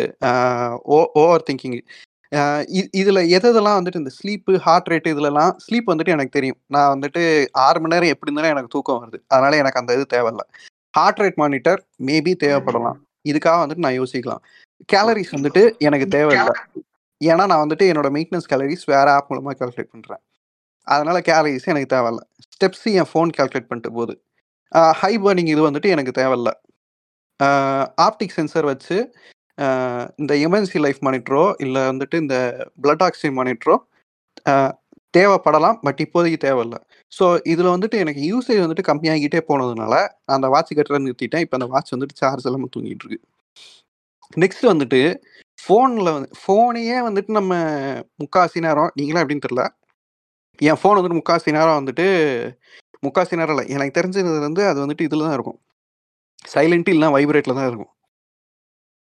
ஓவர் திங்கிங் இதில் எதெல்லாம் வந்துட்டு இந்த ஸ்லீப்பு ஹார்ட் ரேட் இதுலலாம் ஸ்லீப் வந்துட்டு எனக்கு தெரியும் நான் வந்துட்டு ஆறு மணி நேரம் எப்படி இருந்தாலும் எனக்கு தூக்கம் வருது அதனால எனக்கு அந்த இது தேவையில்ல ஹார்ட் rate மானிட்டர் மேபி தேவைப்படலாம் இதுக்காக வந்துட்டு நான் யோசிக்கலாம் கேலரிஸ் வந்துட்டு எனக்கு தேவையில்லை ஏன்னா நான் வந்துட்டு என்னோட மெயின்டெனன்ஸ் கேலரிஸ் வேற ஆப் மூலமாக கால்குலேட் பண்ணுறேன் அதனால கேலரிஸ் எனக்கு தேவையில்ல ஸ்டெப்ஸ் என் ஃபோன் கால்குலேட் பண்ணிட்டு போகுது ஹை பர்னிங் இது வந்துட்டு எனக்கு தேவையில்ல ஆப்டிக் சென்சர் வச்சு ஆஹ் இந்த எமர்ஜென்சி லைஃப் மானிட்டரோ இல்லை வந்துட்டு இந்த பிளட் ஆக்சிஜன் மானிட்டரோ தேவைப்படலாம் பட் இப்போதைக்கு தேவையில்ல ஸோ இதில் வந்துட்டு எனக்கு யூசேஜ் வந்துட்டு கம்மியாகிட்டே போனதுனால நான் அந்த வாட்ச் கட்டுறத நிறுத்திட்டேன் இப்போ அந்த வாட்ச் வந்துட்டு சார்ஜ் இல்லாமல் தூங்கிட்டு இருக்கு நெக்ஸ்ட் வந்துட்டு ஃபோனில் வந்து ஃபோனையே வந்துட்டு நம்ம முக்காசி நேரம் நீங்களே எப்படின்னு தெரில என் ஃபோன் வந்துட்டு முக்காசி நேரம் வந்துட்டு முக்காசி நேரம் இல்லை எனக்கு தெரிஞ்சது வந்து அது வந்துட்டு இதில் தான் இருக்கும் சைலண்ட் இல்லைனா வைப்ரேட்டில் தான் இருக்கும்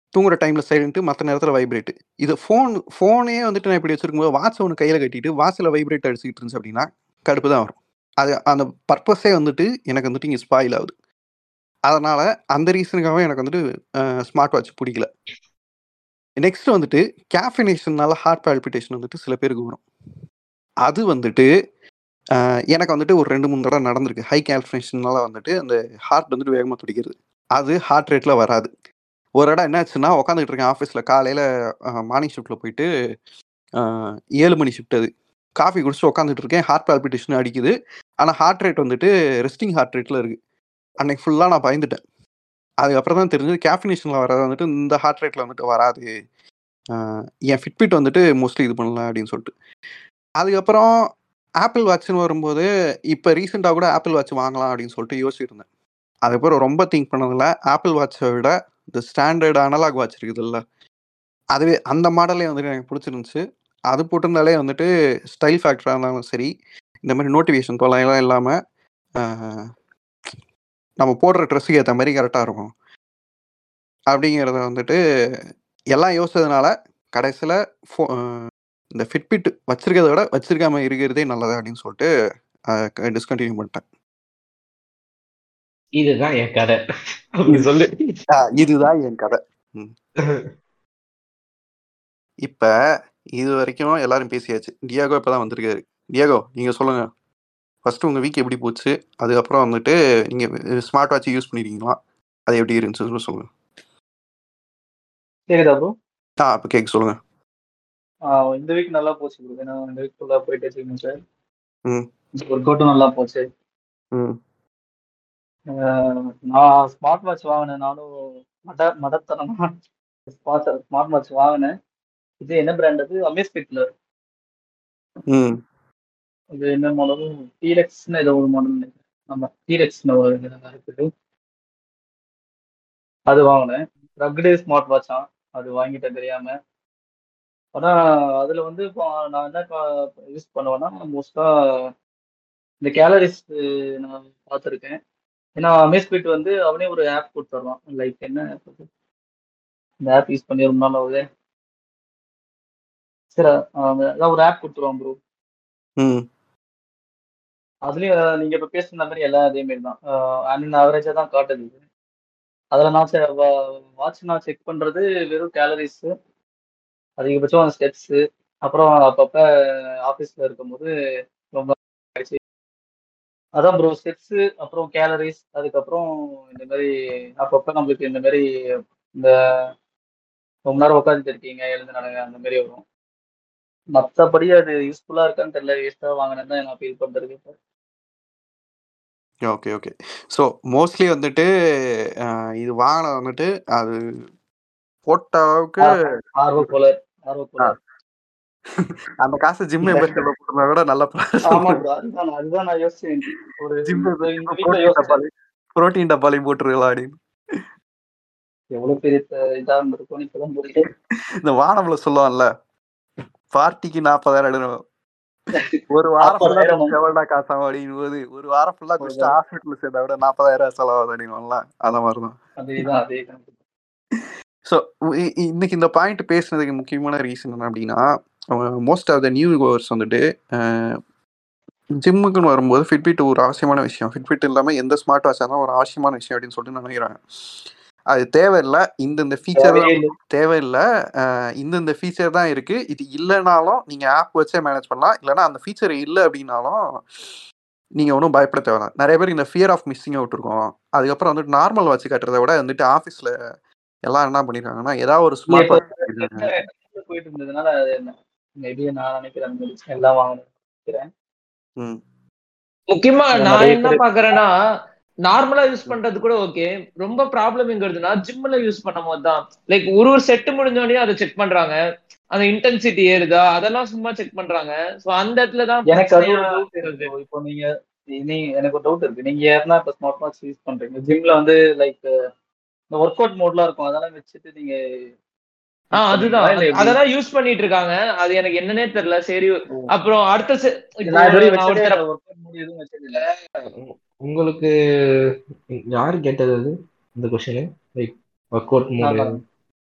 தூங்குற டைமில் சைலண்ட்டு மற்ற நேரத்தில் வைப்ரேட்டு இது ஃபோன் ஃபோனே வந்துட்டு நான் இப்படி வச்சிருக்கும்போது வாட்ச் ஒன்று கையில் கட்டிட்டு வாட்சில் வைப்ரேட் அடிச்சுக்கிட்டு இருந்துச்சு அப்படின்னா கடுப்பு தான் வரும் அது அந்த பர்பஸே வந்துட்டு எனக்கு வந்துட்டு இங்கே ஸ்பாயில் ஆகுது அதனால் அந்த ரீசனுக்காகவே எனக்கு வந்துட்டு ஸ்மார்ட் வாட்ச் பிடிக்கல நெக்ஸ்ட் வந்துட்டு கேஃபினேஷன்னால ஹார்ட் பால்பிட்டேஷன் வந்துட்டு சில பேருக்கு வரும் அது வந்துட்டு ஆஹ் எனக்கு வந்துட்டு ஒரு ரெண்டு மூணு தடவை நடந்திருக்கு ஹை கேல்ஃபினேஷனால வந்துட்டு அந்த ஹார்ட் வந்துட்டு வேகமாக துடிக்கிறது அது ஹார்ட் ரேட்டில் வராது ஒரு இடம் என்னாச்சுன்னா உட்காந்துக்கிட்டு இருக்கேன் ஆஃபீஸில் காலையில் மார்னிங் ஷிஃப்ட்டில் போயிட்டு ஆஹ் ஏழு மணி ஷிஃப்ட் அது காஃபி குடிச்சு உட்காந்துட்டு இருக்கேன் ஹார்ட் பால்பிட்டேஷன் அடிக்குது ஆனால் ஹார்ட் ரேட் வந்துட்டு ரெஸ்டிங் ஹார்ட் ரேட்டில் இருக்குது அன்னைக்கு ஃபுல்லாக நான் பயந்துட்டேன் அதுக்கப்புறம் தான் தெரிஞ்சது கேஃபினேஷனில் வர்றது வந்துட்டு இந்த ஹார்ட் ரேட்டில் வந்துட்டு வராது ஆஹ் என் ஃபிட்பிட் வந்துட்டு மோஸ்ட்லி இது பண்ணல அப்படின்னு சொல்லிட்டு அதுக்கப்புறம் ஆப்பிள் வாட்ச்னு வரும்போது இப்போ ரீசெண்டாக கூட ஆப்பிள் வாட்ச் வாங்கலாம் அப்படின்னு சொல்லிட்டு யோசிச்சிருந்தேன் அதுக்கப்புறம் ரொம்ப திங்க் பண்ணதில்ல ஆப்பிள் வாட்சை விட இந்த ஸ்டாண்டர்ட் அனலாக் வாட்ச் இருக்குதுல்ல அதுவே அந்த மாடலே வந்துட்டு எனக்கு பிடிச்சிருந்துச்சு அது போட்டிருந்தாலே வந்துட்டு ஸ்டைல் ஃபேக்டராக இருந்தாலும் சரி இந்த மாதிரி நோட்டிஃபிகேஷன் தொலைலாம் இல்லாமல் நம்ம போடுற ட்ரெஸ்ஸுக்கு ஏற்ற மாதிரி கரெக்டாக இருக்கும் அப்படிங்கிறத வந்துட்டு எல்லாம் யோசிச்சதுனால கடைசியில் ஃபோ இந்த ஃபிட்பிட் வச்சிருக்கிறத விட வச்சிருக்காம இருக்கிறதே நல்லது அப்படின்னு சொல்லிட்டு டிஸ்கண்டினியூ பண்ணிட்டேன் இதுதான் என் கதை அப்படி சொல்லு ஆஹ் இதுதான் என் கதை ம். இப்ப இது வரைக்கும் எல்லாரும் பேசியாச்சு டியாகோ இப்பதான் வந்திருக்காரு டியாகோ நீங்க சொல்லுங்க ஃபர்ஸ்ட் உங்க வீக் எப்படி போச்சு அதுக்கப்புறம் வந்துட்டு நீங்க ஸ்மார்ட் வாட்ச் யூஸ் பண்ணிருக்கீங்களா அது எப்படி இருந்துச்சு சொல்லுங்க கேக்குதா ப்ரோ ஆ இப்போ கேட்க சொல்லுங்க இந்த வீக் நல்லா போச்சு ப்ரோ ஏன்னா இந்த வீக் ஃபுல்லா போயிட்டு வச்சுக்கணும் சார் ம் ஒர்க் அவுட்டும் நல்லா போச்சு ம் ஆஹ் நான் ஸ்மார்ட் வாட்ச் வாங்கினேன் நானும் மட மடத்தனமா ஸ்மார்ட் ஸ்மார்ட் வாட்ச் வாங்கினேன் இது என்ன பிராண்ட் அது அமேஸ்பிட்ல ம் இது என்ன மாடல் டீரெக்ஸ்னு ஏதோ ஒரு மாடல் நினைக்கிறேன் ஆமா டீரெக்ஸ்னு ஒரு இது இருக்குது அது வாங்கினேன் ரக்டு ஸ்மார்ட் வாட்சா அது வாங்கிட்டேன் தெரியாம ஆனா அதுல வந்து இப்போ நான் என்ன யூஸ் பண்ணுவேன்னா மோஸ்டா இந்த கேலரிஸ் நான் பார்த்துருக்கேன் ஏன்னா அமேஸ்பிட் வந்து அவனே ஒரு ஆப் கொடுத்துட்றான் லைக் என்ன app அது? இந்த ஆப் யூஸ் பண்ணி ரொம்ப நாள் ஆகுது சரி அஹ் அதான் ஒரு ஆப் கொடுத்துருவான் ப்ரோ ம் அதுலயும் நீங்க இப்ப பேசுன மாதிரி எல்லாம் அதே மாதிரி தான் அண்ட் ஆவரேஜா தான் காட்டுது இது. அதுல நான் வாட்ச் நான் செக் பண்றது வெறும் கேலரிஸ் அதிகபட்சம் ஸ்டெப்ஸ் அப்புறம் அப்பப்ப ஆபீஸ்ல இருக்கும்போது ரொம்ப ஆயிடுச்சு அதான் ப்ரோ ஸ்டெப்ஸ் அப்புறம் கேலரிஸ் அதுக்கப்புறம் இந்த மாதிரி அப்பப்ப நம்மளுக்கு இந்த மாதிரி இந்த ரொம்ப நேரம் உட்காந்துட்டு இருக்கீங்க எழுந்து நடங்க அந்த மாதிரி வரும் மற்றபடி அது யூஸ்ஃபுல்லா இருக்கான்னு தெரியல வேஸ்டா வாங்கினேன்னு தான் நான் ஃபீல் பண்றது இப்போ ஓகே ஓகே ஸோ மோஸ்ட்லி வந்துட்டு ஆஹ் இது வாங்கின வந்துட்டு அது போட்ட அளவுக்கு ஆர்வ போல ஆர்வ போல அந்த காசு ஜிம் மெம்பர்ஷிப்ல போட்டதை விட நல்ல ஆமா ப்ரோ அதுதான் நான் அதுதான் நான் யோசிச்சேன் ஒரு ஜிம் இந்த இந்த வீக்ல ப்ரோட்டீன் யோசிச்சேன் டப்பாலையும் ப்ரோட்டீன் டப்பாலையும் போட்டுருக்கலாம் அப்படின்னு எவ்வளவு பெரிய த- இதா இருந்திருக்கும் இப்பதான் புரியுது இந்த வானம்ல சொல்லுவான்ல பார்ட்டிக்கு நாற்பதாயிரம் எடுக்கணும் ஒரு வாரம் ஃபுல்லா நாற்பதாயிரம் எவ்வளோடா காசாம அப்படிங்கும் போது ஒரு வாரம் ஃபுல்லா குடிச்சிட்டு ஹாஸ்பிட்டல் சேர்த்தா விட நாற்பதாயிரம் செலவாகுது அப்படின்னுவான்ல அந்த மாதிரி தான் அதேதான் அதே கணக்கு ஸோ இன்னைக்கு இந்த பாயிண்ட் பேசுனதுக்கு முக்கியமான ரீசன் என்ன அப்படின்னா most of the new goers வந்துட்டு ஜிம்முக்குன்னு வரும்போது ஃபிட்பிட் ஒரு அவசியமான விஷயம் ஃபிட்பிட் இல்லாமல் எந்த ஸ்மார்ட் வாட்சாக இருந்தாலும் ஒரு அவசியமான விஷயம் அப்படின்னு சொல்லிட்டு நினைக்கிறாங்க அது தேவையில்லை இந்தந்த ஃபீச்சர் தேவையே தான் இல்லை தேவையில்லை அஹ் இந்தந்த ஃபீச்சர் தான் இருக்குது இது இல்லைனாலும் நீங்கள் ஆப் வச்சே மேனேஜ் பண்ணலாம் இல்லைனா அந்த ஃபீச்சர் இல்லை அப்படின்னாலும் நீங்கள் ஒன்றும் பயப்பட தேவையில்ல நிறைய பேர் இந்த ஃபியர் ஆஃப் மிஸ்ஸிங் அவுட் இருக்கும் அதுக்கப்புறம் வந்துட்டு நார்மல் வாட்ச் கட்டுறதை விட வந்துட்டு ஆஃபீஸில் எல்லாம் என்ன பண்ணிருக்காங்கன்னா ஏதாவது ஒரு இல்ல ஸ்மார்ட் இப்ப வாட்ச் போயிட்டு இருந்ததுனால அது மேபி நான் நினைக்கிறேன் அந்த மாதிரி எல்லாம் வாங்கணும் நினைக்கிறேன் ம் முக்கியமா இல்ல நான் நிறைய என்ன பேர் பாக்குறேன்னா நார்மலா யூஸ் பண்றது கூட ஓகே ரொம்ப ப்ராப்ளம் எங்கிறதுனா ஜிம்ல யூஸ் பண்ணும் போது தான் லைக் ஒரு ஒரு செட் முடிஞ்சோடனே அதை செக் பண்றாங்க அந்த இன்டென்சிட்டி ஏறுதா அதெல்லாம் சும்மா செக் பண்றாங்க சோ அந்த இடத்துல தான் எனக்கு அது ஒரு பிரச்சனையா டவுட் வருது இருக்கு இப்போ நீங்க நீ எனக்கு ஒரு டவுட் இருக்கு நீங்க யாருன்னா இப்ப ஸ்மார்ட் வாட்ச் யூஸ் பண்றீங்க ஜிம்ல வந்து லைக் இந்த ஒர்க் அவுட் மோட்லாம் இருக்கும் அதெல்லாம் வச்சுட்டு நீங்க ஆஹ் யூஸ் அதுதான் பண்ணுவீங்களா இல்ல எப்படி அதெல்லாம் யூஸ் பண்ணிட்டு இருக்காங்க அது எனக்கு என்னன்னே தெரியல சரி ஓ. அப்புறம் அடுத்த se- இப்போ நான் இது வரையும் நான் வச்சதே ஒருத்தர இல்லை ஒர்க் அவுட் மோட் எதுவும் வச்சது இல்லை உங்களுக்கு யாரு கேட்டது அது இந்த கொஸ்டின் லைக் ஒர்க் அவுட் நான் மோடு தான்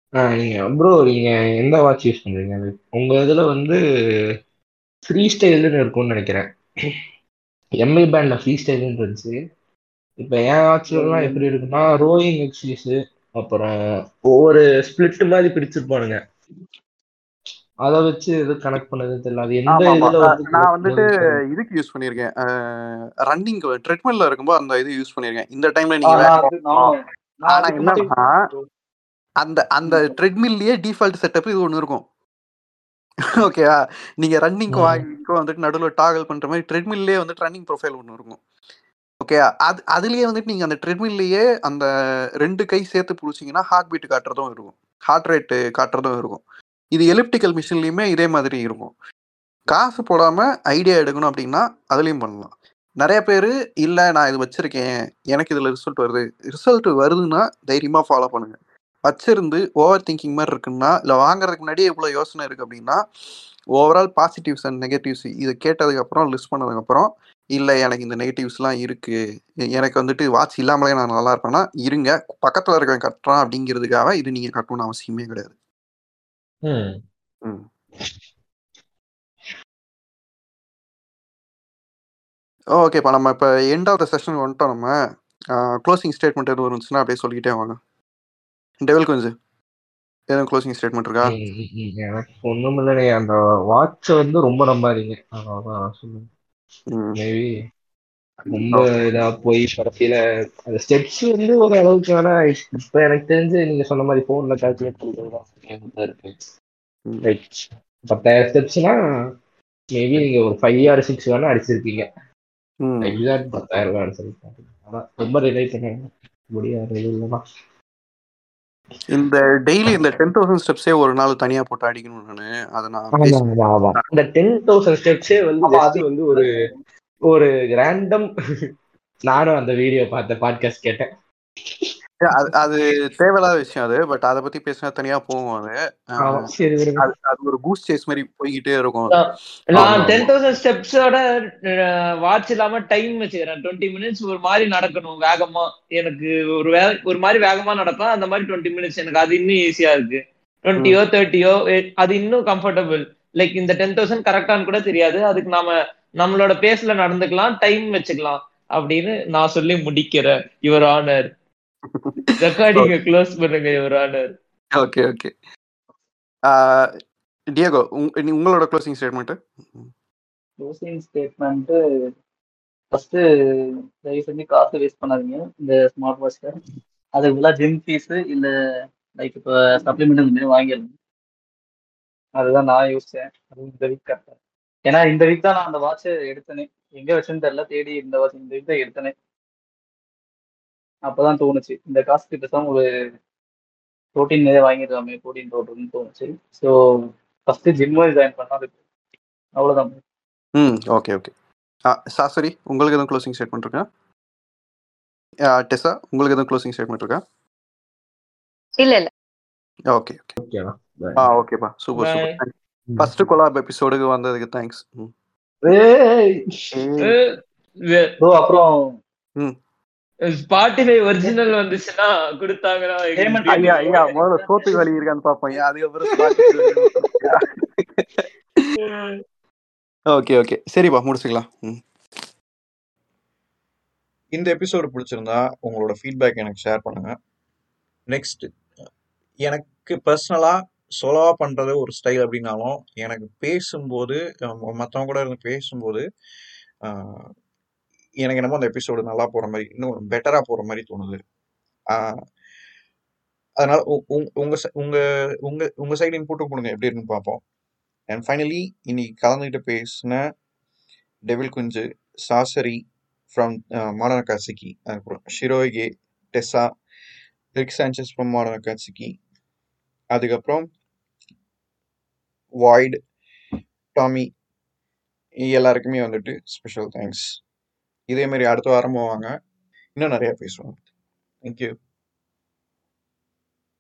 நீங்க ப்ரோ நீங்க எந்த வாட்ச் யூஸ் பண்றீங்க உங்க இதுல வந்து ஃப்ரீ ஸ்டைல்னு இருக்கும்னு நினைக்கிறேன் எம்ஐ பேண்ட்ல ஃப்ரீ ஸ்டைல்னு இருந்துச்சு இப்போ என் வாட்ச்லாம் எப்படி இருக்குன்னா ரோயிங் எக்ஸசைஸ் அப்புறம் ஒவ்வொரு ஸ்பிளிட் மாதிரி பிரிச்சிருப்பானுங்க அதை வச்சு எது கனெக்ட் பண்ணது தெரியல அது எந்த ஆமா ஆமா இதுல அஹ் வந்து நான் connect வந்துட்டு பண்ணுதுன்னு இதுக்கு யூஸ் பண்ணியிருக்கேன் ரன்னிங் ட்ரெட்மில்ல இருக்கும்போது அந்த இது யூஸ் பண்ணியிருக்கேன் இந்த டைம்ல ஆ நீங்க நான் வேகமா அது போகணும் நானும் நான் ஆனா அதுக்கு மட்டும் என்னன்னா அந்த அந்த ம், சொல்லு. ட்ரெட்மில்லையே டிஃபால்ட் செட்டப் இது ஒன்று இருக்கும் ஓகேவா நீங்க ரன்னிங்க்கு ம். வாங்கிக்கோ வந்துட்டு நடுவில் டாகல் பண்ற மாதிரி ட்ரெட்மில்லே வந்துட்டு ரன்னிங் ப்ரொஃபைல் ஒன்று இருக்கும் ஓகே அது அதுலயே வந்துட்டு நீங்க அந்த ட்ரெட்மில்லையே அந்த ரெண்டு கை சேர்த்து பிடிச்சிங்கன்னா ஹார்ட் பீட் காட்டுறதும் இருக்கும் ஹார்ட் ரேட்டு காட்டுறதும் இருக்கும் இது எலிப்டிக்கல் மிஷின்லயுமே இதே மாதிரி இருக்கும் காசு போடாம ஐடியா எடுக்கணும் அப்படின்னா அதுலயும் பண்ணலாம் நிறைய பேர் இல்லை நான் இது வச்சிருக்கேன் எனக்கு இதுல ரிசல்ட் வருது ரிசல்ட் வருதுன்னா தைரியமா ஃபாலோ பண்ணுங்க வச்சிருந்து ஓவர் திங்கிங் மாதிரி இருக்குன்னா இல்லை வாங்குறதுக்கு முன்னாடியே இவ்வளோ யோசனை இருக்கு அப்படின்னா ஓவரால் பாசிட்டிவ்ஸ் அண்ட் நெகட்டிவ்ஸ் இதை கேட்டதுக்கு அப்புறம் லிஸ்ட் பண்ணதுக்கு அப்புறம் இல்லை எனக்கு இந்த நெகட்டிவ்ஸ்லாம் இருக்கு எனக்கு வந்துட்டு வாட்ச் இல்லாமலே நான் நல்லா இருப்பேன்னா இருங்க பக்கத்தில் இருக்கவன் கட்டுறான் அப்படிங்கிறதுக்காக இது நீங்க கட்டணும்னு அவசியமே கிடையாது ம். ம் ஓகேப்பா நம்ம இப்போ எண்ட் ஆஃப் த செஷன் வந்துட்டோம் நம்ம க்ளோசிங் ஸ்டேட்மெண்ட் எதுவும் இருந்துச்சுன்னா அப்படியே சொல்லிக்கிட்டே வாங்க டெவல் கொஞ்சம் எதுவும் க்ளோசிங் ஸ்டேட்மெண்ட் இருக்கா ம், ம், ம். எனக்கு ஒண்ணும் இல்லைண்ணே அந்த வாட்சை வந்து ரொம்ப நம்பாதீங்க அதான் சொல்லுங்க ம் மேபி ரொம்ப ஓகே இதா போய் கடைசியில அந்த ஸ்டெப்ஸ் வந்து ஒரு அளவுக்கு வேணா இப்ப எனக்கு தெரிஞ்சு நீங்க சொன்ன மாதிரி போன்ல கால்குலேட் பண்றதுதான் இருக்கு ம் ரைட் பத்தாயிரம் ஸ்டெப்ஸ்னா மேபி நீங்க ஒரு ஃபைவ் ஆர் சிக்ஸ் வேணா அடிச்சிருப்பீங்க ம் எக்ஸாக்ட் பத்தாயிரம் ரூபாய் அடிச்சிருப்பீங்க ஆனா ரொம்ப ரிலை பண்ண முடியாது இது இல்லைன்னா இந்த டெய்லி இந்த டென் தௌசண்ட் ஸ்டெப்ஸே ஒரு நாள் தனியா போட்டு அடிக்கணும் நானு அதை நான் ஆமா பேசி ஆமா ஆமா இந்த டென் தௌசண்ட் ஸ்டெப்ஸே வந்து ஆமா ஜஸ்ட் அது வந்து ஒரு ஒரு ரேண்டம் நானும் அந்த வீடியோ பார்த்தேன் பாட்காஸ்ட் கேட்டேன் அது அது தேவையில்லாத விஷயம் அது பட் அதை பத்தி பேசினா தனியா போகும் அது ஆமா அஹ் சரி விடுங்க அது அது ஒரு கூஸ் சேஸ் மாதிரி போய்கிட்டே இருக்கும் நான் ஆமா நான் ஆமா டென் தௌசண்ட் ஸ்டெப்ஸோட வாட்ச் இல்லாம டைம் வச்சுக்கிறேன் டுவெண்ட்டி மினிட்ஸ் ஒரு மாதிரி நடக்கணும் வேகமா எனக்கு ஒரு வே ஒரு மாதிரி வேகமா நடப்பேன் அந்த மாதிரி டுவெண்ட்டி மினிட்ஸ் எனக்கு அது இன்னும் ஈஸியா இருக்கு ம் டுவெண்ட்டியோ தேர்ட்டியோ அது இன்னும் கம்ஃபர்டபுள் லைக் இந்த டென் தௌசண்ட் கரெக்டான்னு கூட தெரியாது அதுக்கு நாம நம்மளோட பேஸ்ல நடந்துக்கலாம் டைம் வச்சுக்கலாம் அப்படின்னு நான் சொல்லி முடிக்கிறேன் யுவர் ஆனர் ரெக்கார்டிங்க க்ளோஸ் பண்ணுங்க your honour okay okay Diego உங் உங்களோட closing statement closing statement first தயவு செஞ்சு காசு வேஸ்ட் பண்ணாதீங்க இந்த ஸ்மார்ட் வாட்ச்ல அதுக்கு பதிலாக ஜிம் ஃபீஸ் இல்ல லைக் இப்போ சப்ளிமெண்ட் இந்த மாதிரி வாங்கிடணும் அதுதான் நான் யோசிச்சேன் அது இந்த வீக் கரெக்டாக ஏன்னா இந்த வீக் தான் நான் அந்த வாட்சை எடுத்தேனே எங்க வச்சுன்னு தெரியல தேடி இந்த வாட்ச் இந்த வீக் தான் எடுத்தேனே அப்பதான் தோணுச்சு இந்த காசுக்கு பேசாம ஒரு ப்ரோட்டீன் நிறைய வாங்கிடலாமே ப்ரோட்டீன் பவுடர்னு தோணுச்சு ஸோ ஃபர்ஸ்ட் ஜிம்மு ஜாயின் பண்ணா அது அவ்வளோதான் ம் ஓகே ஓகே சாசரி உங்களுக்கு எதுவும் க்ளோசிங் ஸ்டேட்மெண்ட் இருக்கா டெஸா உங்களுக்கு எதுவும் க்ளோசிங் ஸ்டேட்மெண்ட் இருக்கா இல்ல இல்ல ஓகே ஓகே ஓகேவா ஆ ஓகேப்பா சூப்பர் பாய் சூப்பர் ஃபர்ஸ்ட் கொலாப் எபிசோடுக்கு வந்ததுக்கு தேங்க்ஸ் ம் ஏய் ஏய் ப்ரோ அப்புறம் ம் ஸ்பாட்டிஃபை ஒரிஜினல் வந்துச்சுன்னா கொடுத்தாங்கன்னா Payment எங்களுக்கு ஐயா ஐயா தெரியும் முதல்ல சோத்துக்கு வழி இருக்கான்னு பார்ப்போம் ஐயா அதுக்கப்புறம் Spotify ஓகே ஓகே சரிப்பா முடிச்சுக்கலாம் ம் இந்த எபிசோடு பிடிச்சிருந்தா உங்களோட ஃபீட்பேக் எனக்கு ஷேர் பண்ணுங்க நெக்ஸ்ட் எனக்கு பர்சனலாக சொலவா பண்ணுறது ஒரு ஸ்டைல் அப்படின்னாலும் எனக்கு பேசும்போது மற்றவங்க கூட இருந்து பேசும்போது ஆஹ், எனக்கு என்னமோ அந்த எபிசோடு நல்லா போகிற மாதிரி இன்னும் பெட்டராக போகிற மாதிரி தோணுது ஆஹ், அதனால உ- உங்க உங்க ச- உங்க உங்க உங்க சைடு இன்புட்டும் கொடுங்க எப்படி இருக்குன்னு பார்ப்போம் அண்ட் ஃபைனலி இன்னைக்கு கலந்துக்கிட்டு பேசின டெவில் குஞ்சு சாசரி ஃப்ரம் மாடர்ன் காசிக்கி அதுக்கப்புறம் ஷிரோகே Tessa Rick Sanchez from modern காசிக்கி அதுக்கப்புறம் வாய்டு டாமி எல்லாருக்குமே வந்துட்டு ஸ்பெஷல் தேங்க்ஸ் இதே மாதிரி அடுத்த வாரமும் வாங்க இன்னும் நிறைய பேசுவோம் தேங்க்யூ